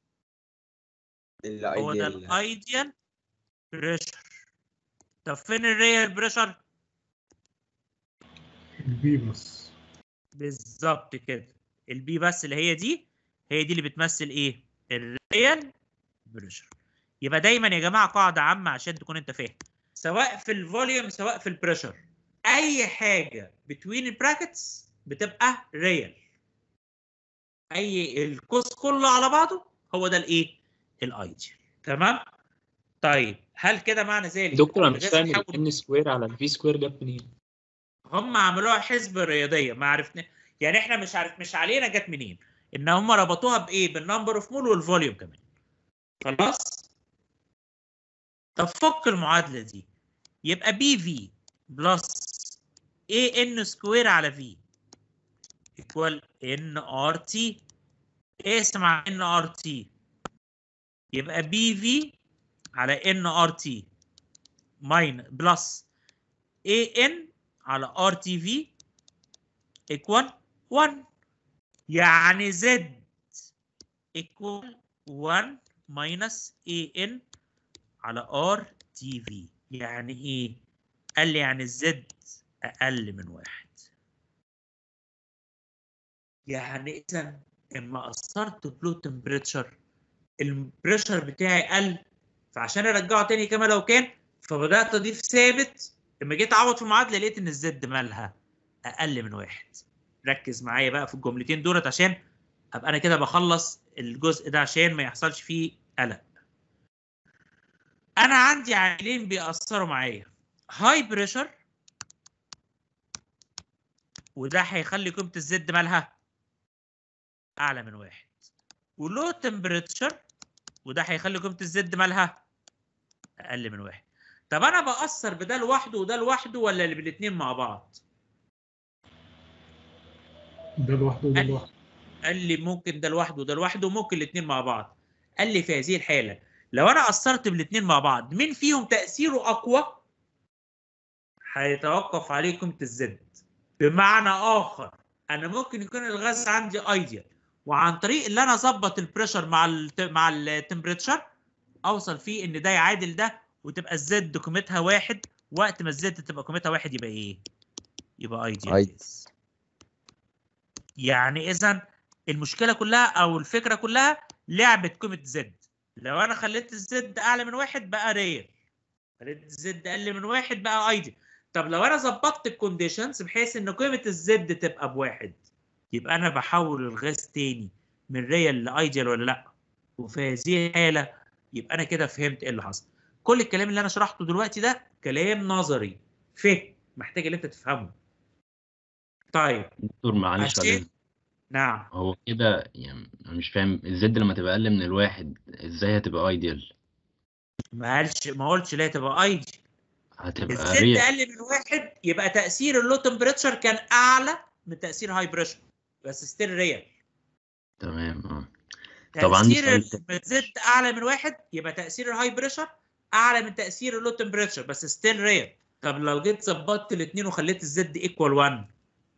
هو ده الايديال الايديال بريشر طب فين الريال بريشر البي بس بالظبط كده البي بس اللي هي دي هي دي اللي بتمثل ايه الريال بريشر يبقى دايما يا جماعه قاعده عامه عشان تكون انت فاهم سواء في الفوليوم سواء في البريشر اي حاجه بتوين البراكتس بتبقى ريال اي القوس كله على بعضه هو ده الايه الايديال تمام طيب هل كده معنى ذلك دكتور انا مش الغاز فاهم يحول- الان سكوير على الفي سكوير جت منين هم عملوها حسبة رياضية ما عرفنا يعني احنا مش عارف مش علينا جت منين ان هم ربطوها بايه بالنمبر اوف مول والفوليوم كمان خلاص طب فك المعادلة دي يبقى بي في بلس اي ان سكوير على في ايكوال ان ار تي اقسم على ان ار تي يبقى بي في على ان ار تي ماين بلس اي ان على ار تي في ايكوال 1 يعني زد ايكوال 1 ماينس اي ان على ار تي في يعني ايه قال لي يعني الزد اقل من واحد يعني اذا اما اثرت بلو تمبريتشر البريشر بتاعي قل فعشان ارجعه تاني كما لو كان فبدات اضيف ثابت لما جيت اعوض في المعادله لقيت ان الزد مالها اقل من واحد ركز معايا بقى في الجملتين دولت عشان ابقى انا كده بخلص الجزء ده عشان ما يحصلش فيه قلق انا عندي عاملين بيأثروا معايا هاي بريشر وده هيخلي قيمه الزد مالها اعلى من واحد ولو تمبريتشر وده هيخلي قيمه الزد مالها اقل من واحد طب انا باثر بده لوحده وده لوحده ولا اللي بالاثنين مع بعض ده لوحده وده لوحده قال لي ممكن ده لوحده وده لوحده وممكن الاثنين مع بعض قال لي في هذه الحاله لو انا اثرت بالاثنين مع بعض مين فيهم تاثيره اقوى هيتوقف عليه قيمه الزد بمعنى اخر انا ممكن يكون الغاز عندي ايديال وعن طريق اللي انا اظبط البريشر مع ال مع التمبريتشر اوصل فيه ان ده يعادل ده وتبقى الزد قيمتها واحد وقت ما الزد تبقى قيمتها واحد يبقى ايه؟ يبقى ايديال أيديال. يعني اذا المشكله كلها او الفكره كلها لعبه قيمه زد لو انا خليت الزد اعلى من واحد بقى رير خليت الزد اقل من واحد بقى ايديال طب لو انا ظبطت الكونديشنز بحيث ان قيمه الزد تبقى بواحد يبقى انا بحول الغاز تاني من ريال لايديال ولا لا وفي هذه الحاله يبقى انا كده فهمت ايه اللي حصل كل الكلام اللي انا شرحته دلوقتي ده كلام نظري فهم محتاج ان انت تفهمه طيب دكتور معلش عشان- بعدين نعم هو كده يعني أنا مش فاهم الزد لما تبقى اقل من الواحد ازاي هتبقى ايديال ما قالش ما قلتش لا تبقى ايديال هتبقى الزد ريال اقل من واحد يبقى تاثير اللو تمبريتشر كان اعلى من تاثير هاي بريشر بس ستيل ريال تمام اه طب عندي تاثير سؤال لما الزد اعلى من واحد يبقى تاثير الهاي بريشر اعلى من تاثير اللو تمبريتشر بس ستيل ريال طب لو جيت ظبطت الاثنين وخليت الزد ايكوال 1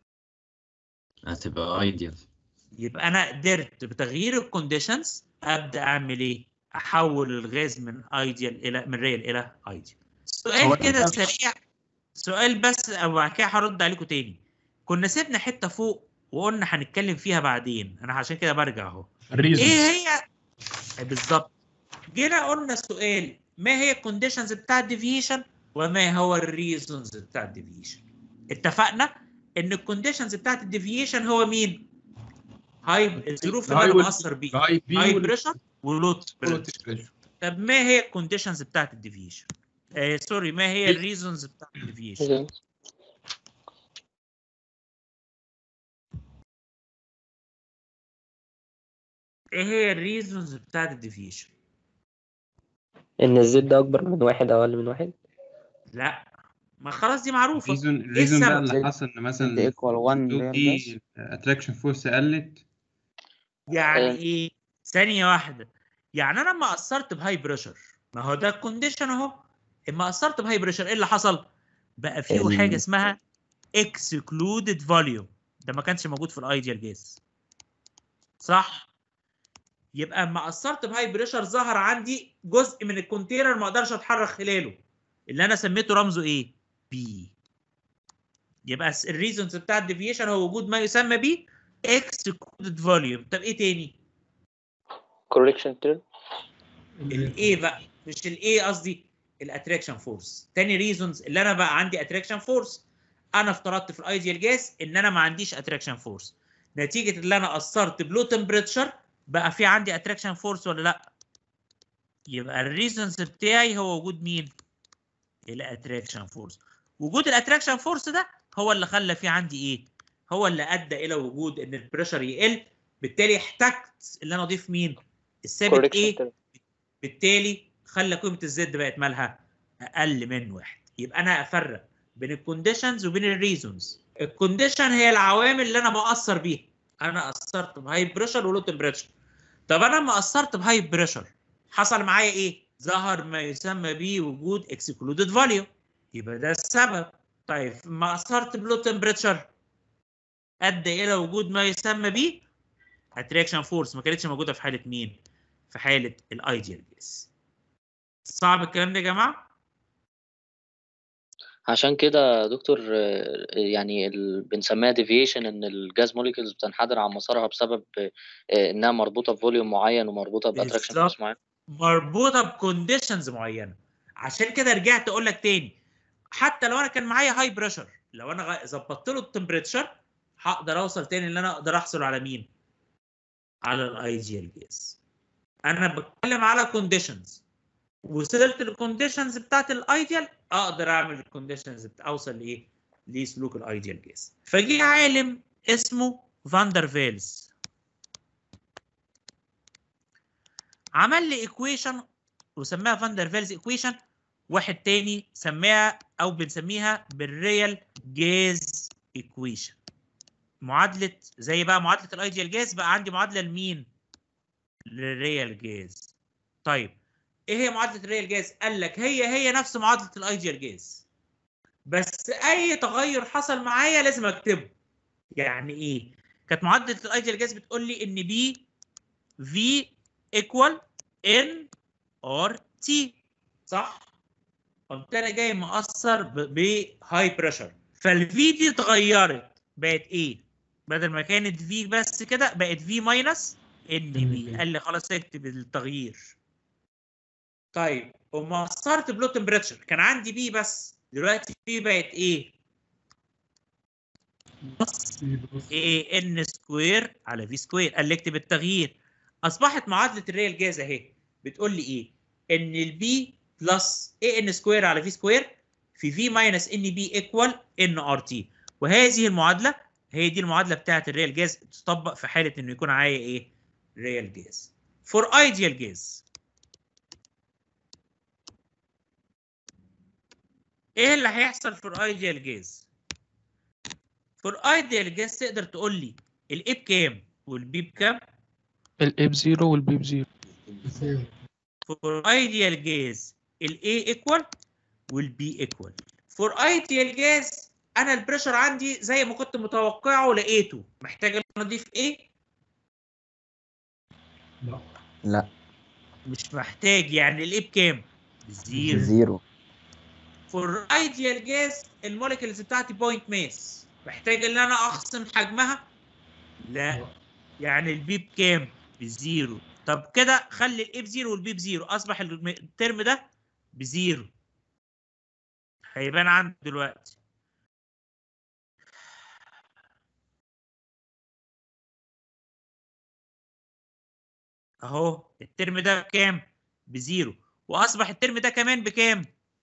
هتبقى ايديال يبقى انا قدرت بتغيير الكونديشنز ابدا اعمل ايه؟ احول الغاز من ايديال الى من ريال الى ايديال. هو سؤال أنت كده بس- سريع سؤال بس او بعد كده هرد عليكم تاني. كنا سيبنا حته فوق وقلنا هنتكلم فيها بعدين انا عشان كده برجع اهو. الريزونز. ايه هي بالظبط جينا قلنا سؤال ما هي الكونديشنز بتاع الديفيشن وما هو الريزونز بتاع الديفيشن اتفقنا ان الكونديشنز بتاعت الديفيشن هو مين هاي الظروف اللي الهاي انا وال- مأثر بيها الهاي بي هاي وال- بريشر ولوت ولوت بريشر طب ما هي الكونديشنز بتاعت الديفيشن آه سوري ما هي الريزونز بتاعت الديفيشن ايه هي الريزونز بتاعت الديفيشن ان الزد اكبر من واحد او اقل من واحد لا ما خلاص دي معروفه الريزون ايه الريزون بقى السبب اللي حصل ان مثلا equal one لو real في اتراكشن فورس قلت يعني ايه ثانيه واحده يعني انا لما اثرت بهاي بريشر ما هو ده الكونديشن اهو اما اثرت بهاي بريشر ايه اللي حصل بقى فيه ال- حاجه اسمها اكسكلودد فوليوم ده ما كانش موجود في الايديال جاز صح يبقى اما اثرت بهاي بريشر ظهر عندي جزء من الكونتينر ما اقدرش اتحرك خلاله اللي انا سميته رمزه ايه بي يبقى الريزونز بتاع الديفيشن هو وجود ما يسمى بيه اكسكلودد فوليوم طب ايه تاني كوركشن تيرم الايه بقى مش الايه قصدي الاتراكشن فورس تاني ريزونز اللي انا بقى عندي اتراكشن فورس انا افترضت في الايديال جاز ان انا ما عنديش اتراكشن فورس نتيجه اللي انا اثرت بلو تمبريتشر بقى في عندي اتراكشن فورس ولا لا يبقى الريزونز بتاعي هو وجود مين الاتراكشن فورس وجود الاتراكشن فورس ده هو اللي خلى في عندي ايه هو اللي ادى الى وجود ان البريشر يقل بالتالي احتجت ان انا اضيف مين الثابت ايه بالتالي خلى قيمه الزد بقت مالها اقل من واحد يبقى انا افرق بين الكونديشنز وبين الريزونز الكونديشن هي العوامل اللي انا باثر بيها انا اثرت بهاي بريشر ولو تمبريتشر طب انا لما اثرت بهاي بريشر حصل معايا ايه ظهر ما يسمى بيه وجود اكسكلودد فاليو يبقى ده السبب طيب ما اثرت بلو تمبريتشر ادى الى وجود ما يسمى بيه اتراكشن فورس ما كانتش موجوده في حاله مين في حاله الايديال جاز صعب الكلام ده يا جماعه عشان كده يا دكتور آه، يعني ال... بنسميها ديفيشن ان الجاز موليكيولز بتنحدر عن مسارها بسبب آه، انها مربوطه بفوليوم معين ومربوطه باتراكشن فورس بالظبط معين مربوطه بكونديشنز معينه عشان كده رجعت اقول لك تاني حتى لو انا كان معايا هاي بريشر لو انا غ- ظبطت له التمبريتشر هقدر اوصل تاني ان انا اقدر احصل على مين على الايديال جاز انا بتكلم على كونديشنز وصلت للكونديشنز بتاعت الايديال اقدر اعمل الكونديشنز بتا... اوصل لايه لسلوك الايديال جاز فجي عالم اسمه فاندر فيلز عمل لي ايكويشن وسماها فاندر فيلز ايكويشن واحد تاني سماها او بنسميها بالريال جاز ايكويشن معادله زي بقى معادله الايديال جاز بقى عندي معادله لمين للريال جاز طيب ايه هي معادله الريال جاز قال لك هي هي نفس معادله الايديال جاز بس اي تغير حصل معايا لازم اكتبه يعني ايه كانت معادله الايديال جاز بتقول لي ان بي في ايكوال ان ار تي صح قمت انا جاي مأثر بهاي بريشر فالفي دي اتغيرت بقت ايه بدل ما كانت في بس كده بقت في ماينس ان بي قال لي خلاص اكتب التغيير طيب وما اثرت بلو تمبريتشر كان عندي بي بس دلوقتي بي بقت ايه بلس اي ان سكوير على في سكوير قال لي اكتب التغيير اصبحت معادله الريال جاز اهي بتقول لي ايه ان البي بلس اي ان سكوير على في سكوير في في ماينس ان بي ايكوال ان ار تي وهذه المعادله هي دي المعادله بتاعه الريال جاز تطبق في حاله انه يكون معايا ايه ريال جاز فور ايديال جاز ايه اللي هيحصل في الايديال جاز في الايديال جاز تقدر تقول لي الاي بكام والبي بكام الاي بزيرو والبي بزيرو فور ايديال جاز الاي ايكوال والبي ايكوال فور ايديال جاز انا البريشر عندي زي ما كنت متوقعه لقيته محتاج ان أنا اضيف ايه لا لا مش محتاج يعني الايه بكام زيرو زيرو فور ايديال جاز الموليكيولز بتاعتي بوينت ماس محتاج ان انا اخصم حجمها لا يعني البي بكام بزيرو طب كده خلي الاي بزيرو والبي بزيرو اصبح الم- الترم ده بزيرو هيبان عندي دلوقتي اهو الترم ده بكام بزيرو واصبح الترم ده كمان بكام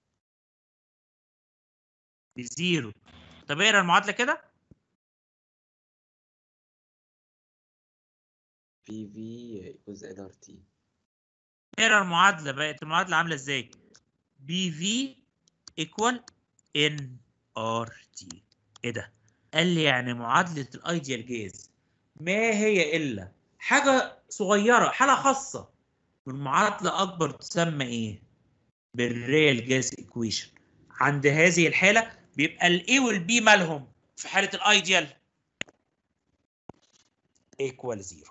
بزيرو طب اقرا المعادله كده بي في جزء ار تي اقرا المعادله بقت المعادله عامله ازاي بي في ايكوال ان ار تي ايه ده قال لي يعني معادله الايديال جاز ما هي الا حاجه صغيره حاله خاصه من معادله اكبر تسمى ايه بالريال جاز ايكويشن عند هذه الحاله بيبقى الاي والبي مالهم في حاله الايديال ايكوال زيرو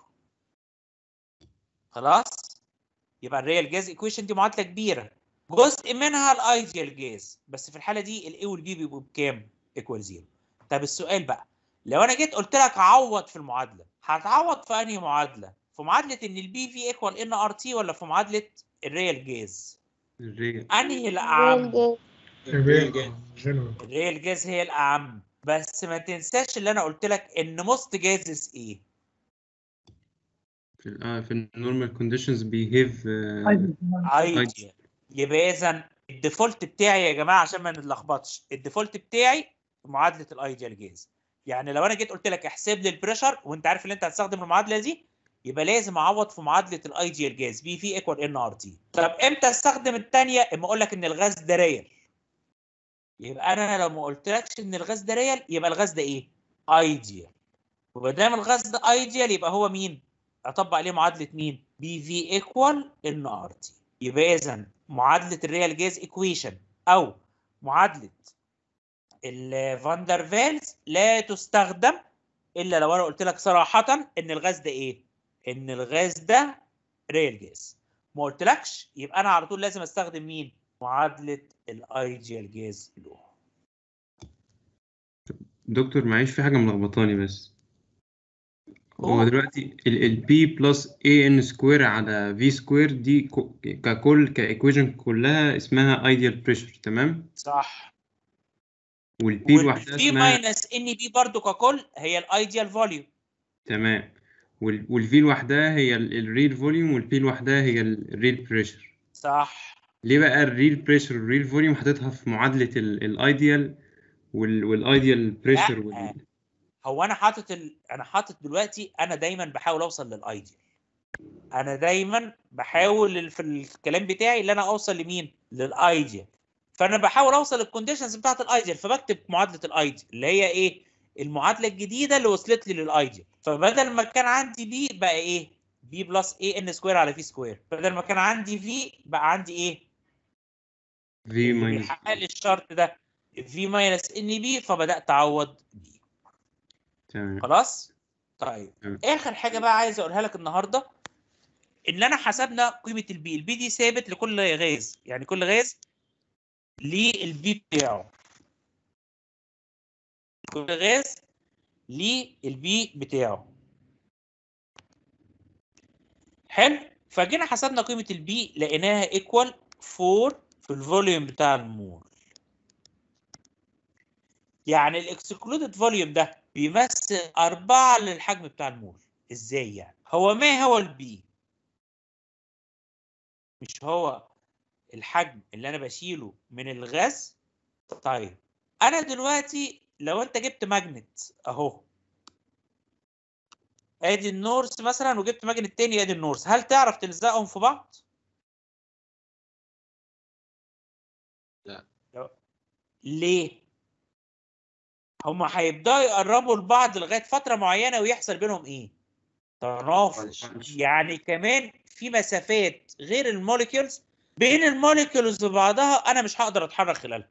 خلاص يبقى الريال جاز ايكويشن دي معادله كبيره جزء منها الايديال جاز بس في الحاله دي الاي والبي بيبقوا بكام ايكوال زيرو طب السؤال بقى لو انا جيت قلت لك عوض في المعادله هتعوض في انهي معادله في معادله ان البي في ايكوال ان ار تي ولا في معادله الريال جاز الريال انهي الاعم الريال جنرال الريال جاز هي الاعم بس ما تنساش اللي انا قلت لك ان موست جازز ايه في ال آه في النورمال كونديشنز بيهيف ايديال يبقى اذا الديفولت بتاعي يا جماعه عشان ما نتلخبطش الديفولت بتاعي معادله الايديال جاز يعني لو انا جيت قلت لك احسب لي البريشر وانت عارف ان انت هتستخدم المعادله دي يبقى لازم اعوض في معادله الايديال جاز بي في ايكوال ان ار تي طب امتى استخدم الثانيه اما اقول لك ان الغاز ده ريال يبقى انا لو ما قلتلكش ان الغاز ده ريال يبقى الغاز ده ايه ايديال وما دام الغاز ده ايديال يبقى هو مين اطبق عليه معادله مين بي في ايكوال ان ار تي يبقى اذا معادله الريال جاز ايكويشن او معادله الفاندر فيلز لا تستخدم الا لو انا قلت لك صراحه ان الغاز ده ايه ان الغاز ده ريال جاز ما قلتلكش يبقى انا على طول لازم استخدم مين معادله الايديال جاز لو دكتور معيش في حاجة ملخبطاني بس هو قول. دلوقتي ال بي بلس اي ان سكوير على في سكوير دي كو- ككل كايكويشن كلها اسمها ايديال بريشر تمام صح والبي لوحدها والبي اسمها ماينس ان بي برضو ككل هي الايديال فوليوم تمام والفي لوحدها هي الريل فوليوم والبي لوحدها هي الريل بريشر صح ليه بقى الريل بريشر والريل فوليوم حاططها في معادلة الايديال والايديال بريشر وال... هو انا حاطط ال... انا حاطط دلوقتي انا دايما بحاول اوصل للايديال انا دايما بحاول ال- في الكلام بتاعي ان انا اوصل لمين للايديال فانا بحاول اوصل للكونديشنز بتاعت الايديال فبكتب معادله الايديال اللي هي ايه المعادله الجديده اللي وصلت لي للايديال فبدل ما كان عندي بي بقى ايه بي بلس اي ان سكوير على في سكوير بدل ما كان عندي في بقى عندي ايه في ماينس بيحقق لي الشرط ده في ماينس ان بي فبدات اعوض بي تمام خلاص طيب تمام. اخر حاجه بقى عايز اقولها لك النهارده ان انا حسبنا قيمه البي البي دي ثابت لكل غاز يعني كل غاز ليه البي بتاعه كل غاز ليه البي بتاعه حلو فجينا حسبنا قيمه البي لقيناها ايكوال 4 في الفوليوم بتاع المول يعني الاكسكلودد فوليوم ده بيمثل 4 للحجم بتاع المول ازاي يعني هو ما هو البي مش هو الحجم اللي انا بشيله من الغاز طيب انا دلوقتي لو انت جبت ماجنت اهو ادي النورس مثلا وجبت ماجنت تاني ادي النورس هل تعرف تلزقهم في بعض لا ليه هما هيبداوا يقربوا لبعض لغايه فتره معينه ويحصل بينهم ايه تنافر يعني كمان في مسافات غير الموليكيولز بين الموليكيولز وبعضها انا مش هقدر اتحرك خلالها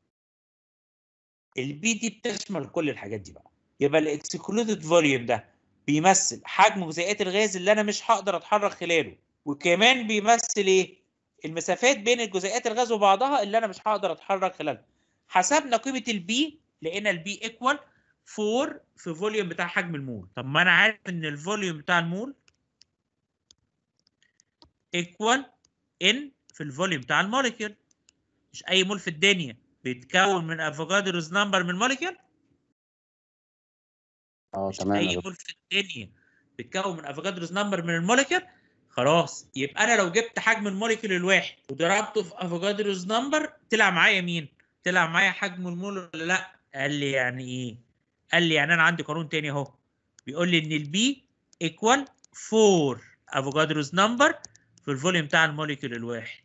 البي دي بتشمل كل الحاجات دي بقى يبقى الاكسكلودد فوليوم ده بيمثل حجم جزيئات الغاز اللي انا مش هقدر اتحرك خلاله وكمان بيمثل ايه المسافات بين الجزيئات الغاز وبعضها اللي انا مش هقدر اتحرك خلالها حسبنا قيمه البي لقينا البي ايكوال 4 في فوليوم بتاع حجم المول طب ما انا عارف ان الفوليوم بتاع المول ايكوال ان في الفوليوم بتاع الموليكيول مش اي مول في الدنيا بيتكون من افوكادروز نمبر من موليكيول اه مش تمام يا اي دكتور مول في الدنيا بيتكون من افوكادروز نمبر من الموليكيول خلاص يبقى انا لو جبت حجم الموليكيول الواحد وضربته في افوكادروز نمبر طلع معايا مين؟ طلع معايا حجم المول ولا لا؟ قال لي يعني ايه؟ قال لي يعني انا عندي قانون تاني اهو بيقول لي ان البي ايكوال 4 افوكادروز نمبر في الفوليوم بتاع الموليكيول الواحد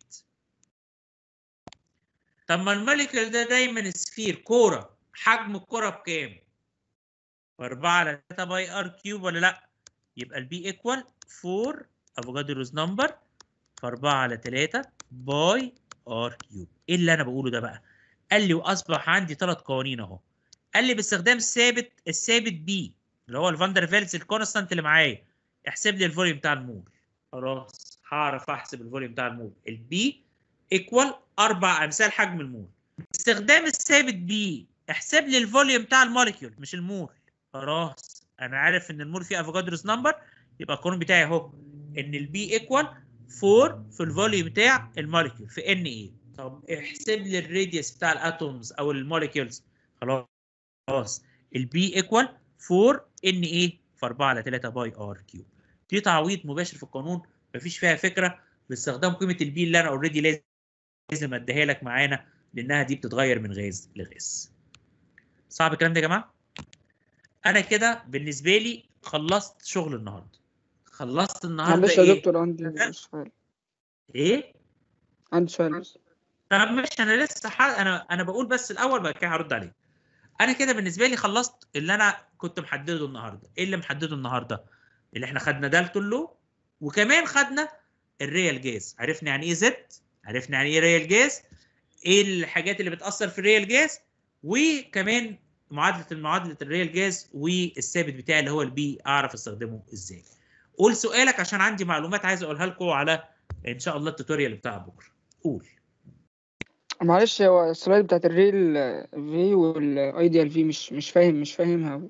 طب ما الموليكيول ده دايما سفير كوره حجم الكوره بكام؟ 4 على 3 باي ار كيوب ولا لا؟ يبقى البي ايكوال 4 افوكادروز نمبر في 4 على 3 باي ار كيوب ايه اللي انا بقوله ده بقى؟ قال لي واصبح عندي ثلاث قوانين اهو قال لي باستخدام الثابت الثابت بي اللي هو الفاندر فيلز الكونستانت اللي معايا احسب لي الفوليوم بتاع المول خلاص هعرف احسب الفوليوم بتاع المول البي ايكوال اربع امثال حجم المول باستخدام الثابت بي احسب لي الفوليوم بتاع الموليكيول مش المول خلاص انا عارف ان المول فيه افوكادروس نمبر يبقى القانون بتاعي اهو ان البي ايكوال 4 في الفوليوم بتاع الموليكيول في ان ايه طب احسب لي الراديوس بتاع الاتومز او الموليكيولز خلاص البي ايكوال 4 ان ايه في 4 على 3 باي ار كيوب دي تعويض مباشر في القانون مفيش فيها فكره باستخدام قيمه البي اللي انا اوريدي لازم لازم اديها لك معانا لانها دي بتتغير من غاز لغاز صعب الكلام ده يا جماعه انا كده بالنسبه لي خلصت شغل النهارده خلصت النهارده معلش يا ايه دكتور عندي سؤال ايه عندي سؤال بس طب ماشي انا لسه ح... انا انا بقول بس الاول بعد كده هرد عليك انا كده بالنسبه لي خلصت اللي انا كنت محدده النهارده ايه اللي محدده النهارده اللي احنا خدنا دالتون لو وكمان خدنا الريال جاز عرفنا يعني ايه زد عرفنا يعني ايه ريال جاز ايه الحاجات اللي بتاثر في الريال جاز وكمان معادله المعادله الريال جاز والثابت بتاعي اللي هو البي اعرف استخدمه ازاي قول سؤالك عشان عندي معلومات عايز اقولها لكم على ان شاء الله التوتوريال بتاع بكره قول معلش هو السلايد بتاعت الريل في والايديال في مش مش فاهم مش فاهمها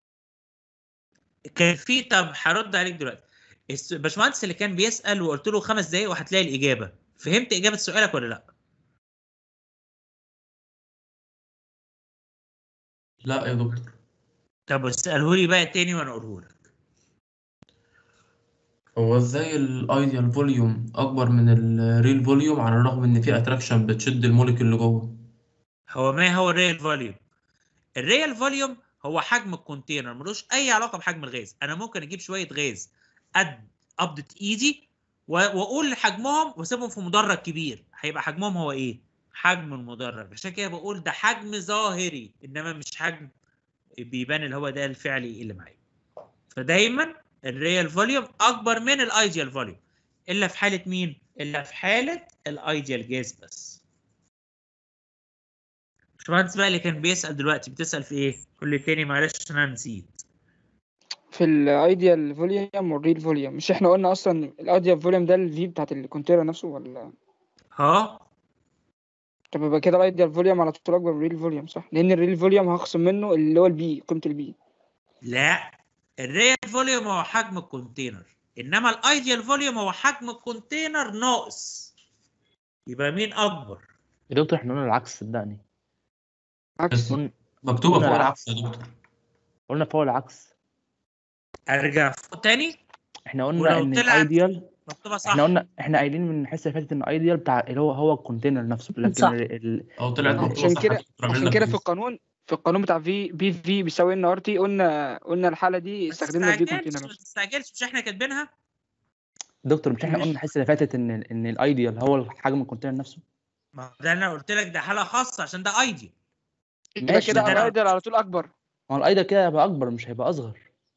كان في طب هرد عليك دلوقتي الس- الباشمهندس اللي كان بيسال وقلت له خمس دقايق وهتلاقي الاجابه فهمت اجابه سؤالك ولا لا لا يا دكتور طب اساله لي بقى تاني وانا اقوله لك هو ازاي الايديال فوليوم اكبر من الريل فوليوم على الرغم ان في اتراكشن بتشد الموليكيول اللي جوه هو ما هو الريال فوليوم الريال فوليوم هو حجم الكونتينر ملوش اي علاقه بحجم الغاز انا ممكن اجيب شويه غاز قد قبضه ايدي و- واقول حجمهم واسيبهم في مدرج كبير هيبقى حجمهم هو ايه حجم المدرج عشان كده بقول ده حجم ظاهري انما مش حجم بيبان اللي هو ده الفعلي اللي معايا فدايما الريال فوليوم اكبر من الايديال فوليوم الا في حاله مين الا في حاله الايديال جاز بس باشمهندس بقى اللي كان بيسال دلوقتي بتسال في ايه قول لي تاني معلش عشان انا نسيت في الايديال فوليوم والريل فوليوم مش احنا قلنا اصلا الايديال فوليوم ده الفي بتاعت الكونتينر نفسه ولا ها طب يبقى كده الايديال فوليوم على طول اكبر من الريل فوليوم صح لان الريل فوليوم هخصم منه اللي هو البي قيمه البي لا الريال فوليوم هو حجم الكونتينر انما الايديال فوليوم هو حجم الكونتينر ناقص يبقى مين اكبر يا دكتور احنا قلنا العكس صدقني عكس مكتوبة قلنا فوق العكس. العكس يا دكتور قلنا فوق العكس ارجع فوق تاني احنا قلنا ولو ان طلع الايديال مكتوبه صح احنا قلنا احنا قايلين من الحصه اللي فاتت ان الايديال بتاع اللي هو هو الكونتينر نفسه لكن صح. ال- ال- أو طلعت ال- مكتوبة عشان صح كده يا دكتور، عاملين عشان لك كده في بوست. القانون في القانون بتاع في بي في بيساوي ان ار تي قلنا قلنا الحاله دي ما استخدمنا الفي تستعجلش كونتينر ما تستعجلش مش احنا كاتبينها دكتور مش احنا ماشي. قلنا الحصه اللي فاتت ان ان الايديال هو حجم الكونتينر نفسه ما هو ده انا قلت لك ده حاله خاصه عشان ده ايديال يبقى ماشي كده ده أنا- الايديال على طول اكبر ما هو الايديال كده هيبقى اكبر مش هيبقى اصغر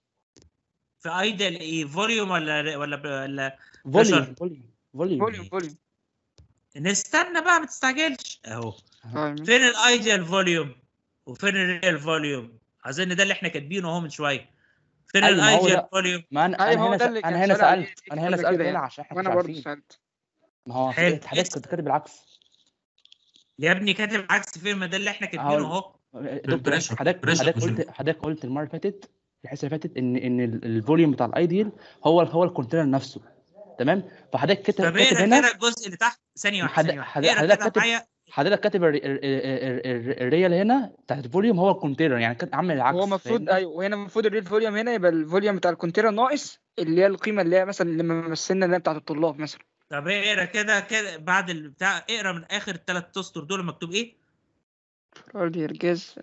في ايديال ايه فوليوم ولا ولا ولا فوليوم pressure؟ فوليوم فوليوم فوليوم فوليوم نستنى بقى ما تستعجلش اهو طيب فين الايديال فوليوم وفين الريال فوليوم اظن ده اللي احنا كاتبينه اهو من شويه فين أيوة، ما هو الايديال ده. فوليوم ما انا ايوه انا هو هنا ده س- اللي انا كان هنا سؤال عليه سالت دي انا هنا كده سالت كده هنا يعني عشان احنا مش وانا برضه عارفين سالت ما هو حلو حضرتك كنت كاتب العكس يا ابني كاتب عكس فين ما ده اللي احنا كاتبينه هقول اهو دكتور بالبريشر حضرتك بريشر حضرتك مش قلت ال- حضرتك قلت المره اللي فاتت في الحصه اللي فاتت ان ان ال- الفوليوم بتاع الايديال هو هو الكونتينر نفسه تمام فحضرتك كاتب طب كاتب اقرا هنا كده الجزء اللي تحت ثانيه واحده حضرتك ثانيه واحده حضرتك اقرا حضرتك كده كاتب معايا حضرتك كاتب الري- ال- ال- ال- الريال هنا بتاعت الفوليوم هو الكونتينر يعني كاتب عامل العكس هو المفروض فاهمني؟ ايوه وهنا المفروض الريل فوليوم هنا يبقى الفوليوم بتاع الكونتينر ناقص اللي هي القيمه اللي هي مثلا اللي ممثلنا اللي هي بتاعت الطلاب مثلا طب اقرا كده كده بعد البتاع اقرا من اخر الثلاث اسطر دول مكتوب ايه ارديال جاز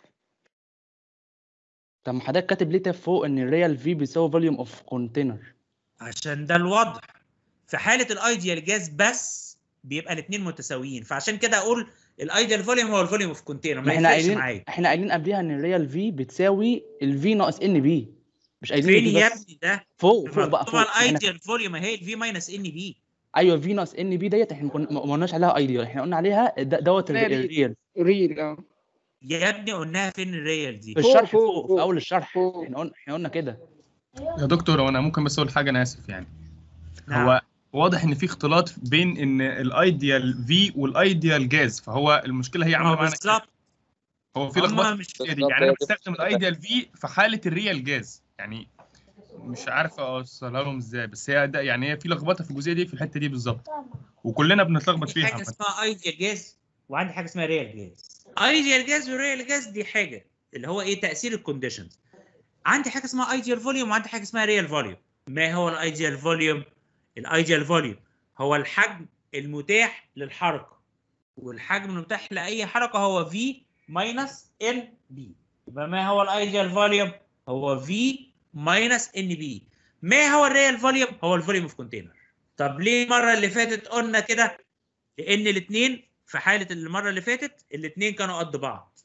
طب ما حضرتك كاتب ليه تاب فوق ان الريال في بيساوي فوليوم اوف كونتينر عشان ده الوضع في حاله الايديال جاز بس بيبقى الاثنين متساويين فعشان كده اقول الايديال فوليوم هو الفوليوم اوف كونتينر ما ما احنا يفرقش قايلين معايا احنا قايلين قبليها ان الريال في بتساوي الفي ناقص ان بي مش قايلين فين دي يا بس ابني ده فوق فوق بقى مكتوبه فوق احنا الايديال فوليوم اهي الفي ماينس ان بي ايوه في ناقص ان بي ديت احنا كنا- ما قلناش عليها ايديال احنا قلنا عليها د- دوت لا، الري- ريل. الريال ريل اه يا ابني قلناها فين الريال دي في فوق الشرح فوق فوق في فوق اول الشرح فوق احنا قلنا احنا قلنا كده يا دكتور هو انا ممكن بس اقول حاجه انا اسف يعني نعم. هو واضح ان في اختلاط بين ان الايديال في والايديال جاز فهو المشكله هي ما عامله هو معانا كده. بالظبط هو في هما لخبطه مش في الجزئية دي بالظبط، يعني انا هي دي بستخدم المشكلة. الايديال في في حاله الريال جاز يعني مش عارف اوصلها لهم ازاي بس هي ده يعني هي في لخبطه في الجزئيه دي في الحته دي بالظبط وكلنا بنتلخبط في فيها حاجه عامة. اسمها ايديال جاز وعندي حاجه اسمها ريال جاز ايديال جاز وريال جاز دي حاجه اللي هو ايه تاثير الكونديشنز عندي حاجه اسمها ايديال فوليوم وعندي حاجه اسمها ريال فوليوم ما هو الايديال فوليوم الايديال فوليوم هو الحجم المتاح للحركه والحجم المتاح لاي حركه هو في ماينس ان بي يبقى ما هو الايديال فوليوم هو في ماينس ان بي ما هو الريال فوليوم هو الفوليوم اوف كونتينر طب ليه المره اللي فاتت قلنا كده لان الاثنين في حاله المره اللي فاتت الاثنين كانوا قد بعض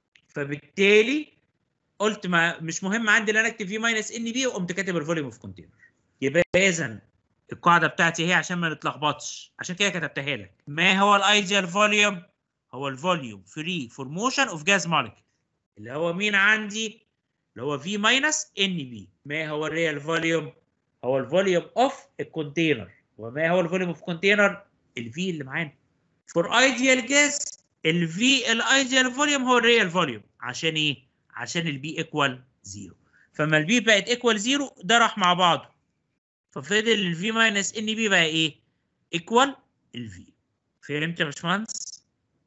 فبالتالي قلت ما مش مهم عندي ان انا اكتب في ماينس ان بي وقمت كاتب الفوليوم اوف كونتينر يبقى اذا القاعده بتاعتي هي عشان ما نتلخبطش عشان كده كتبتها لك ما هو الايديال فوليوم هو الفوليوم فري فور موشن اوف جاز مولكيول اللي هو مين عندي اللي هو في ماينس ان بي ما هو الريال فوليوم هو الفوليوم اوف الكونتينر وما هو الفوليوم اوف كونتينر الفي اللي معانا فور ايديال جاز الفي الايديال فوليوم هو الريال فوليوم عشان ايه عشان البي ايكوال زيرو فما البي بقت ايكوال زيرو ده راح مع بعضه ففضل الفي ماينس ان بي بقى ايه ايكوال الفي فهمت يا باشمهندس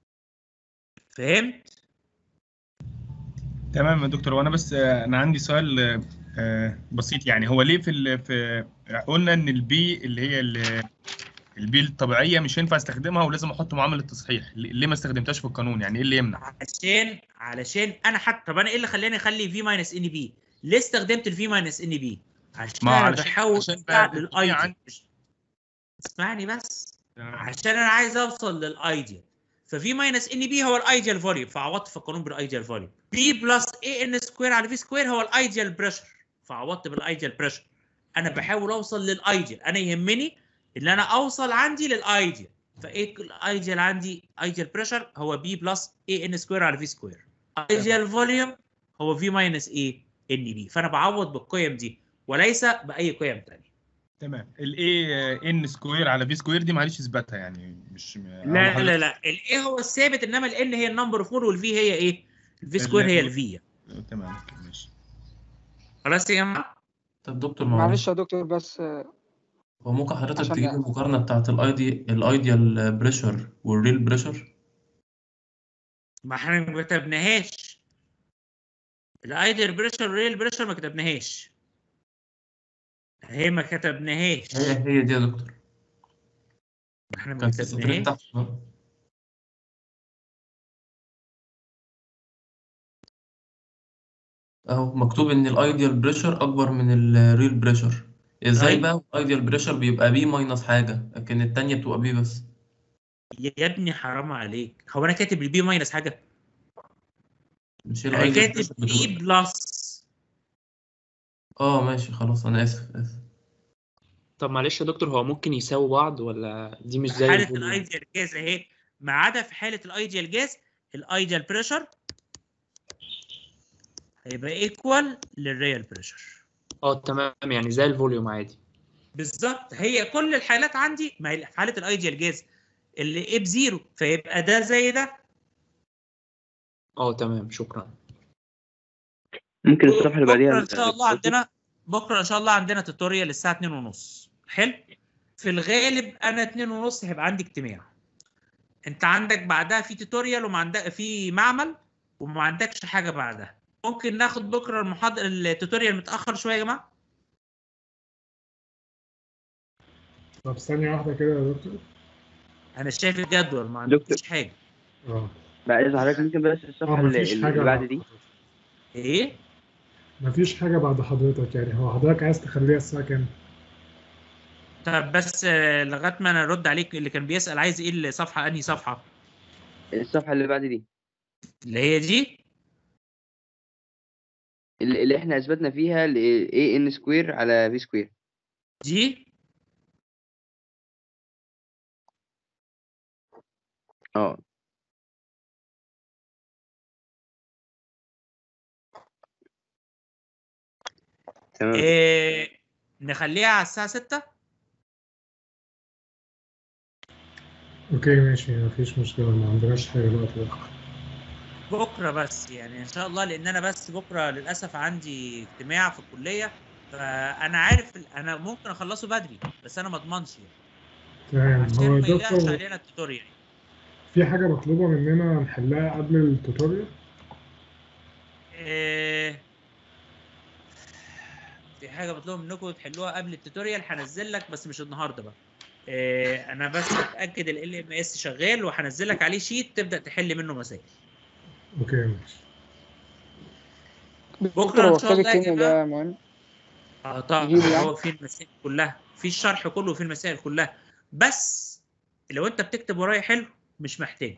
فهمت تمام يا دكتور وانا بس آه، انا عندي سؤال آه، آه، بسيط يعني هو ليه في ال... في قلنا ان البي اللي هي ال- البي الطبيعيه مش هينفع استخدمها ولازم احط معامله تصحيح ليه ليه ما استخدمتهاش في القانون يعني ايه اللي يمنع علشان علشان انا حتى طب انا ايه اللي خلاني اخلي في ماينس ان بي ليه استخدمت الفي ماينس ان بي عشان ما انا علشان بحاول عشان أوصل بقى للايديال اسمعني بس عشان انا عايز اوصل للايديال ففي ماينس ان بي هو الايديال فوليوم فعوضت في القانون بالايديال فوليوم بي بلس اي ان سكوير على في سكوير هو الايديال بريشر فعوضت بالايديال بريشر انا بحاول اوصل للايديال انا يهمني ان انا اوصل عندي للايديال فايه الايديال عندي ايديال بريشر هو بي بلس اي ان سكوير على في سكوير ايديال فوليوم هو في ماينس اي ان بي فانا بعوض بالقيم دي وليس باي قيم ثانيه تمام الاي ان سكوير على في سكوير دي معلش اثبتها يعني مش لا لا لا الاي هو الثابت انما الان هي النمبر اوف مول والفي هي ايه الفي سكوير هي الفي تمام ماشي خلاص يا جماعه طب دكتور معلش معلش يا دكتور بس هو ممكن حضرتك عشان تجيب يعني- المقارنة بتاعت الايدي الايديال بريشر والريل بريشر ما احنا ما كتبناهاش الايدر بريشر والريل بريشر ما كتبناهاش هي ما كتبناهاش هي هي دي يا دكتور احنا ما كان في السطرين كتبناهاش تحت آه. اهو مكتوب ان الايديال بريشر اكبر من الريل بريشر ازاي طيب. بقى الايديال بريشر بيبقى بي ماينس حاجة لكن التانية بتبقى بي بس يا ابني حرام عليك هو انا كاتب البي ماينس حاجه مش انا الايديال كاتب بريشر بي بتبقى بلس اه ماشي خلاص انا اسف اسف طب معلش يا دكتور هو ممكن يساوي بعض ولا دي مش في زي حاله الفوليوم؟ الايديال جاز اهي ما عدا في حاله الايديال جاز الايديال بريشر هيبقى ايكوال للريال بريشر اه تمام يعني زي الفوليوم عادي بالظبط هي كل الحالات عندي ما هي في حاله الايديال جاز اللي ايه بزيرو فيبقى ده زي ده اه تمام شكرا ممكن الصفحة اللي بعديها بكره ان شاء الله عندنا بكره ان شاء الله عندنا توتوريال الساعه 2:30 حلو في الغالب انا 2:30 هيبقى عندي اجتماع انت عندك بعدها في توتوريال وما عندك في معمل وما عندكش حاجه بعدها ممكن ناخد بكره المحاضره التوتوريال متاخر شويه يا جماعه طب ثانية واحدة كده يا دكتور انا شايف الجدول ما عندكش حاجه اه بعد إذن حضرتك ممكن بس الصفحة اه اللي, مفيش حاجة اللي بعد دي ايه مفيش حاجة بعد حضرتك يعني هو حضرتك عايز تخليها الساعة كام؟ طب بس آه، لغايه ما انا ارد عليك اللي كان بيسال عايز ايه الصفحه انهي صفحه الصفحة اللي بعد دي اللي هي دي اللي اللي احنا اثبتنا فيها ال A n سكوير على V سكوير دي اه تمام إيه نخليها على الساعه 6 اوكي ماشي مفيش مشكلة ما عندناش حاجة دلوقتي بقى. بكره بس يعني ان شاء الله لان انا بس بكره للاسف عندي اجتماع في الكليه فانا عارف ال- انا ممكن اخلصه بدري بس انا ما اضمنش يعني تمام عشان هو ما يا يضيعش دكتور علينا التوتوريال في حاجة مطلوبة مننا نحلها قبل التوتوريال؟ إيه في حاجه مطلوب منكم تحلوها قبل التوتوريال هنزل لك بس مش النهارده بقى إيه انا بس اتاكد ال ام اس شغال وهنزل لك عليه شيت تبدا تحل منه مسائل اوكي ماشي بكره دكتور ان هو شاء كتاب الله يا الكيمياء جماعه ده مهم اه طبعا نجيبه يعني؟ هو في المسائل كلها في الشرح كله وفي المسائل كلها بس لو انت بتكتب ورايا حلو مش محتاجه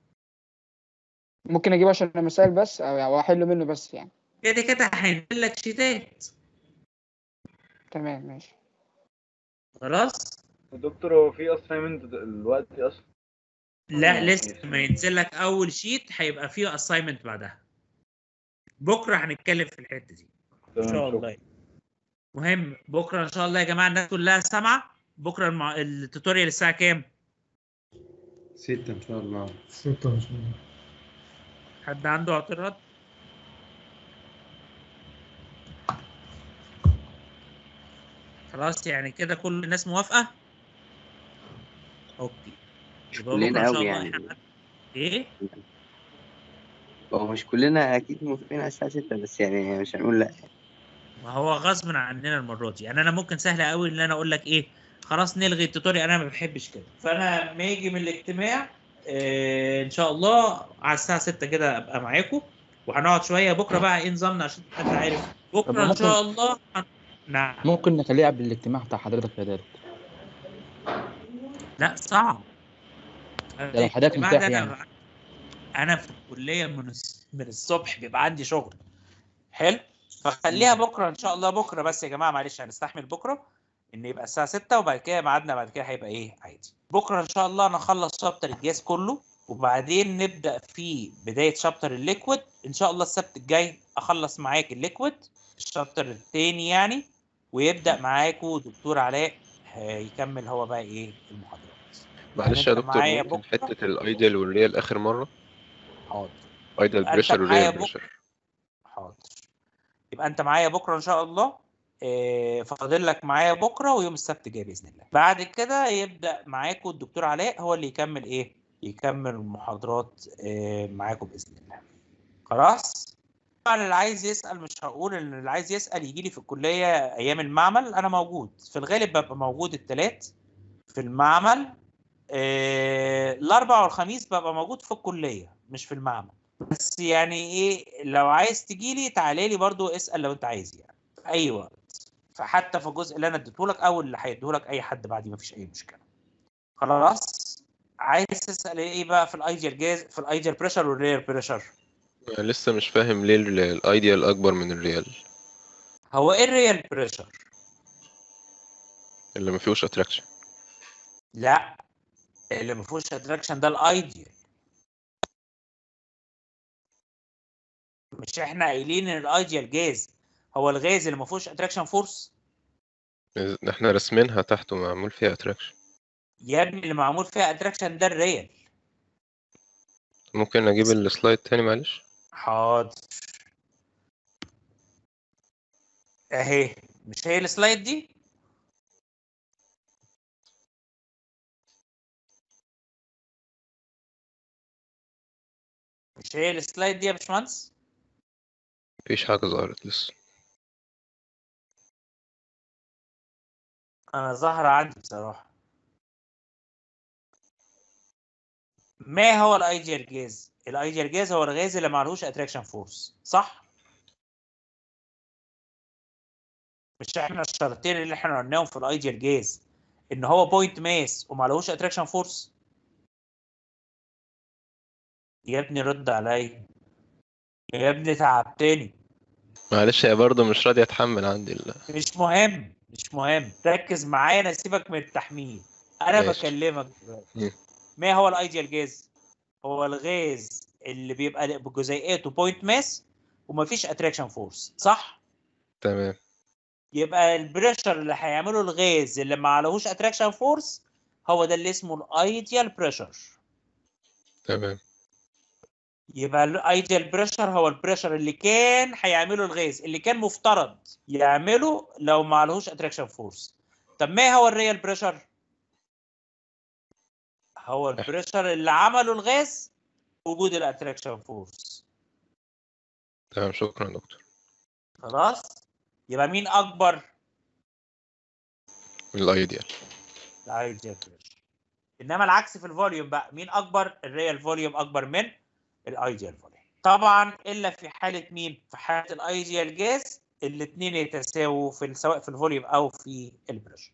ممكن اجيبه عشان المسائل بس او او احله منه بس يعني كده كده هينزل لك شيتات تمام ماشي خلاص دكتور هو في اساينمنت دلوقتي اصلا لا لسه ما ينزل لك اول شيت هيبقى فيه اساينمنت بعدها بكره هنتكلم في الحته دي ان تمام، شاء شكرا. الله مهم بكره ان شاء الله يا جماعه الناس كلها سامعه بكره المع... التوتوريال الساعه كام ستة إن شاء الله ستة إن شاء الله حد عنده اعتراض خلاص يعني كده كل الناس موافقه اوكي يبقى بكره كلنا ان شاء قوي الله يعني احنا ايه هو مش كلنا اكيد موافقين على الساعة 6 بس يعني مش هنقول لا ما هو غصب عننا المره دي يعني انا ممكن سهله قوي ان انا اقول لك ايه خلاص نلغي التوتوريال انا ما بحبش كده فانا لما يجي من الاجتماع آه ان شاء الله على الساعه 6 كده ابقى معاكم وهنقعد شويه بكره بقى ايه نظامنا عشان حد عارف طب بكره ان ممكن- شاء الله هن- نعم ممكن نخليها قبل الاجتماع بتاع حضرتك يا دكتور لا صعب ده لو حضرتك الجماعة متاح ده يعني انا انا في الكليه من الس- من الصبح بيبقى عندي شغل حلو فخليها بكره ان شاء الله بكره بس يا جماعه معلش هنستحمل بكره ان يبقى الساعه 6 وبعد كده ميعادنا بعد كده هيبقى ايه عادي بكره ان شاء الله نخلص شابتر الجاز كله وبعدين نبدا في بدايه شابتر الليكويد ان شاء الله السبت الجاي اخلص معاك الليكويد الشابتر الثاني يعني ويبدا معاكوا دكتور علاء هيكمل هو بقى ايه المحاضرات معلش يا هنبدأ دكتور معايا ممكن بكرة؟ حتة الايديال والريال آخر مرة حاضر ايديال يبقى انت بريشر معايا وريال بكره بريشر حاضر يبقى انت معايا بكره ان شاء الله آه، فاضل لك معايا بكره ويوم السبت جاي باذن الله بعد كده يبدا معاكم الدكتور علاء هو اللي يكمل ايه يكمل المحاضرات آه، معاكم باذن الله خلاص طبعا اللي عايز يسال مش هقول ان اللي عايز يسال يجي لي في الكليه ايام المعمل انا موجود في الغالب ببقى موجود الثلاث في المعمل آه، الاربع والخميس ببقى موجود في الكليه مش في المعمل بس يعني ايه لو عايز تجي لي تعالى لي برضو اسال لو انت عايز يعني في اي وقت فحتى في الجزء اللي انا اديته لك او اللي هيديه لك اي حد بعدي مفيش اي مشكله خلاص عايز تسال ايه بقى في الايديال جاز في الايديال بريشر والرير بريشر أنا لسه مش فاهم ليه ال- الايديال أكبر من الريال هو ايه الريال بريشر اللي ما فيهوش اتراكشن لا اللي ما فيهوش اتراكشن ده الايديال مش احنا قايلين ان الايديال جاز هو الغاز اللي ما فيهوش اتراكشن فورس احنا راسمينها تحت ومعمول فيها اتراكشن يا ابني اللي معمول فيها اتراكشن ده الريال ممكن اجيب السلايد تاني معلش حاضر اهي مش هي السلايد دي مش هي السلايد دي يا باشمهندس مفيش حاجة ظهرت لسه انا ظاهرة عندي بصراحة ما هو الايديال جاز الايديال جاز هو الغاز اللي معلهوش اتراكشن فورس صح مش احنا الشرطين اللي احنا قلناهم في الايديال جاز ان هو بوينت ماس ومعلهوش اتراكشن فورس يا ابني رد عليا يا ابني تعبتني معلش هي برضه مش راضية اتحمل عندي ال... مش مهم مش مهم ركز معايا انا سيبك من التحميل انا ماشي. بكلمك دلوقتي مم. ما هو الايديال جاز هو الغاز اللي بيبقى بجزيئاته بوينت ماس ومفيش اتراكشن فورس صح تمام يبقى البريشر اللي هيعمله الغاز اللي ما عليهوش اتراكشن فورس هو ده اللي اسمه الايديال بريشر تمام يبقى الايديال بريشر هو البريشر اللي كان هيعمله الغاز اللي كان مفترض يعمله لو ما عليهوش اتراكشن فورس طب ما هو الريال بريشر هو البريشر اللي عمله الغاز وجود الاتراكشن فورس تمام شكرا يا دكتور خلاص يبقى مين اكبر الايديال الايديال بريشر انما العكس في الفوليوم بقى مين اكبر الريال فوليوم اكبر من الايديال فوليوم طبعا الا في حاله مين في حاله الايديال جاز الاثنين يتساووا في ال- سواء في الفوليوم او في البريشر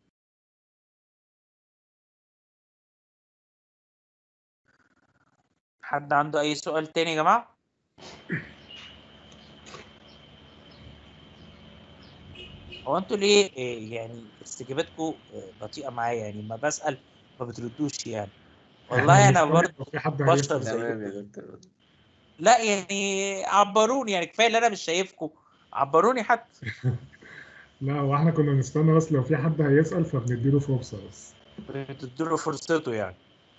حد عنده اي سؤال تاني يا جماعه هو انتوا ليه إيه، يعني استجابتكم بطيئه معايا يعني ما بسال ما بتردوش يعني والله انا بنستنى برضه لو في حد بشر هيسأل. تمام يا زيكم دكتور لا يعني عبروني يعني كفايه ان انا مش شايفكم عبروني حتى لا واحنا كنا بنستنى بس لو في حد هيسأل فبنديله فرصة بس تديله فرصته يعني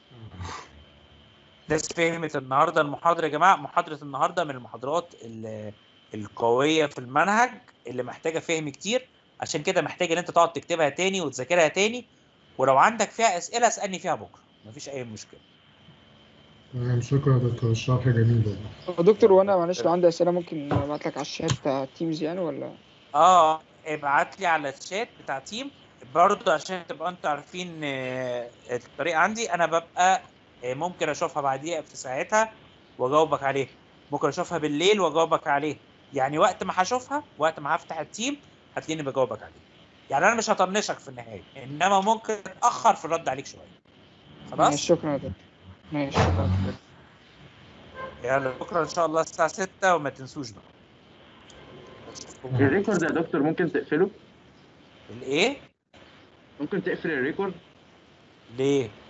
ناس فهمت النهارده المحاضره يا جماعه محاضره النهارده من المحاضرات ال- القويه في المنهج اللي محتاجه فهم كتير عشان كده محتاج ان انت تقعد تكتبها تاني وتذاكرها تاني ولو عندك فيها اسئله اسالني فيها بكره مفيش اي مشكله تمام شكرا يا دكتور الشرح جميل والله دكتور وانا معلش لو عندي اسئله ممكن ابعت لك على الشات بتاع تيمز يعني ولا اه ابعت لي على الشات بتاع تيم برضه عشان تبقى انتوا عارفين آه، الطريقه عندي انا ببقى آه، ممكن اشوفها بعديها في ساعتها واجاوبك عليها ممكن اشوفها بالليل واجاوبك عليها يعني وقت ما هشوفها وقت ما هفتح التيم هتلاقيني بجاوبك عليها يعني انا مش هطنشك في النهايه انما ممكن اتاخر في الرد عليك شويه خلاص ماشي، شكرا يا دكتور ماشي شكرا يلا بكره ان شاء الله الساعه 6 وما تنسوش بقى أشوفكم الريكورد يا دكتور ممكن تقفله الايه ممكن تقفل الريكورد ليه